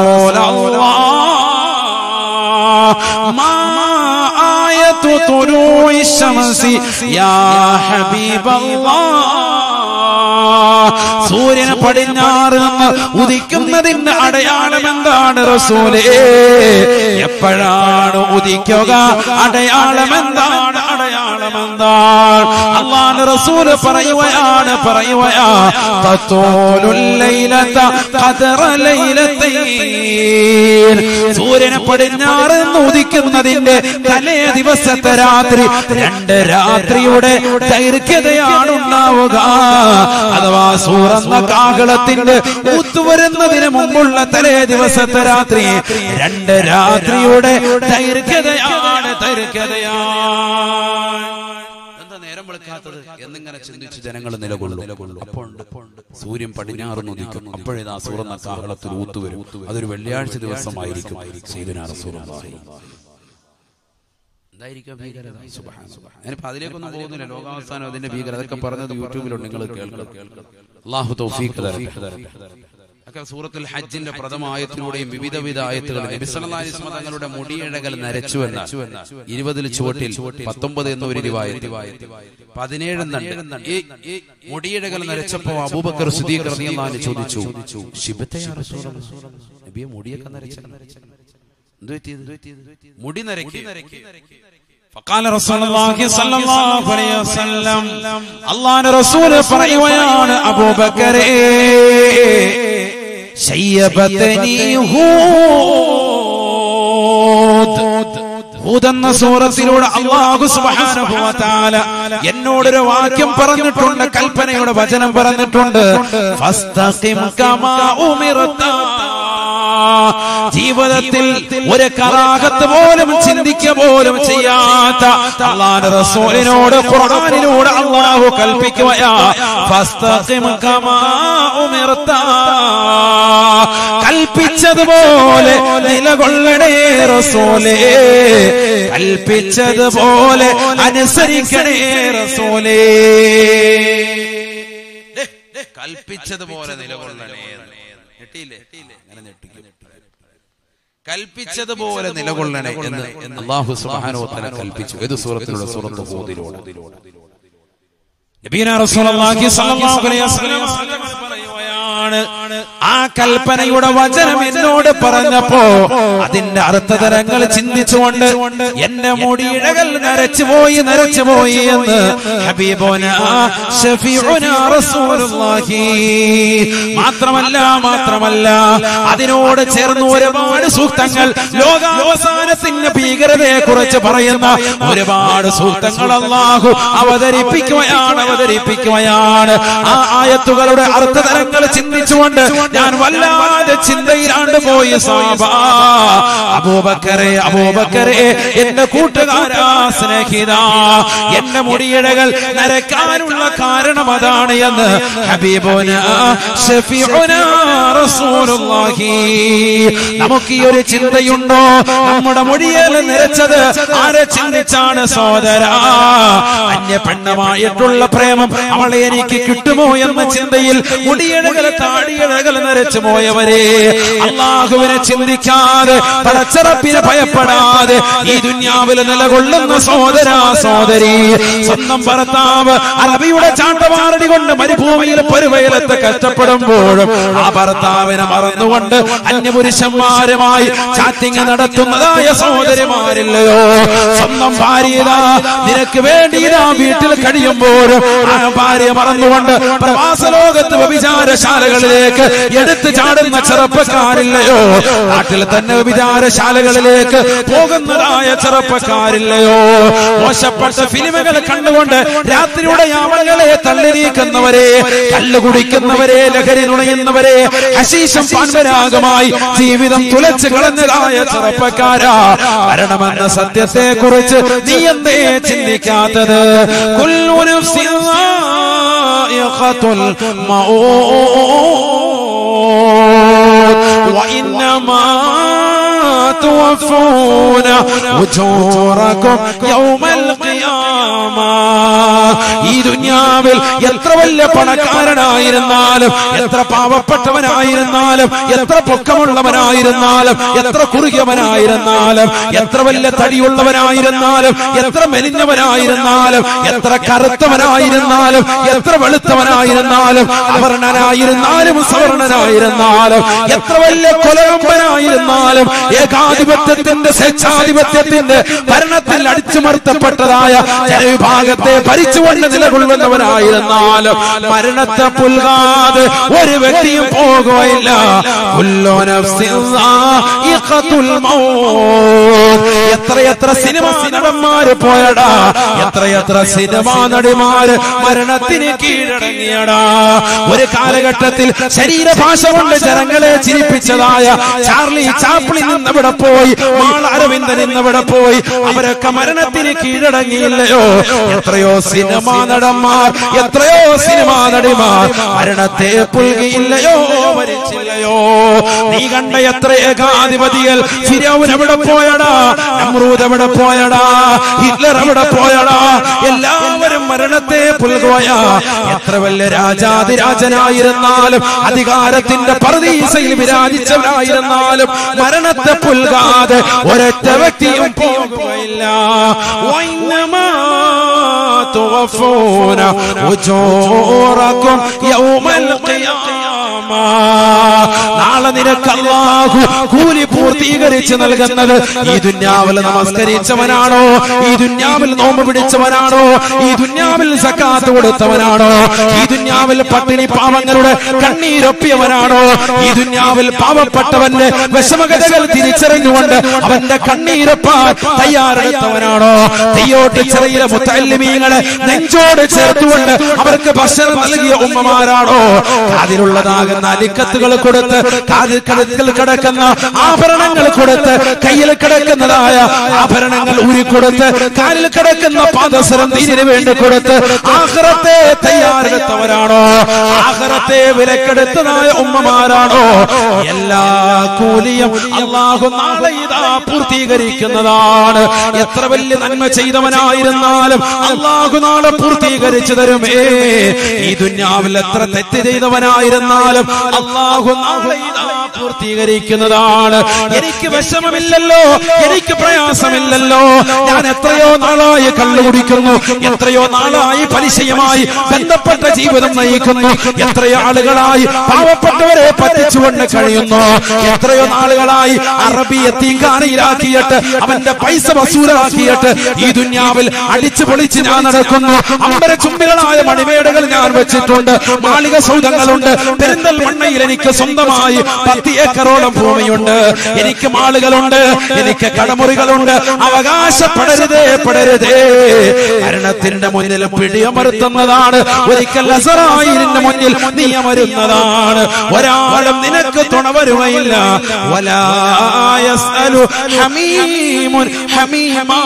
റസൂലല്ലാഹ് മാ ആയത്തു തുലൂഇ ശംസി യാ ഹബീബല്ലാഹ് സൂര്യൻ പടിഞ്ഞാറ് നിന്ന് ഉദിക്കുന്നതിന്റെ അടയാളം എന്താണ് റസൂലേ എപ്പോഴാണ് ഉദിക്കുക അടയാളം എന്താണ് അടയാളം എന്താണ് അള്ളാഹ് റസൂല് പറയുകയാണ് പറയുകയാ തത്തോലുൽ ലൈലത ഖദറ ലൈലത്തൈൻ സൂര്യന് പടിഞ്ഞാറ് നിന്ന് ഉദിക്കുന്നതിന്റെ തലേ ദിവസത്തെ രാത്രി രണ്ട് രാത്രിയുടെ ദൈർഘ്യതയാണ് ഉണ്ടാവുക അഥവാ സൂറന്ന കാകളത്തിന്റെ ഊത്തുവരുന്നതിന് മുമ്പുള്ള തലേ ദിവസത്തെ രാത്രി രണ്ട് രാത്രിയുടെ ദൈർഘ്യതയാണ് ദൈർഘ്യതയാണ് എന്താ നേരം വെളുക്കാൻ എന്നിങ്ങനെ ചിന്തിച്ച് ജനങ്ങൾ നിലകൊള്ളും അപ്പോൾ സൂര്യൻ പടിഞ്ഞാറ് ഉദിക്കും അപ്പോഴിതാ സുറന്ന കാഹളത്തിൽ ഊത്തുവരും അതൊരു വെള്ളിയാഴ്ച ദിവസമായിരിക്കും സീദുനാ റസൂലുള്ളാഹി എന്തായിരിക്കും ഭീകരത സുബ്ഹാനല്ലാഹ്. ഞാനിപ്പോ അതിലേക്കൊന്നും പോകുന്നില്ല ലോകാവസാനം അതിന്റെ ഭീകരത അതൊക്കെ പറഞ്ഞത് യൂട്യൂബിലുണ്ട് നിങ്ങൾ കേൾക്കണം അള്ളാഹു തൗഫീഖ് തരട്ടെ ഒക്കെ സൂറത്തുൽ ഹജ്ജിന്റെ പ്രഥമ ആയത്തിലൂടെയും വിവിധ വിധ ആയത്തുകൾ നബി സല്ലല്ലാഹു അലൈഹി വസല്ലം തങ്ങളുടെ മുടിയിഴകൾ നരച്ചു എന്ന ഇരുപതിൽ ചുവട്ടിൽ പത്തൊമ്പത് എന്ന ഒരു റിവായത്ത് പതിനേഴ് എന്നുണ്ട് ഈ ഈ മുടിയിഴകൾ നരച്ചപ്പോ അബൂബക്കർ സിദ്ദീഖ് റളിയല്ലാഹു അൻഹു ചോദിച്ചു ശിബത്തയാ റസൂലല്ലാഹ് നബിയെ മുടിയൊക്കെ നരച്ച എന്ത് പറ്റിയത് മുടി നരക്കി فقال رسول الله صلى الله عليه وسلم അള്ളാഹുവിന്റെ റസൂൽ പറയുകയാണ് അബൂബക്കറേ ശയ്യബതനി ഹൂദ് ഹൂദ് എന്ന സൂറത്തിലൂടെ അള്ളാഹു സുബ്ഹാനഹു വ തആല എന്നോടൊരു വാക്യം പറഞ്ഞിട്ടുണ്ട് കൽപ്പനയുടെ വചനം പറഞ്ഞിട്ടുണ്ട് ഫസ്തഖിം കമാ ഉമിർത ജീവിതത്തിൽ ഒരു കറാഹത്ത് പോലും ചിന്തിക്ക പോലും ചെയ്യാത്ത അള്ളാഹുവിന്റെ റസൂലിനോട് ഖുർആനിലൂടെ അള്ളാഹു കൽപ്പിക്കുകയാ ഫസ്തഖിം കമാ ഉമിർത കൽപ്പിച്ചതുപോലെ നിലകൊള്ളണേ റസൂലേ കൽപ്പിച്ചതുപോലെ അനുസരിക്കണേ റസൂലേ കൽപ്പിച്ചതുപോലെ നിലകൊള്ളണേ ഞെട്ടിയില്ലേ അങ്ങനെ ഞെട്ടിക്കും കൽപ്പിച്ചതുപോലെ നിലകൊള്ളണേ എന്ന് അള്ളാഹു സുബ്ഹാനഹു വ തആല കൽപ്പിച്ചു ഏത് സൂറത്തിലൂടെ സൂറത്ത് ഹൂദിലൂടെ നബീന റസൂലുള്ളാഹി സ്വല്ലല്ലാഹു അലൈഹി വസല്ലം പറയുകയാണ് ആ കൽപ്പനയുടെ വചനം എന്നോട് പറഞ്ഞപ്പോ അതിന്റെ അർത്ഥതരങ്ങൾ ചിന്തിച്ചുകൊണ്ട് എന്റെ മുടിയിഴകൾ നരച്ചുപോയി നരച്ചുപോയി എന്ന് ഹബീബോന ഷഫീഉന റസൂലുള്ളാഹി മാത്രമല്ല മാത്രമല്ല അതിനോട് ചേർന്ന് ഒരുപാട് സൂക്തങ്ങൾ ലോകാവസാനത്തിന്റെ ഭീകരതയെ കുറിച്ച് പറയുന്ന ഒരുപാട് സൂക്തങ്ങൾ അള്ളാഹു അവതരിപ്പിക്കുകയാണ് അവതരിപ്പിക്കുകയാണ് ആ ആയത്തുകളുടെ അർത്ഥതലങ്ങൾ ചിന്തിച്ചുകൊണ്ട് ഞാൻ വല്ലാതെ ചിന്തയിലാണ്ട് പോയി സാബ അബൂബക്കറെ അബൂബക്കറെ എന്റെ കൂട്ടുകാരാ സ്നേഹിത എന്റെ മുടിയിഴകൾ നരക്കാനുള്ള കാരണം അതാണ് എന്ന് ഹബീബുന ഷഫീഉന റസൂലുള്ളാഹി നമുക്ക് ഈ ഒരു ചിന്തയുണ്ടോ നമ്മുടെ മുടിയേൽ നിരച്ചത് ആരെ ചിന്തിച്ചാണ് സോദര അന്യ പെണ്ണമായിട്ടുള്ള പ്രേമം അവളെ എനിക്ക് കിട്ടുമോ എന്ന ചിന്തയിൽ മുടിയഴകൾ താടിയഴകൾ നരച്ചു പോയവരെ അള്ളാഹുവിനെ ചിന്തിക്കാതെ പടച്ചറപ്പിനെ ഭയപ്പെടാതെ ഈ ദുന്യാവിൽ നിലകൊള്ളുന്ന സോദര സോദരി സ്വന്തം ഭർത്താവ് അറബിയുടെ ചാണ്ടവാറടി കൊണ്ട് മരുഭൂമിയിൽ പൊരുവയലത്ത് കഷ്ടപ്പെടുമ്പോഴും ആ ഭർത്താവിനെ മറന്നുകൊണ്ട് അന്യപുരുഷന്മാരുമായി ചാറ്റിങ് നടത്തുന്നതായ സഹോദരിമാരില്ലയോ സ്വന്തം ഭാര്യ ഇതാ നിനക്ക് വേണ്ടി ഇതാ വീട്ടിൽ കഴിയുമ്പോഴും ആ ഭാര്യ മറന്നുകൊണ്ട് പ്രവാസ ലോകത്ത് വ്യഭിചാരശാലകളിലേക്ക് എടുത്തു ചാടുന്ന ചെറുപ്പക്കാരില്ലയോ നാട്ടിൽ തന്നെ വ്യഭിചാരശാലകളിലേക്ക് പോകുന്നതായ ചെറുപ്പക്കാരില്ലയോ മോശപ്പെട്ട ഫിലിമുകൾ കണ്ടുകൊണ്ട് രാത്രിയുടെ യാമങ്ങളെ തള്ളി നീക്കുന്നവരെ കല്ല് കുടിക്കുന്നവരെ ലഹരി നുണയുന്നവരെ ഹശീശം പാൻപരാഗമായി ജീവിതം തുലച്ച് കളഞ്ഞതായ ചെറുപ്പക്കാരാ മരണമെന്ന സത്യത്തെ കുറിച്ച് നീ എന്തേ ചിന്തിക്കാത്തത് കുല്ലു وإنما توفون أجوركم يوم القيامة ഈ ദുന്യാവിൽ എത്ര വലിയ പണക്കാരനായിരുന്നാലും എത്ര പാവപ്പെട്ടവനായിരുന്നാലും എത്ര പൊക്കമുള്ളവനായിരുന്നാലും എത്ര കുറുകിയവനായിരുന്നാലും എത്ര വലിയ തടിയുള്ളവനായിരുന്നാലും എത്ര മെലിഞ്ഞവനായിരുന്നാലും എത്ര കറുത്തവനായിരുന്നാലും എത്ര വെളുത്തവനായിരുന്നാലും അവർണനായിരുന്നാലും സവർണനായിരുന്നാലും എത്ര വലിയ കൊലകമ്പനായിരുന്നാലും ഏകാധിപത്യത്തിന്റെ സ്വേച്ഛാധിപത്യത്തിന്റെ ഭരണത്തിൽ അടിച്ചുമർത്തപ്പെട്ടതായ ജനവിഭാഗത്തെ ഭരിച്ചുകൊണ്ട് നിലകൊള്ളുന്നവനായിരുന്നാലും മരണത്തെ പുൽകാതെ ഒരു വ്യക്തിയും പോകുകയില്ല കുല്ലു നഫ്സിൻ സായിഖത്തുൽ മൗത്ത്. എത്രയെത്ര സിനിമാ നടന്മാര് പോയടാ എത്രയെത്ര സിനിമാ നടിമാര് മരണത്തിന് കീഴടങ്ങിയടാ ഒരു കാലഘട്ടത്തിൽ ശരീരഭാഷ കൊണ്ട് ജനങ്ങളെ ചിരിപ്പിച്ചതായ ചാർലി ചാപ്ലിൻ എന്ന ഇന്നവിടെ പോയി മാൾ അരവിന്ദൻ ഇന്നവിടെ പോയി അവരൊക്കെ മരണത്തിന് കീഴടങ്ങിയില്ലയോ എത്രയോ സിനിമാ നടന്മാർ എത്രയോ സിനിമാ നടിമാർ മരണത്തെ പുൽകിയില്ലയോ മരിച്ചില്ലയോ നീ കണ്ട എത്ര ഏകാധിപതികൾ ഫിരൗൻ എവിടെ പോയടാ നമ്രൂദ് എവിടെ പോയടാ ഹിറ്റ്ലർ എവിടെ പോയടാ എല്ലാവരും മരണത്തെ പുൽകുകയ എത്ര വലിയ രാജാതിരാജനായിരുന്നാലും അധികാരത്തിന്റെ പർദീസയിൽ വിരാജിച്ചവരായിരുന്നാലും മരണത്തെ പുൽകാതെ ഒരൊറ്റ വ്യക്തിയും പോകുകയില്ല വൈന്നമാ توفون أجوركم يوم القيامة നാളെ നിനക്ക് അല്ലാഹു കൂലി പൂർത്തീകരിച്ച് നൽകുന്നത് ഈ ദുന്യാവിൽ നമസ്കരിച്ചവനാണോ ഈ ദുന്യാവിൽ നോമ്പ് പിടിച്ചവനാണോ ഈ ദുന്യാവിൽ സക്കാത്ത് കൊടുത്തവനാണോ ഈ ദുന്യാവിൽ പട്ടിണി പാവങ്ങളുടെ കണ്ണീരൊപ്പിയവനാണോ ഈ ദുന്യാവിൽ പാവപ്പെട്ടവന്റെ വിഷമകഥകൾ തിരിച്ചറിഞ്ഞുകൊണ്ട് അവന്റെ കണ്ണീരപ്പാൻ തയ്യാറെടുത്തവനാണോ തെയ്യോട്ട് ചെറിയ മുത്തല്ലിമീങ്ങളെ നെഞ്ചോട് ചേർത്തുകൊണ്ട് അവർക്ക് ഭക്ഷണം നൽകിയ ഉമ്മമാരാണോ കാതിലുള്ളതാകുന്ന അലിക്കത്തുകൾ കൊടുത്ത് കാതിൽ കഴുത്തിൽ കിടക്കുന്ന ആഭരണങ്ങൾ കൊടുത്ത് കയ്യിൽ കിടക്കുന്നതായ ആഭരണങ്ങൾ ഊരിക്കൊടുത്ത് കാലിൽ കിടക്കുന്ന പാദസരം തീരിന് വേണ്ടി കൊടുത്ത് ആഹ്റത്തെ തയ്യാറെടുത്തവരാണോ ആഹ്റത്തെ വിലക്കെടുത്തതായ ഉമ്മമാരാണോ എല്ലാ കൂലിയും അള്ളാഹു നാളെ ഇതാ പൂർത്തീകരിക്കുന്നതാണ് എത്ര വലിയ നന്മ ചെയ്തവനായിരുന്നാലും അള്ളാഹു നാളെ പൂർത്തീകരിച്ചു തരുമേ ഈ ദുന്യാവിൽ എത്ര തെറ്റ് ചെയ്തവനായിരുന്നാലും അള്ളാഹു നാളെ ഇതാ പൂർത്തീകരിക്കുന്നതാണ് എനിക്ക് വിഷമമില്ലല്ലോ എനിക്ക് പ്രയാസമില്ലല്ലോ ഞാൻ എത്രയോ നാളായി കള്ളു കുടിക്കുന്നു എത്രയോ നാളായി പലിശയുമായി ബന്ധപ്പെട്ട ജീവിതം നയിക്കുന്നു എത്രയോ ആളുകളായി പാവപ്പെട്ടവരെ പറ്റിച്ചുകൊണ്ട് കഴിയുന്നു എത്രയോ നാളുകളായി അറബി എത്തിങ്കാനയിലാക്കിയിട്ട് അവന്റെ പൈസ വസൂലാക്കിയിട്ട് ഈ ദുന്യാവിൽ അടിച്ചു പൊളിച്ച് ഞാൻ നടക്കുന്നു അമ്പര ചുംബികളായ മണിമേടകൾ ഞാൻ വെച്ചിട്ടുണ്ട് മാളിക സൗധങ്ങളുണ്ട് പെരിന്തൽമണ്ണയിൽ എനിക്ക് സ്വന്തമായി പത്ത് ഏക്കറോളം ഭൂമിയുണ്ട് എനിക്ക് മാളുകളുണ്ട് എനിക്ക് കടമുറികളുണ്ട് അവകാശപ്പെടരുതേ പെടരുതേ മരണത്തിന്റെ മുന്നിൽ പിടിയമർത്തുന്നതാണ് ഒരിക്കൽ അസറായിലിന്റെ മുന്നിൽ നിയമരുന്നതാണ് ഒരാളും നിനക്ക് തുണ വരുകയില്ല വലായസ്അലു ഹമീമുൻ ഹമീമാ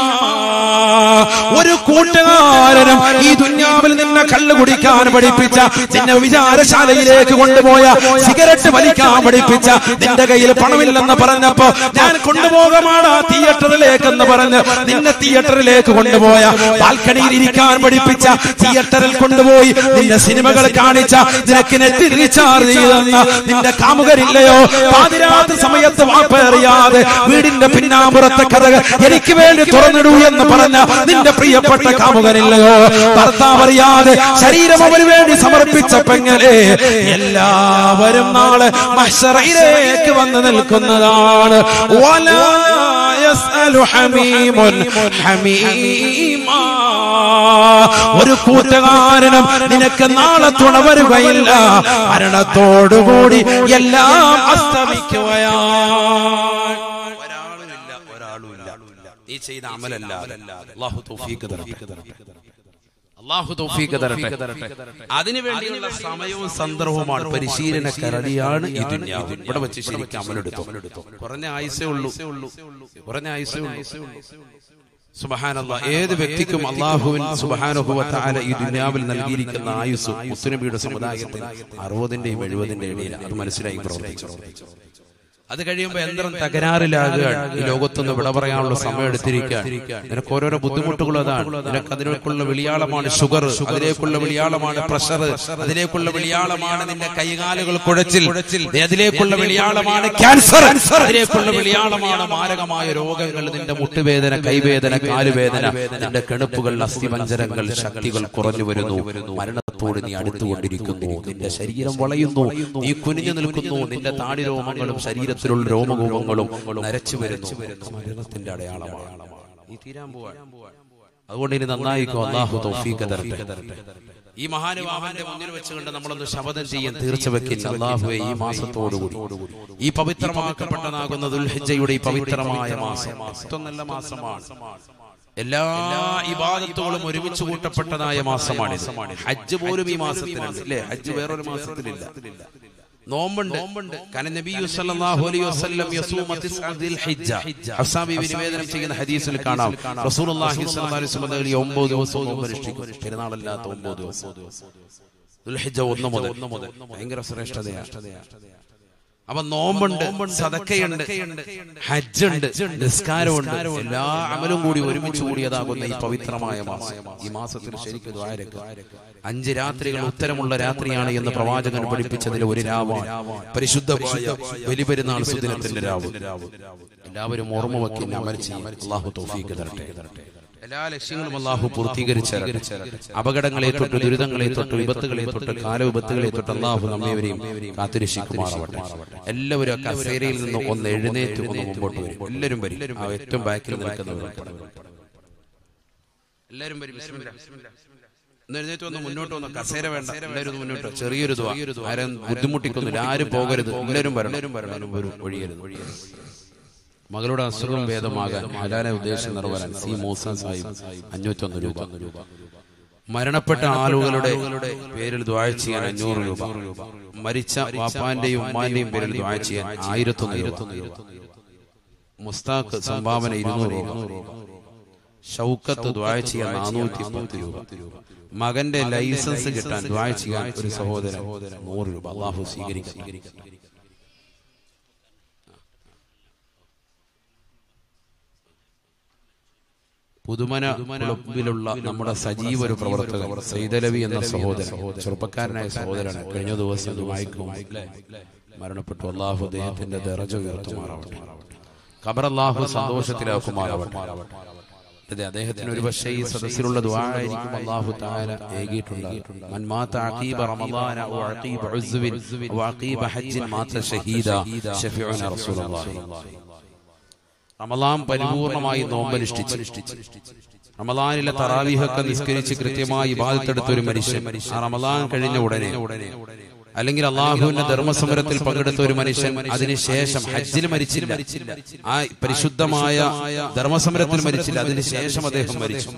ഒരു കൂട്ടുകാരനും ഈ ദുന്യാവിൽ നിന്നെ കള്ളു കുടിക്കാൻ പഠിപ്പിച്ച നിന്നെ വിചാരശാലയിലേക്ക് കൊണ്ടുപോയ സിഗരറ്റ് വലിക്കാൻ പഠിപ്പിച്ച നിന്റെ കയ്യിൽ പണമില്ലെന്ന് പറഞ്ഞപ്പോ ഞാൻ കൊണ്ടുപോകമാണ് തിയേറ്ററിലേക്കെന്ന് പറഞ്ഞ് നിന്നെ തിയേറ്ററിലേക്ക് കൊണ്ടുപോയ ബാൽക്കണിയിൽ ഇരിക്കാൻ പഠിപ്പിച്ച തിയേറ്ററിൽ കൊണ്ടുപോയി നിന്റെ സിനിമകൾ കാണിച്ച നിനക്ക് നെറ്റ് റീചാർജ് ചെയ്തെന്ന നിന്റെ കാമുകരില്ലയോ പാതിരാത്രി സമയത്ത് വാപ്പേറിയാതെ വീടിന്റെ പിന്നാമ്പുറത്തെ കഥകൾ എനിക്ക് വേണ്ടി തുറന്നിടൂ എന്ന് പറഞ്ഞ നിന്റെ പ്രിയപ്പെട്ട കാമുകനില്ലയോ ഭർത്താവ് അറിയാതെ ശരീരം അവന് വേണ്ടി സമർപ്പിച്ച പെങ്ങളെ എല്ലാവരും നാളെ മഹ്ശറയിലേക്ക് വന്ന് നിൽക്കുന്നതാണ് വലാ യസ്അലു ഹമീമുൻ ഹമീമാ. ഒരു കൂട്ടുകാരനും നിനക്ക് നാളെ തുണ വരുകയില്ല മരണത്തോടുകൂടി എല്ലാം അസ്തമിക്കുകയാണ് ഒരാളുമില്ല ഒരാളുമില്ല നീ ചെയ്ത അമലല്ല അള്ളാഹു തൗഫീഖ് തരട്ടെ അള്ളാഹു തൗഫീഖ് തരട്ടെ അതിനു വേണ്ടിയുള്ള സമയവും സന്ദർഭവുമാണ് പരിശീലന കരടിയാണ് ഈ ദുന്യാവ് ഇവിടെ വെച്ച് ശരിക്കും അമലെടുത്തു കുറഞ്ഞ ആയുസേ ഉള്ളൂ കുറഞ്ഞ ആയുസേ ഉള്ളൂ സുബഹാനല്ല ഏത് വ്യക്തിക്കും അള്ളാഹുവിൻ സുബഹാനുഭവത്താല ഈ ദുന്യാവിൽ നൽകിയിരിക്കുന്ന ആയുസ് മുത്തുനബിയുടെ സമുദായത്തിൽ അറുപതിന്റെയും എഴുപതിന്റെയും ഇടയിൽ അത് മനസ്സിലായി പ്രവർത്തിച്ചു അത് കഴിയുമ്പോൾ യന്ത്രം തകരാറിലാകുകയാണ് ഈ ലോകത്തുനിന്ന് വിട പറയാനുള്ള സമയം എടുത്തിരിക്കാൻ നിനക്ക് ഓരോരോ ബുദ്ധിമുട്ടുകൾ അതാണ് നിനക്ക് അതിലേക്കുള്ള വിളിയാളമാണ് ഷുഗർ അതിലേക്കുള്ള വിളിയാളമാണ് പ്രഷർ അതിലേക്കുള്ള വിളിയാളമാണ് നിന്റെ കൈകാലുകൾ കുഴച്ചിൽ അതിലേക്കുള്ള വിളിയാളമാണ് ക്യാൻസർ അതിലേക്കുള്ള വിളിയാളമാണ് മാരകമായ രോഗങ്ങൾ നിന്റെ മുട്ടുവേദന കൈവേദന കാലുവേദന നിന്റെ കെണുപ്പുകൾ അസ്ഥിമഞ്ജരങ്ങൾ ശക്തികൾ കുറഞ്ഞു വരുന്നു മരണത്തോട് നീ അടുത്തുകൊണ്ടിരിക്കുന്നു നിന്റെ ശരീരം വളയുന്നു നീ കുനിഞ്ഞു നിൽക്കുന്നു നിന്റെ താടി രോമങ്ങളും ശരീരത്തിലുള്ള രോമകൂപങ്ങളും നരച്ചു വരുന്നു മരണത്തിന്റെ അടയാളമാണ് നീ തീരാൻ പോവാൻ അതുകൊണ്ട് ഇനി നന്നായിക്കോ അള്ളാഹു തൗഫീഖ് തരട്ടെ ഈ മഹാനുഭാവന്റെ മുന്നിൽ വെച്ചുകൊണ്ട് നമ്മളൊന്ന് ശപഥം ചെയ്യാൻ തീർച്ച വെക്കില്ല അള്ളാഹുവെ ഈ മാസത്തോടുകൂടി ഈ പവിത്രമാക്കപ്പെട്ടതാകുന്ന ദുൽഹിജയുടെ ഈ പവിത്രമായ മാസം ഏറ്റവും നല്ല മാസമാണ് എല്ലാ ഇബാദത്തുകളും ഒരുമിച്ച് കൂട്ടപ്പെട്ടതായ മാസമാണ് ഹജ്ജ് പോലും ഈ മാസത്തിലുണ്ട് അല്ലേ ഹജ്ജ് വേറൊരു മാസത്തിലില്ല നോമ്പുണ്ട് കാരണം നബി സല്ലല്ലാഹു അലൈഹി വസല്ലം യസൂമ തിസ്അ ദിൽ ഹിജ്ജ ഹസ്സാബി നിവേദനം ചെയ്യുന്ന ഹദീസിൽ കാണാം റസൂലുള്ളാഹി സ്വല്ലല്ലാഹു അലൈഹി വസല്ലം ഈ 9 ദിവസം നോമ്പ് അനുഷ്ഠിക്കും പെരുന്നാളല്ലാത്ത 9 ദിവസം ദുൽഹിജ്ജ 1 മുതൽ ഭയങ്കര ശ്രേഷ്ഠതയാണ് അപ്പൊ നോമ്പുണ്ട് സദക്കയുണ്ട് ഹജ്ജുണ്ട് നിസ്കാരമുണ്ട് എല്ലാ അമലും കൂടി ഒരുമിച്ച് കൂടിയതാകുന്ന ഈ പവിത്രമായ മാസം ഈ മാസത്തിൽ ശരിക്കും ദ്വാരക അഞ്ച് രാത്രികൾ ഉത്തരമുള്ള രാത്രിയാണ് എന്ന് പ്രവാചകൻ പഠിപ്പിച്ചതിൽ ഒരു രാവാണ് പരിശുദ്ധമായ ബലിപെരുന്നാൾ സുദിനത്തിന്റെ രാവ് എല്ലാവരും ഓർമ്മ വയ്ക്കുന്ന അമൽ ചെയ്യും അള്ളാഹു തൗഫീഖ് തരട്ടെ എല്ലാ ലക്ഷ്യങ്ങളും അള്ളാഹു പൂർത്തീകരിച്ച അപകടങ്ങളെ തൊട്ട് ദുരിതങ്ങളെ തൊട്ട് വിപത്തുകളെ തൊട്ട് കാലവിപത്തുകളെ തൊട്ട് അള്ളാഹു നമ്മേവരെയും കാത്തുരക്ഷിക്കുമാറാവട്ടെ എല്ലാവരും ആ കസേരയിൽ നിന്ന് ഒന്ന് എഴുന്നേറ്റ് ഒന്ന് മുമ്പോട്ട് വരും എല്ലാവരും വരും ആ ഏറ്റവും ബാക്കിൽ നിൽക്കുന്നവർ എല്ലാവരും വരും ബിസ്മില്ലാ. ഒന്ന് എഴുന്നേറ്റ് വന്ന് മുന്നോട്ട് വന്ന് കസേര വേണ്ട എല്ലാവരും ഒന്ന് മുന്നോട്ട് ചെറിയൊരു ദുആ. ആരും ബുദ്ധിമുട്ടിക്കുന്നില്ല ആരും പോകരുത് എല്ലാവരും വരണം എല്ലാവരും വരും ഒഴിയരുത് മകളുടെ അസുഖം ഭേദമാകാൻ ഹലാലെ ഉദ്ദേശം നിറവേറാൻ സി മൂസ സാഹിബ് അഞ്ഞൂറ്റൊന്ന് രൂപ മരണപ്പെട്ട ആളുകളുടെ പേരിൽ ദ്വാഴ ചെയ്യാൻ അഞ്ഞൂറ് രൂപ മരിച്ച വാപ്പാന്റെയും ഉമ്മാന്റെയും പേരിൽ ദ്വാഴ ചെയ്യാൻ ആയിരത്തൊന്ന് രൂപ മുസ്താഖ് സംഭാവന ഇരുന്നൂറ് രൂപ ഷൗക്കത്ത് ദ്വാഴ ചെയ്യാൻ നാനൂറ്റി പത്ത് രൂപ മകന്റെ ലൈസൻസ് കിട്ടാൻ ദ്വാഴ ചെയ്യാൻ ഒരു സഹോദരൻ നൂറ് രൂപ അള്ളാഹു സ്വീകരിക്കും പുതുമന ക്ലബിലുള്ള നമ്മുടെ സജീവ ഒരു പ്രവർത്തകൻ സൈതലവി എന്ന സഹോദരൻ ചെറുപ്പക്കാരനായ സഹോദരനാണ് കഴിഞ്ഞ ദിവസം ദുബായിക്കും മരണപ്പെട്ടു അള്ളാഹു അദ്ദേഹത്തിന്റെ ദറജ ഉയർത്തുമാറാവട്ടെ ഖബർ അള്ളാഹു സന്തോഷത്തിലാക്കുമാറാവട്ടെ അതെ അദ്ദേഹത്തിന് ഒരു പക്ഷേ ഈ സദസ്സിലുള്ള ദുആയിരിക്കും അല്ലാഹു തആല ഏകിയിട്ടുണ്ട് മൻ മാത അഖീബ റമളാന വ അഖീബ ഉസ്വിൻ വ അഖീബ ഹജ്ജിൻ മാത ഷഹീദ ഷഫീഉന റസൂലുള്ളാഹി റമളാൻ പരിപൂർണമായി നോമ്പനുഷ്ഠിച്ച് റമളാനിലെ തറാവീഹൊക്കെ നിസ്കരിച്ച് കൃത്യമായി ഇബാദത്തെടുത്ത ഒരു മനുഷ്യൻ ആ റമളാൻ കഴിഞ്ഞ ഉടനെ അല്ലെങ്കിൽ അള്ളാഹുവിന്റെ ധർമ്മസമരത്തിൽ പങ്കെടുത്ത ഒരു മനുഷ്യൻ അതിനുശേഷം ഹജ്ജിൽ മരിച്ചില്ല ആ പരിശുദ്ധമായ ധർമ്മസമരത്തിൽ മരിച്ചില്ല അതിനുശേഷം അദ്ദേഹം മരിച്ചു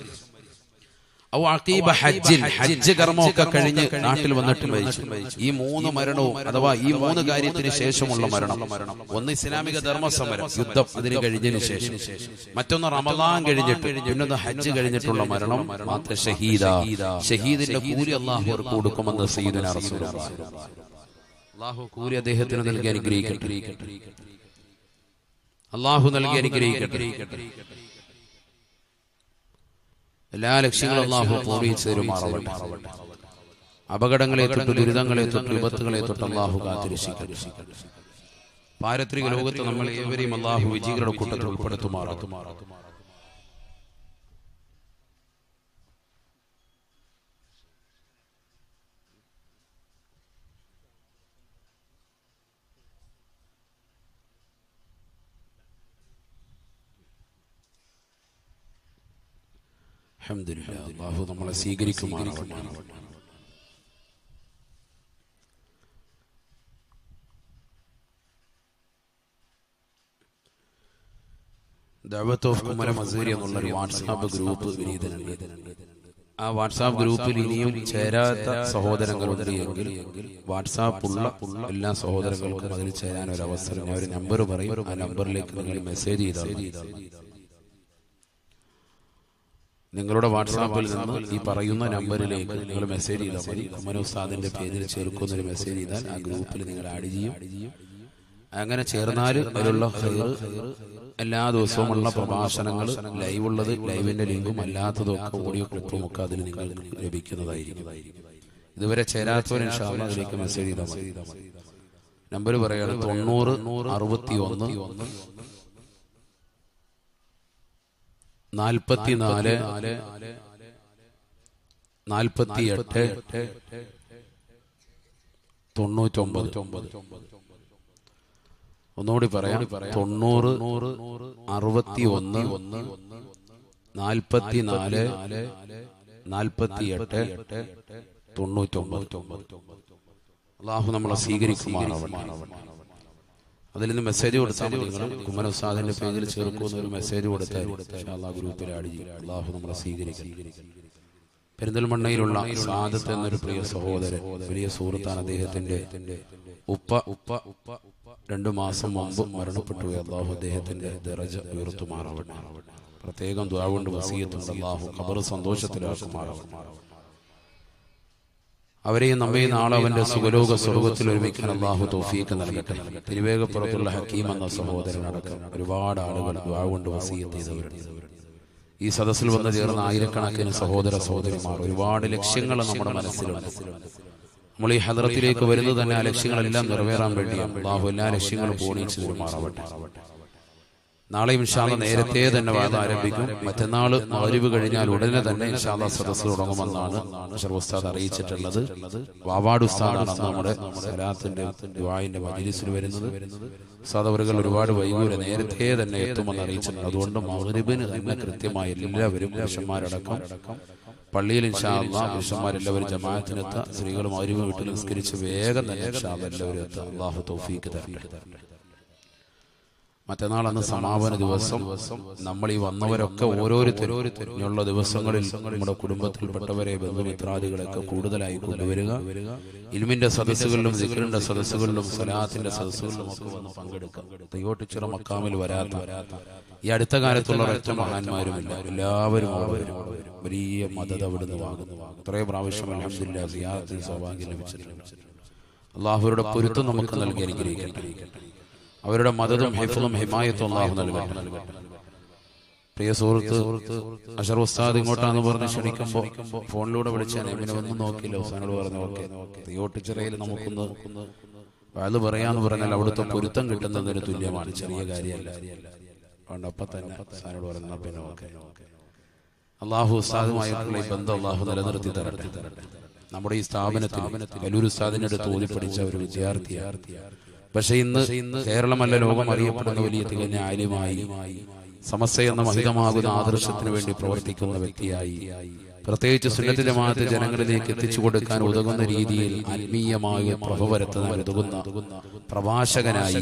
ഔ അഖീബ ഹജ്ജിൽ ഹജ്ജ് കർമ്മമൊക്കെ കഴിഞ്ഞ് നാട്ടിൽ വന്നിട്ട് മരിച്ചു ഈ മൂന്ന് മരണവും അഥവാ ഈ മൂന്ന് കാര്യത്തിന് ശേഷമുള്ള മരണം ഒന്ന് ഇസ്ലാമിക ധർമ്മസമരം യുദ്ധം അതിന് കഴിഞ്ഞതിന് ശേഷം മറ്റൊന്ന് റമദാൻ കഴിഞ്ഞിട്ട് പിന്നൊന്ന് ഹജ്ജ് കഴിഞ്ഞിട്ടുള്ള മരണം മാത്രം ഷഹീദ ഷഹീദിന്റെ കൂലി അള്ളാഹു അവർക്ക് കൊടുക്കുമെന്ന് സയ്യിദുന റസൂലുള്ളാഹി അള്ളാഹു കൂലി അദ്ദേഹത്തിന് നൽകി അനുഗ്രഹിക്കട്ടെ അള്ളാഹു നൽകി അനുഗ്രഹിക്കട്ടെ എല്ലാ ലക്ഷ്യങ്ങളും അള്ളാഹു പൂർവ്വിച്ചു തരുമാറാവട്ടെ അപകടങ്ങളെ തൊട്ട് ദുരിതങ്ങളെ തൊട്ട് വിപത്തുകളെ തൊട്ട് അള്ളാഹു കാത്തിരക്ഷിക്കട്ടെ പാരത്രിക ലോകത്ത് നമ്മൾ ഏവരെയും അള്ളാഹു വിജയികളുടെ കൂട്ടത്തിൽ ഉൾപ്പെടുത്തുമാറാത്തും അൽഹംദുലില്ലാ അള്ളാഹു നമ്മളെ സ്വീകരിക്കുമാറാവട്ടെ ദഅവത്ത് ഓഫ് കുമര മസൂരി എന്നുള്ള ഒരു വാട്സാപ്പ് ഗ്രൂപ്പ് വിനീതനുണ്ട് ആ വാട്സാപ്പ് ഗ്രൂപ്പിൽ ഇനിയും ചേരാത്ത സഹോദരങ്ങളുണ്ട് എങ്കിൽ വാട്സാപ്പ് ഉള്ള എല്ലാ സഹോദരങ്ങൾക്കും അതിൽ ചേരാൻ ഒരു അവസരം ഞാൻ ഒരു നമ്പർ പറയും ആ നമ്പറിലേക്ക് നിങ്ങൾ മെസ്സേജ് ചെയ്താൽ മതി. നിങ്ങളുടെ വാട്സാപ്പിൽ നിന്ന് ഈ പറയുന്ന നമ്പറിലേക്ക് നിങ്ങൾ മെസ്സേജ് ചെയ്താൽ മതി കുമര ഉസ്താദിന്റെ പേരിൽ ചേർക്കുന്ന ഒരു മെസ്സേജ് ചെയ്താൽ ആ ഗ്രൂപ്പിൽ നിങ്ങൾ ആഡ് ചെയ്യും അങ്ങനെ ചേർന്നാൽ അതിലുള്ള ഹൈറ് എല്ലാ ദിവസവും ഉള്ള പ്രഭാഷണങ്ങൾ ലൈവ് ഉള്ളത് ലൈവിന്റെ ലിങ്കും അല്ലാത്തതും ഒക്കെ ഓഡിയോ ക്ലിപ്പും ഒക്കെ അതിൽ നിങ്ങൾക്ക് ലഭിക്കുന്നതായിരിക്കും ഇതുവരെ ചേരാത്തവർ ഇൻഷാല്ല അതിലേക്ക് മെസ്സേജ് ചെയ്താൽ മതി നമ്പർ പറയാണ് തൊണ്ണൂറ് അറുപത്തി ഒന്ന് നാൽപ്പത്തിനാല് നാൽപ്പത്തി എട്ട് തൊണ്ണൂറ്റൊമ്പത് ഒന്നുകൂടി പറയാം തൊണ്ണൂറ് അറുപത്തി ഒന്ന് നാൽപ്പത്തി നാല് നാൽപ്പത്തി എട്ട് തൊണ്ണൂറ്റൊമ്പത് അള്ളാഹു നമ്മളെ സ്വീകരിക്കുമാറാവട്ടെ അതിൽ നിന്ന് മെസ്സേജ് കൊടുത്താൽ മതി നിങ്ങൾ കുമ്മന ഉസ്താദിന്റെ പേജിൽ ചേർക്കുന്ന ഒരു മെസ്സേജ് കൊടുത്താൽ അള്ളാഹ് ഗ്രൂപ്പിൽ ആഡ് ചെയ്യും അള്ളാഹു നമ്മളെ സ്വീകരിക്കും പെരിന്തൽമണ്ണയിലുള്ള സാദത്ത് എന്നൊരു പ്രിയ സഹോദരൻ വലിയ സുഹൃത്താണ് അദ്ദേഹത്തിന്റെ ഉപ്പ ഉപ്പ ഉപ്പ ഉപ്പ രണ്ടു മാസം മുമ്പ് മരണപ്പെട്ടു പോയി. അള്ളാഹു അദ്ദേഹത്തിന്റെ ദറജ ഉയർത്തുമാറാവട്ടെ പ്രത്യേകം ദ്വാ കൊണ്ട് വസീയത്തുണ്ട് അള്ളാഹു ഖബർ സന്തോഷത്തിലാക്കുമാറാവട്ടെ അവരെയും നമ്മയും നാളെ അവന്റെ സുഖലോക സ്വർഗത്തിൽ ഒരുമിക്കാൻ അള്ളാഹു തൗഫീക്ക് നൽകട്ടെ തിരുവേഗപ്പുറത്തുള്ള ഹക്കീം എന്ന സഹോദരനടക്കം ഒരുപാട് ആളുകൾ ദ്വാ കൊണ്ട് വസീയത്ത് ചെയ്തവരുണ്ട് ഈ സദസ്സിൽ വന്നു ചേർന്ന ആയിരക്കണക്കിന് സഹോദര സഹോദരിമാർ ഒരുപാട് ലക്ഷ്യങ്ങൾ നമ്മുടെ മനസ്സിലുണ്ട് നമ്മൾ ഈ ഹദ്രത്തിലേക്ക് വരുന്നത് തന്നെ ആ ലക്ഷ്യങ്ങളെല്ലാം നിറവേറാൻ വേണ്ടിയാണ് അള്ളാഹു എല്ലാ ലക്ഷ്യങ്ങളും പൂർണ്ണിച്ചു തരുമാറാവട്ടെ നാളെ ഇൻഷാല്ല നേരത്തെ തന്നെ വാദ ആരംഭിക്കും മറ്റന്നാള് അറിവ് കഴിഞ്ഞാൽ ഉടനെ തന്നെ ഇൻഷാല്ല സദസ്സ് തുടങ്ങുമെന്നാണ് ഷർവസ്താദ് അറിയിച്ചിട്ടുള്ളത് വാവാട് ഉസ്താദാണ് അന്ന് നമ്മുടെ സലാത്തിന്റെ ദുആഇന്റെ മജ്ലിസിൽ വരുന്നത് ഉസ്താദവറുകൾ ഒരുപാട് വൈകൂല നേരത്തെ തന്നെ എത്തുമെന്ന് അറിയിച്ചിട്ടുണ്ട് അതുകൊണ്ട് മഗ്രിബിന് തന്നെ കൃത്യമായി എല്ലാവരും പുരുഷന്മാരടക്കം പള്ളിയിൽ ഇൻഷാല്ല പുരുഷന്മാരെല്ലാവരും ജമാഅത്തിനെത്ത സ്ത്രീകളും അറിവ് വീട്ടിൽ നിസ്കരിച്ച് വേഗം തന്നെ ഇൻഷാല്ല എല്ലാവരും എത്താം അള്ളാഹു തൗഫീക്ക് തരട്ടെ മറ്റന്നാൾ അന്ന് സമാപന ദിവസം നമ്മൾ ഈ വന്നവരൊക്കെ ഓരോരുത്തരും ഇനിയുള്ള ദിവസങ്ങളിൽ നമ്മുടെ കുടുംബത്തിൽപ്പെട്ടവരെ ബന്ധുമിത്രാദികളൊക്കെ കൂടുതലായി കൊണ്ടുവരിക ഇൽമിന്റെ സദസ്സുകളിലും ദിക്കറിന്റെ സദസ്സുകളിലും സലാത്തിന്റെ സദസ്സുകളിലും ഒക്കെ വന്ന് പങ്കെടുക്കുക തയ്യോട്ടിച്ചിറ മക്കാമിൽ വരാത്ത ഈ അടുത്ത കാലത്തുള്ള ഒരൊറ്റ മഹാന്മാരുമില്ല എല്ലാവരും അവിടെ വരും വലിയ മദത് അവിടുന്ന് വാങ്ങുന്നു ഇത്രയും പ്രാവശ്യം അലഹമില്ല സിയാത്തിൽ സൗഭാഗ്യം ലഭിച്ചിട്ടുണ്ട് അള്ളാഹുരുടെ പൊരുത്തം നമുക്ക് നൽകി അനുഗ്രഹിക്കട്ടെ അവരുടെ മതതും ഹിഫും ഹിമായത്തും അള്ളാഹു നൽകട്ടെ പ്രിയ സുഹൃത്ത് അഷർ ഉസ്താദ് ഇങ്ങോട്ടാന്ന് പറഞ്ഞ് ക്ഷണിക്കുമ്പോ ഫോണിലൂടെ വിളിച്ചാൽ ഇവനെ ഒന്നും നോക്കിയില്ല ഉസ്താനോട് പറഞ്ഞു ഓക്കെ തീയോട്ടിച്ചിറയിൽ നമുക്കൊന്ന് അത് പറയാന്ന് പറഞ്ഞാൽ അവിടുത്തെ പൊരുത്തം കിട്ടുന്നതിന് തുല്യമാണ് ചെറിയ കാര്യമല്ല അതുകൊണ്ട് അപ്പൊ തന്നെ ഉസ്താനോട് പറഞ്ഞ പിന്നെ ഓക്കെ അള്ളാഹു ഉസ്താദുമായിട്ടുള്ള ഈ ബന്ധം അള്ളാഹു നിലനിർത്തി തരട്ടെ നമ്മുടെ ഈ സ്ഥാപനത്തിൽ കലൂർ ഉസ്താദിന്റെ അടുത്ത് ഓതി പഠിച്ച ഒരു വിദ്യാർത്ഥിയാണ് പക്ഷെ ഇന്ന് കേരളമല്ല ലോകം അറിയപ്പെടുന്ന വലിയ തികഞ്ഞ ആര്യമായി സമസ്യ എന്ന മഹിതമാകുന്ന ആദർശത്തിന് വേണ്ടി പ്രവർത്തിക്കുന്ന വ്യക്തിയായി പ്രത്യേകിച്ച് സുന്നത്ത് ജമാഅത്ത് ജനങ്ങളിലേക്ക് എത്തിച്ചു കൊടുക്കാൻ ഉതകുന്ന രീതിയിൽ ആത്മീയമായ പ്രഭ വരുത്താൻ ഉതകുന്ന പ്രഭാഷകനായി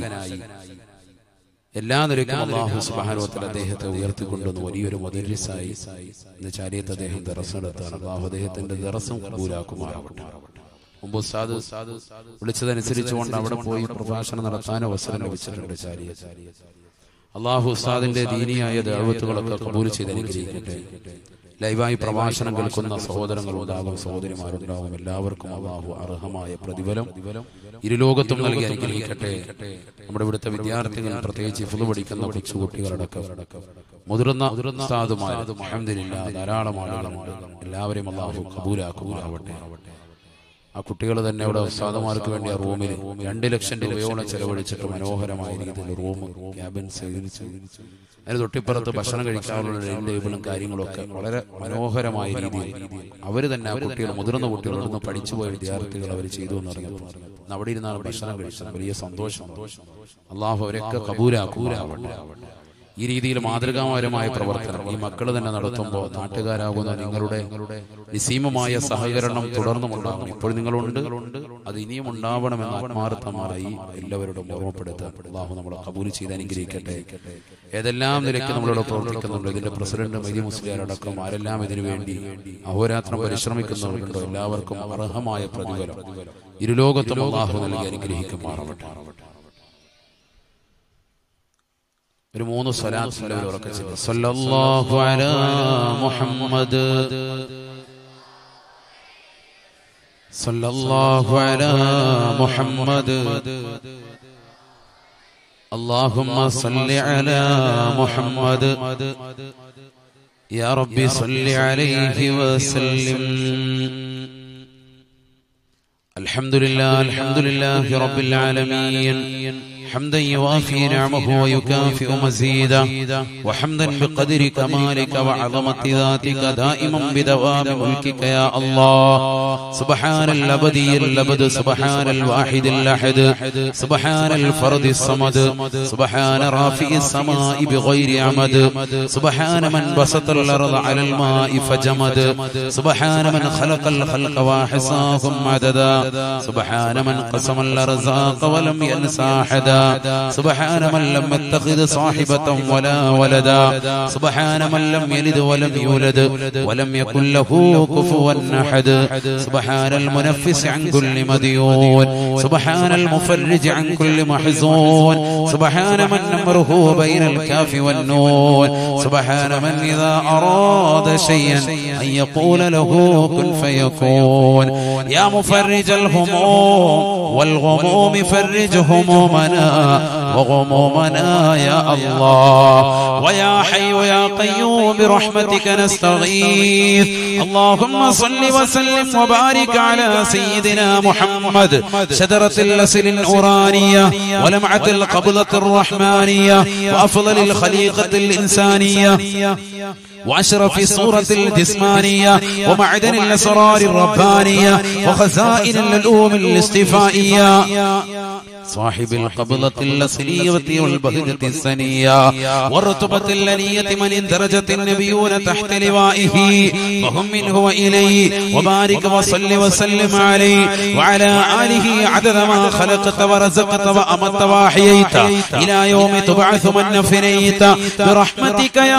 എല്ലാ നിലയ്ക്കും അള്ളാഹു സുബാനുവത്തിൽ അദ്ദേഹത്തെ ഉയർത്തിക്കൊണ്ടുവന്ന് വലിയൊരു മുദരിസായി ഇന്ന് ചാരിയത്ത് അദ്ദേഹം ദറസ് നടത്താണ് അള്ളാഹു അദ്ദേഹത്തിന്റെ ദറസും കബൂലാക്കുമാറാവട്ടെ മുമ്പ് ഉസ്താദ് വിളിച്ചതനുസരിച്ചുകൊണ്ട് അവിടെ പോയി പ്രഭാഷണം നടത്താൻ അവസരം ലഭിച്ചിട്ടുണ്ട് ചാരിയ അള്ളാഹു ഉസ്താദിന്റെ ദീനിയായ ദൈവത്തുകളൊക്കെ കബൂൽ ചെയ്ത് അനുഗ്രഹിക്കട്ടെ ലൈവായി പ്രഭാഷണം കേൾക്കുന്ന സഹോദരങ്ങൾ ഉണ്ടാകും സഹോദരിമാരുണ്ടാകും എല്ലാവർക്കും അള്ളാഹു അർഹമായ പ്രതിഫലം ഇരുലോകത്തും നൽകി അനുഗ്രഹിക്കട്ടെ നമ്മുടെ ഇവിടുത്തെ വിദ്യാർത്ഥികൾ പ്രത്യേകിച്ച് ഇഫുദ് പഠിക്കുന്ന കൊച്ചുകുട്ടികളടക്കം മുതിർന്ന ഉസ്താദുമാർ അൽഹംദുലില്ലാ ധാരാളം ആളുകളുണ്ട് എല്ലാവരെയും അള്ളാഹു കബൂലാക്കുമാറാവട്ടെ ആ കുട്ടികൾ തന്നെ അവിടെ ഉസ്താദമാർക്ക് വേണ്ടി ആ റൂമിൽ രണ്ട് ലക്ഷം രൂപയോളം ചെലവഴിച്ചിട്ട് മനോഹരമായ രീതിയിൽ റൂം ക്യാബിൻ സ്വീകരിച്ചു അതിന് തൊട്ടിപ്പുറത്ത് ഭക്ഷണം കഴിക്കാനുള്ള ഡൈനിങ് ടേബിളും കാര്യങ്ങളും ഒക്കെ വളരെ മനോഹരമായ രീതിയിൽ അവർ തന്നെ ആ കുട്ടികൾ മുതിർന്ന കുട്ടികൾ നിന്ന് പഠിച്ചുപോയ വിദ്യാർത്ഥികൾ അവർ ചെയ്തു എന്ന് പറഞ്ഞപ്പോൾ ഇന്ന് അവിടെ ഇരുന്നാണ് ഭക്ഷണം കഴിച്ചത് വലിയ സന്തോഷം അള്ളാഹു അവരൊക്കെ കബൂലാക്കൂലാവട്ടെ ഈ രീതിയിൽ മാതൃകാപരമായ പ്രവർത്തനം ഈ മക്കൾ തന്നെ നടത്തുമ്പോൾ നാട്ടുകാരാകുന്ന നിങ്ങളുടെ നിസീമമായ സഹകരണം തുടർന്നുമുണ്ടാകും ഇപ്പോൾ നിങ്ങളുണ്ട് അത് ഇനിയും ഉണ്ടാവണമെന്ന് ആത്മാർത്ഥമായി എല്ലാവരോടും ഓർമ്മപ്പെടുത്തുക അള്ളാഹു നമ്മളെ കബൂൽ ചെയ്ത് അനുഗ്രഹിക്കട്ടെ ഏതെല്ലാം നിലയ്ക്ക് നമ്മളിവിടെ പ്രവർത്തിക്കുന്നുണ്ട് ഇതിന്റെ പ്രസിഡന്റ് മൈദി മുസ്ലിയാർ അടക്കം ആരെല്ലാം ഇതിനു വേണ്ടി അഹോരാത്രം പരിശ്രമിക്കുന്നവരുണ്ടോ എല്ലാവർക്കും അർഹമായ പ്രതിഫലം ഇരുലോകത്തും അള്ളാഹു നൽകി അനുഗ്രഹിക്കുമാറാവട്ടെ ഒരു മൂന്ന് സ്വലാത്ത് ഉറക്കെ ചെയ്തു സല്ലല്ലാഹു അലാ മുഹമ്മദ് സല്ലല്ലാഹു അലാ മുഹമ്മദ് اللهم صل على محمد يا رب صل عليه وسلم الحمد لله الحمد لله رب العالمين حمدا يوافي نعمه ويكافئ مزيدا وحمدا بقدر كمالك وعظمة ذاتك دائما بدوام ملكك يا الله سبحان الأبدي الأبد سبحان الواحد الأحد سبحان الفرد الصمد سبحان رافع السماء بغير عمد سبحان من بسط الأرض على الماء فجمد سبحان من خلق الخلق وحصاهم عددا سبحان من قسم الأرزاق ولم ينسى أحدا سبحان من لم يتخذ صاحبة ولا ولدا سبحان من لم يلد ولم يولد ولم يكن له كفوا أحد سبحان المنفس عن كل مديون سبحان المفرج عن كل محزون سبحان من أمره بين الكاف والنون سبحان من إذا أراد شيئا أن يقول له كن فيكون يا مفرج الهموم والغموم فرج همومنا وغمومنا يا الله ويا حي يا قيوم برحمتك نستغيث اللهم صل وسلم وبارك على سيدنا محمد شجرة الأسل الأورانية ولمعة القبضة الرحمانية وأفضل الخليقة الإنسانية وأشرف الصورة الجسمانية ومعدن الأسرار الربانية وخزائن العلوم الاستفائية صاحب القبضة الأصلية والبهجة السنية والرتبة الألية من اندرجت النبيون تحت لوائه وهم منه وإليه وبارك وصل وسلم عليه وعلى آله عدد ما خلقت ورزقت وأمت وأحييت إلى يوم تبعث من نفنيت برحمتك يا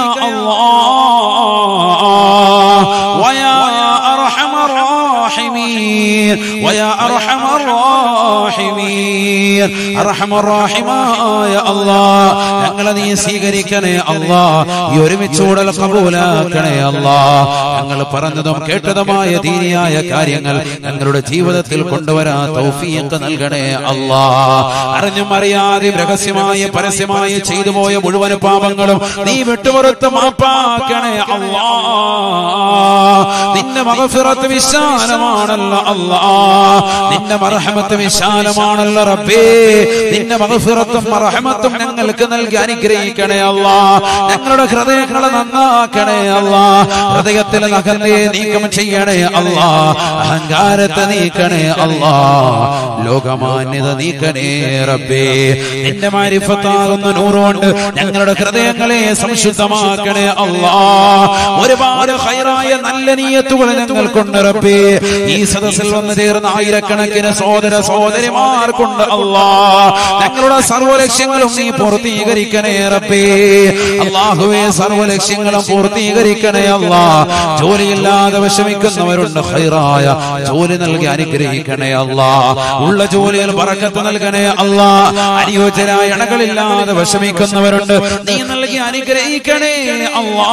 الله ويا أرحم الراحمين ويا أرحم الراحمين أرحم الراحمين يا الله ഞങ്ങളെ നീ സ്വീകരിക്കണേ അല്ലാ ഈ ഒരുമിച്ചൂടൽ കബൂലാക്കണേ അല്ലാ ഞങ്ങൾ പറഞ്ഞതും കേട്ടതുമായ ദീനിയായ കാര്യങ്ങൾ ഞങ്ങളുടെ ജീവിതത്തിൽ കൊണ്ടുവരാൻ തൗഫീഖ് നൽകണേ അല്ലാ അറിഞ്ഞും അറിയാതെ രഹസ്യമായ പരസ്യമായി ചെയ്തു പോയ മുഴുവൻ പാപങ്ങളും നീ വിട്ടുപുറത്ത് മാപ്പാക്കണേ അല്ലാ നിന്റെ മകഫിറത്ത് വിശാലമാണല്ലോ അല്ലാ നിന്റെ മറഹമത്ത് വിശാലമാണല്ലോ റബ്ബേ നിന്റെ മകഫിറത്തും മറഹമത്തും ഞങ്ങൾക്ക് നൽകി അനുഗ്രഹിക്കണേ അല്ലാ ഞങ്ങളുടെ ഹൃദയങ്ങളെ നന്നാക്കണേ അല്ലാ ഹൃദയത്തിൽ നഖത്തെ നീക്കം ചെയ്യണേ അല്ലാ അഹങ്കാരത്തെ നീക്കണേ അല്ലാ ലോകമാന്യത നീക്കണേ റബ്ബേ നിന്റെ മാരിഫത്താകുന്ന നൂറുകൊണ്ട് ഞങ്ങളുടെ ഹൃദയങ്ങളെ സംശുദ്ധമാക്കണേ അല്ലാ ഒരുപാട് ഹൈറായ നല്ല നീയത്തുകൾ ഞങ്ങൾക്കുണ്ട് റബ്ബേ ഈ സദസ്സിൽ വന്ന് ചേർന്ന ആയിരക്കണക്കിന് സഹോദര സഹോദരിമാർക്കുണ്ട് അല്ലാ ഞങ്ങളുടെ സർവ്വ ലക്ഷ്യങ്ങളും നീ പൂർത്തീകരിക്കണേ റബ്ബേ അള്ളാഹുവേ സർവ്വ ലക്ഷ്യങ്ങളും പൂർത്തീകരിക്കണേ അല്ലാ ജോലിയില്ലാതെ വിഷമിക്കുന്നവരുണ്ട് ഹൈറായ ജോലി നൽകി അനുഗ്രഹിക്കണേ അല്ലാ ഉള്ള ജോലിയിൽ പറക്കത്ത് നൽകണേ അല്ലാ അനുയോജ്യരായ ഇണകളില്ലാതെ വിഷമിക്കുന്നവരുണ്ട് നീ നൽകി അനുഗ്രഹിക്കണേ അല്ലാ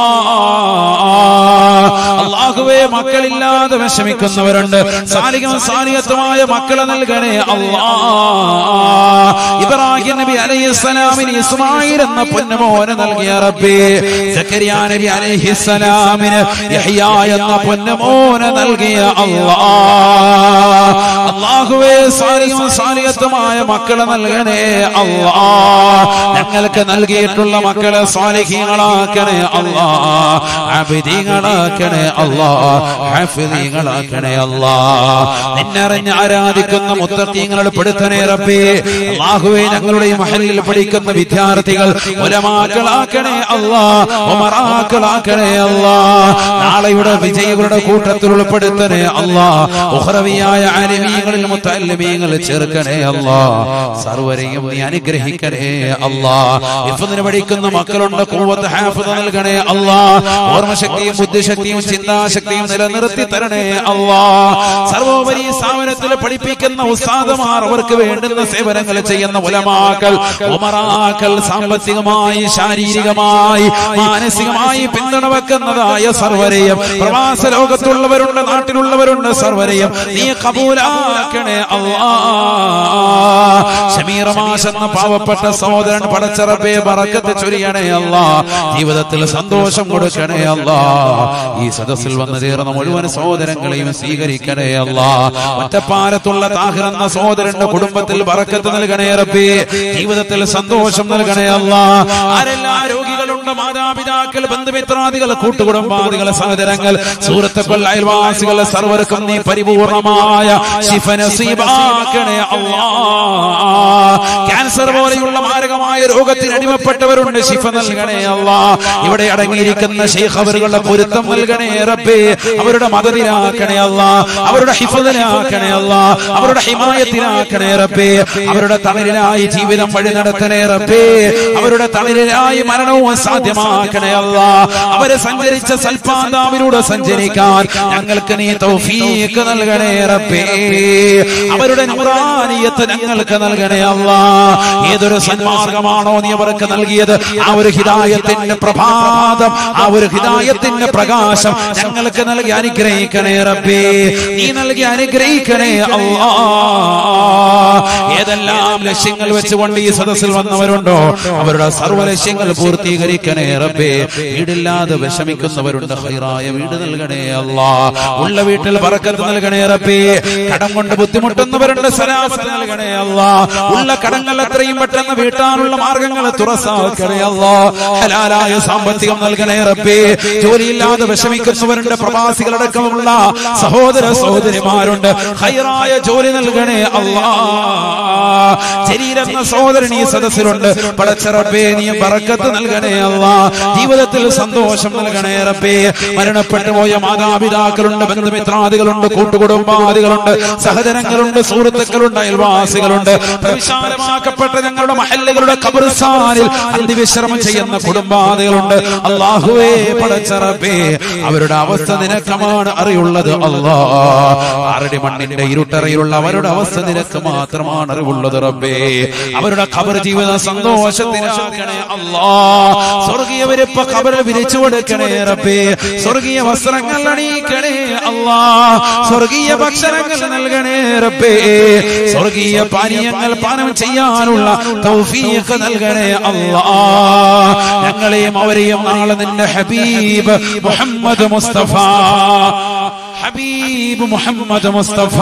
അള്ളാഹുവേ മക്കളില്ലാതെ വിഷമിക്കുന്നവരുണ്ട് സാലികം സാലികത്വമായ മക്കളെ നൽകണേ അല്ലാ ഇബ്രാഹിം നബി അലൈഹിസ്സലാമിന് ഇസ്മായിൽ എന്ന പൊന്നുമോനെ നൽകിയ റബ്ബേ സക്കരിയ നബി അലൈഹിസ്സലാമിന് യഹ്യ എന്ന പൊന്നുമോനെ നൽകിയ അല്ലാ അള്ളാഹുവേ സാലികം സാലികത്വമായ മക്കളെ നൽകണേ അല്ലാ ഞങ്ങൾക്ക് നൽകിയിട്ടുള്ള മക്കളെ സാലിഹീങ്ങളാക്കണേ അല്ലാ അബിദീങ്ങളാക്കണേ അല്ലാ ഹാഫിദീങ്ങളാക്കണേ അല്ലാ നിന്നറിഞ്ഞ് ആരാധിക്കുന്ന മുത്തക്കീങ്ങളുടെ പെടുത്തണേ റബ്ബേ അള്ളാഹുവേ ഞങ്ങളുടെ ഈ മഹലിൽ പഠിക്കുന്ന വിദ്യാർത്ഥികൾ ഉലമാക്കളാക്കണേ അല്ലാ ഉമറാക്കളാക്കണേ അല്ലാ നാളെയുടെ വിജയികളുടെ കൂട്ടത്തിൽ ഉൾപ്പെടുത്തണേ അല്ലാ ഉഹ്റവിയായ അലിമീങ്ങളിൽ മുത്തല്ലിമീങ്ങൾ ചേർക്കണേ അല്ലാ സർവരെയും നീ അനുഗ്രഹിക്കണേ അല്ലാ ഇഫദിന് പഠിക്കുന്ന മക്കളുണ്ട് കൂവത്ത് ഹാഫിദ് നൽകണേ അല്ലാ ഓർമ്മശക്തിയും ബുദ്ധിശക്തിയും ചിന്താശക്തിയും നിലനിർത്തി തരണേ അല്ലാ സർവോപരി സ്ഥാപനത്തിൽ പഠിപ്പിക്കുന്ന ഉസ്താദമാർ അവർക്ക് വേണ്ടുന്ന സേവനങ്ങൾ ചെയ്യുന്ന ഉലമാക്കൾ ഉമറാക്കൾ സാമ്പത്തികമായി ശാരീരികമായി മാനസികമായി പിന്തുണ വെക്കുന്നതായ സർവരെയും പ്രവാസ ലോകത്തുള്ളവരുണ്ട് നാട്ടിലുള്ളവരുണ്ട് സർവരെയും നീ കബൂലാക്കണേ അല്ലാ ഷമീർ മാഷ് എന്ന പാവപ്പെട്ട സഹോദരൻ പടച്ചറബെ ബറക്കത്ത് ചൊരിയണേ അല്ലാ ജീവിതത്തിൽ സന്തോഷം കൊടുക്കണേ അല്ലാ ഈ സദസ്സിൽ വന്നു ചേർന്ന മുഴുവൻ സഹോദരങ്ങളെയും സ്വീകരിക്കണേ അല്ലാ ഒറ്റപ്പാലത്തുള്ള താഹിർ എന്ന സഹോദരന്റെ കുടുംബത്തിൽ ബറക്കത്ത് നൽകണേ റബ്ബേ ജീവിതത്തിൽ സന്തോഷം നൽകണേ അല്ലാ ആരെല്ലാം രോഗികളുണ്ട് മാതാപിതാക്കൾ ബന്ധുമിത്രാദികൾ കൂട്ടുകുടുംബാദികൾ സഹോദരങ്ങൾ സുഹൃത്തുക്കൾ അയൽവാസികൾ സർവർക്കും നീ പരിപൂർണമായ ശിഫ നസീബാക്കണേ അല്ലാ ക്യാൻസർ പോലെയുള്ള മാരകമായ രോഗത്തിന് അടിമപ്പെട്ടവരുണ്ട് ശിഫ നൽകണേ അല്ലാ ഇവിടെ അടങ്ങിയിരിക്കുന്ന ഷെയ്ഖ് അവരുടെ പൊരുത്തം നൽകണേ റബ്ബേ അവരുടെ മതത്തിലാക്കണേ അല്ല അവരുടെ ഹിഫതിലാക്കണേ അല്ല അവരുടെ ഹിമായത്തിലാക്കണേ റബ്ബേ അവരുടെ തണലിലായി ജീവിതം വഴി നടത്തണേ റബ്ബേ അവരുടെ തണലിലായി മരണവും സാധ്യമാക്കണേ അല്ല അവരെ സഞ്ചരിച്ച സൽപാതാവിലൂടെ സഞ്ചരിക്കാൻ ഞങ്ങൾക്ക് നീ തൗഫീഖ് നൽകണേ റബ്ബേ അവരുടെ നൂറാനിയത്ത് ഞങ്ങൾക്ക് നൽകണേ അല്ല ഏതൊരു സന്മാർഗമാണോ നീ അവർക്ക് നൽകിയത് ആ ഒരു ഹിദായത്തിന്റെ പ്രഭാതം ആ ഒരു ഹിദായത്തിന്റെ പ്രകാശം ഞങ്ങൾക്ക് നൽകി അനുഗ്രഹിക്കണേ റബ്ബേ നീ നൽകി അനുഗ്രഹിക്കണേ അല്ലാ ഏതെല്ലാം ലക്ഷ്യങ്ങൾ വെച്ചുകൊണ്ട് ഈ സദസ്സിൽ വന്നവരുണ്ടോ അവരുടെ സർവ്വ ലക്ഷ്യങ്ങൾ പൂർത്തീകരിക്കണേ റബ്ബേ വീടില്ലാതെ വിഷമിക്കുന്നവരുണ്ട് ഹൈറായ വീട് നൽകണേ അല്ലാ ഉള്ള വീട്ടിൽ പറക്കത്ത് നൽകണേ റബ്ബേ കടം കൊണ്ട് ബുദ്ധിമുട്ടുന്നവരുണ്ട് സലാമത്ത് നൽകണേ അല്ലാ ഉള്ള കടങ്ങൾ എത്രയും പെട്ടെന്ന് വീട്ടാനുള്ള മാർഗങ്ങൾ തുറസാക്കണേ അല്ലാ ഹലാലായ സാമ്പത്തികം നൽകണേ റബ്ബേ ജോലിയില്ലാതെ വിഷമിക്കുന്നവരുണ്ട് പ്രവാസികളടക്കമുള്ള സഹോദര സഹോദരിമാരുണ്ട് ഹൈറായ ജോലി നൽകണേ അല്ലാ ശരീരെന്ന സഹോദരൻ ഈ സദസ്സിലുണ്ട് പടച്ച റബ്ബേ നീ ബറക്കത്ത് നൽകണേ അല്ലാ ജീവിതത്തിൽ സന്തോഷം നൽകണേ റബ്ബേ മരണപ്പെട്ടു പോയ മാതാപിതാക്കളുണ്ട് ബന്ധുമിത്രാദികളുണ്ട് കൂട്ടുകുടുംബാദികളുണ്ട് സഹജനങ്ങളുണ്ട് സുഹൃത്തുക്കളുണ്ട് അയൽവാസികളുണ്ട് വിശാലമാക്കപ്പെട്ട ഞങ്ങളുടെ മഹല്ലുകളുടെ കബർസ്ഥാനിൽ അന്തിവിശ്രമം ചെയ്യുന്ന കുടുംബാദികളുണ്ട് അള്ളാഹുവേ പടച്ച റബ്ബേ അവരുടെ അവസ്ഥ നിനക്കമാണ് അറിയുള്ളത് അല്ലാ ആറടി മണ്ണിന്റെ ഇരുട്ടറയിലുള്ള അവരുടെ അവസ്ഥ നിനക്ക് മാത്രമാണ് അറിവുള്ളത് റബ്ബേ അവരുടെ ഖബർ ജീവിത സന്തോഷത്തിനാക്കണേ അല്ലാ സ്വർഗീയ വിരിപ്പ ഖബറിൽ വിരിച്ചു കൊടുക്കണേ റബ്ബേ സ്വർഗീയ വസ്ത്രങ്ങൾ അണിയിക്കണേ അല്ലാ സ്വർഗീയ ഭക്ഷണങ്ങൾ നൽകണേ റബ്ബേ സ്വർഗീയ പാനീയങ്ങൾ പാനം ചെയ്യാനുള്ള തൗഫീഖ് നൽകണേ അല്ലാ ഞങ്ങളെയും അവരെയും നാളെ നിന്റെ ഹബീബ് മുഹമ്മദ് മുസ്തഫ ഹബീബ് മുഹമ്മദ് മുസ്തഫ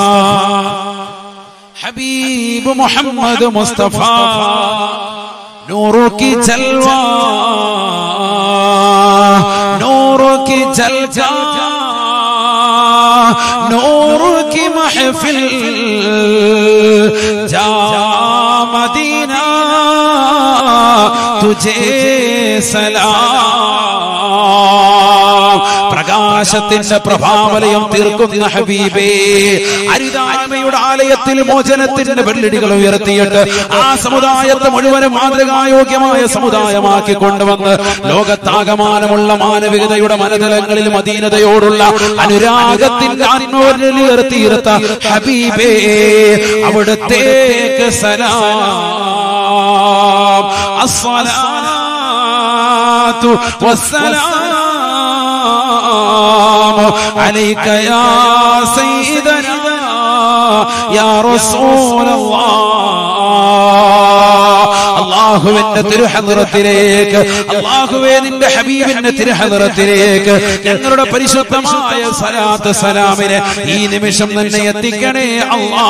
हबीब मोहम्मद मुस्तफा नूरों की जलवा नूरों की जलजा नूर की महफिल जा मदीना तुझे സലാം പ്രകാശത്തിന്റെ പ്രഭാവലയം തീർക്കുന്ന ഹബീബേ അരിതായ്മയുടെ ആലയത്തിൽ മോചനത്തിന്റെ വെള്ളിടികൾ ഉയർത്തിയിട്ട് ആ സമുദായത്തെ മുഴുവനും മാതൃകായോഗ്യമായ സമുദായമാക്കി കൊണ്ടുവന്ന് ലോകത്താകമാനമുള്ള മാനവികതയുടെ മനതലങ്ങളിൽ മദീനതയോടുള്ള അനുരാഗത്തിന്റെ ആത്മവരിൽ ഉയർത്തിയിരുത്ത ഹബീബേ അവിടത്തേക്ക് സലാം അസ്സലാത്തു والسلام عليك يا سيدنا يا رسول الله അള്ളാഹുവിന്റെ തിരുഹദ്റത്തിലേക്ക് അള്ളാഹുവേ നിന്റെ ഹബീബിന്റെ തിരുഹദ്റത്തിലേക്ക് ഞങ്ങളുടെ പരിശുദ്ധമായ സലാത്ത് സലാമിനെ ഈ നിമിഷം തന്നെ എത്തിക്കണേ അള്ളാ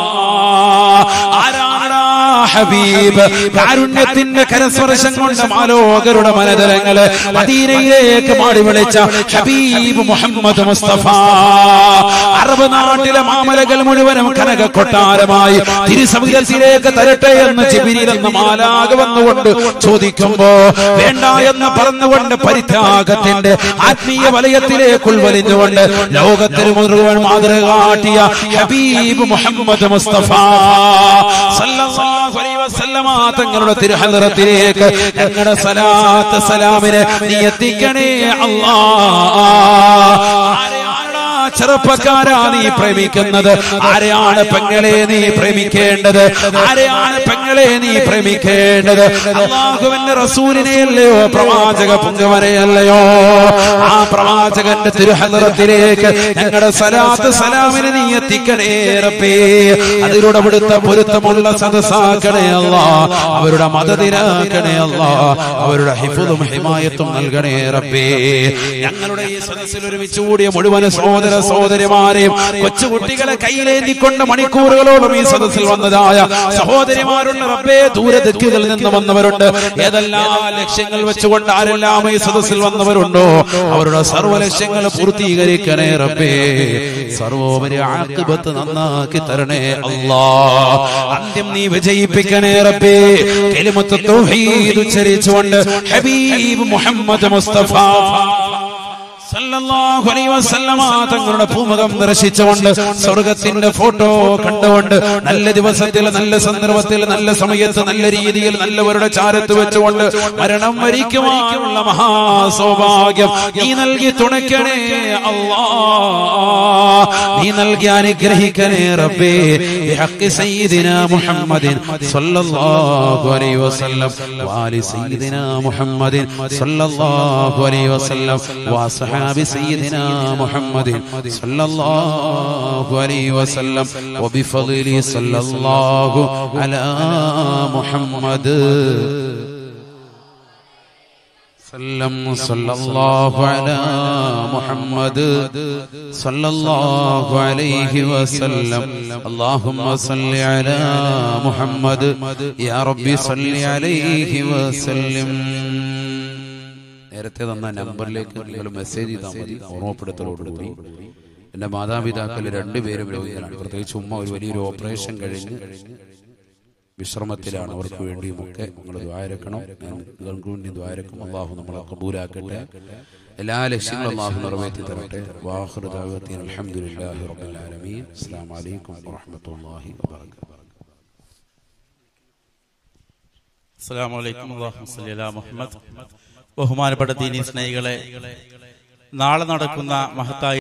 ആരാടാ ഹബീബ് കാരുണ്യത്തിന്റെ കരസ്പർശം കൊണ്ട് മാലോകരുടെ മനതരങ്ങള് മദീനയിലേക്ക് മാടി വിളിച്ച ഹബീബ് മുഹമ്മദ് മുസ്തഫ അറബ് നാട്ടിലെ മാമലകൾ മുഴുവനും കനക കൊട്ടാരമായി തിരുസമുദ്രത്തിലേക്ക് തരട്ടെ എന്ന് ജിബിരിൽ എന്ന മാലാക വന്നുകൊണ്ട് ചോദിക്കുമ്പോ വേണ്ട എന്ന് പറഞ്ഞുകൊണ്ട് പരിത്യാഗത്തിന്റെ ആത്മീയ വലയത്തിലേക്ക് ഉൾവലിഞ്ഞുകൊണ്ട് ലോകത്തിന് മുഴുവൻ മാതൃക കാട്ടിയ ഹബീബ് മുഹമ്മദ് മുസ്തഫ സല്ലല്ലാഹു അലൈഹി വസല്ലമ തങ്ങളുടെ തിരുഹലറത്തിലേക്ക് ഞങ്ങളുടെ സലാത്ത് സലാമിനെ നീ എത്തിക്കണേ അല്ലാ ആരെയാണടാ ചെറുപ്പക്കാരാ നീ പ്രേമിക്കുന്നത് ആരെയാണ് പെങ്ങളെ നീ പ്രേമിക്കേണ്ടത് ആരെയാണ് പെങ്ങളെ നീ പ്രേമിക്കേണ്ടത് അള്ളാഹുവിന്റെ റസൂലിനെയല്ലയോ പ്രവാചക പുങ്കവനെയല്ലയോ ആ പ്രവാചകന്റെ തിരുഹലറത്തിലേക്ക് ഞങ്ങളുടെ സലാത്ത് സലാമിനെ നീ എത്തിക്കണേ റബ്ബേ അതിലൂടെ അവിടുത്തെ പൊരുത്തമുള്ള സദസ്സാക്കണേ അല്ല അവരുടെ മതത്തിനാക്കണേ അല്ല അവരുടെ ഹിഫുദും ഹിമായത്തും നൽകണേ റബ്ബേ ഞങ്ങളുടെ ഈ സദസ്സിൽ ഒരുമിച്ച് കൂടിയ മുഴുവൻ സഹോദര സഹോദരിമാരെയും കൊച്ചുകുട്ടികളെ കയ്യിലേന്തിക്കൊണ്ട് മണിക്കൂറുകളോളം ഈ സദസ്സിൽ വന്നതായ സഹോദരിമാരുണ്ട് റബ്ബേ ദൂരദിക്കുകളിൽ നിന്ന് വന്നവരുണ്ട് ഏതെല്ലാം ലക്ഷ്യങ്ങൾ വെച്ചുകൊണ്ട് ആരെല്ലാം ഈ സദസ്സിൽ വന്നവരുണ്ടോ അവരുടെ സർവ്വ ലക്ഷ്യങ്ങൾ പൂർത്തീകരിക്കണേ റബ്ബേ സർവോപരി ആക്കിബത്ത് നന്നാക്കി തരണേ അല്ലാ അന്ത്യം നീ വിജയിപ്പിക്കണേ റബ്ബേ കലിമത്ത് തൗഹീദ് ഉച്ചരിച്ചുകൊണ്ട് ഹബീബ് മുഹമ്മദ് മുസ്തഫ സല്ലല്ലാഹു അലൈഹി വസല്ലമ തങ്ങളുടെ പൂമുഖം ദർശിച്ചുകൊണ്ട് സ്വർഗത്തിന്റെ ഫോട്ടോ കണ്ടുകൊണ്ട് നല്ല ദിവസത്തിൽ നല്ല സന്ദർഭത്തിൽ നല്ല സമയത്ത് നല്ല രീതിയിൽ നല്ലവരുടെ ചാരത്ത് വെച്ചുകൊണ്ട് മരണം വരിക്കുവാനുള്ള മഹാസൗഭാഗ്യം നീ നൽകി തുണയ്ക്കണേ അല്ലാ നീ നൽകി അനുഗ്രഹിക്കണേ റബ്ബേ ബിഹഖി സയ്യിദിന മുഹമ്മദിൻ സല്ലല്ലാഹു അലൈഹി വസല്ലം വാലി സയ്യിദിന മുഹമ്മദിൻ സല്ലല്ലാഹു അലൈഹി വസല്ലം وأصحاب سيدنا محمد صلى الله عليه وسلم وبفضله صلى الله على محمد سلم صلى الله على محمد صلى الله عليه وسلم اللهم صل على محمد يا رب صل عليه وسلم നേരത്തെ തന്ന നമ്പറിലേക്ക് നിങ്ങൾ മെസ്സേജ് ചെയ്താൽ മതി ഓർമ്മപ്പെടുത്തലോടുകൂടി എന്റെ മാതാപിതാക്കൾ രണ്ടുപേരും രോഗികളാണ് പ്രത്യേകിച്ച് ഉമ്മ ഒരു വലിയൊരു ഓപ്പറേഷൻ കഴിഞ്ഞ് വിശ്രമത്തിലാണ് അവർക്ക് വേണ്ടിയുമൊക്കെ നിങ്ങൾ ദ്വാരക്കണം നിങ്ങൾക്ക് വേണ്ടി ദ്വാരക്കും അള്ളാഹു നമ്മളെ കബൂലാക്കട്ടെ എല്ലാ ലക്ഷ്യങ്ങളും അള്ളാഹു നിറവേറ്റി തരട്ടെ വാഹൃദാവത്തീൻ അലഹമുല്ലാഹി റബ്ബിൽ ആലമീൻ അസ്സലാമു അലൈക്കും വറഹ്മത്തുള്ളാഹി വബറകാതുഹു അസ്സലാമു അലൈക്കും വറഹ്മത്തുള്ളാഹി അലാ മുഹമ്മദ് ബഹുമാനപ്പെട്ട ദീനി സ്നേഹികളെ നാളെ നടക്കുന്ന മഹത്തായ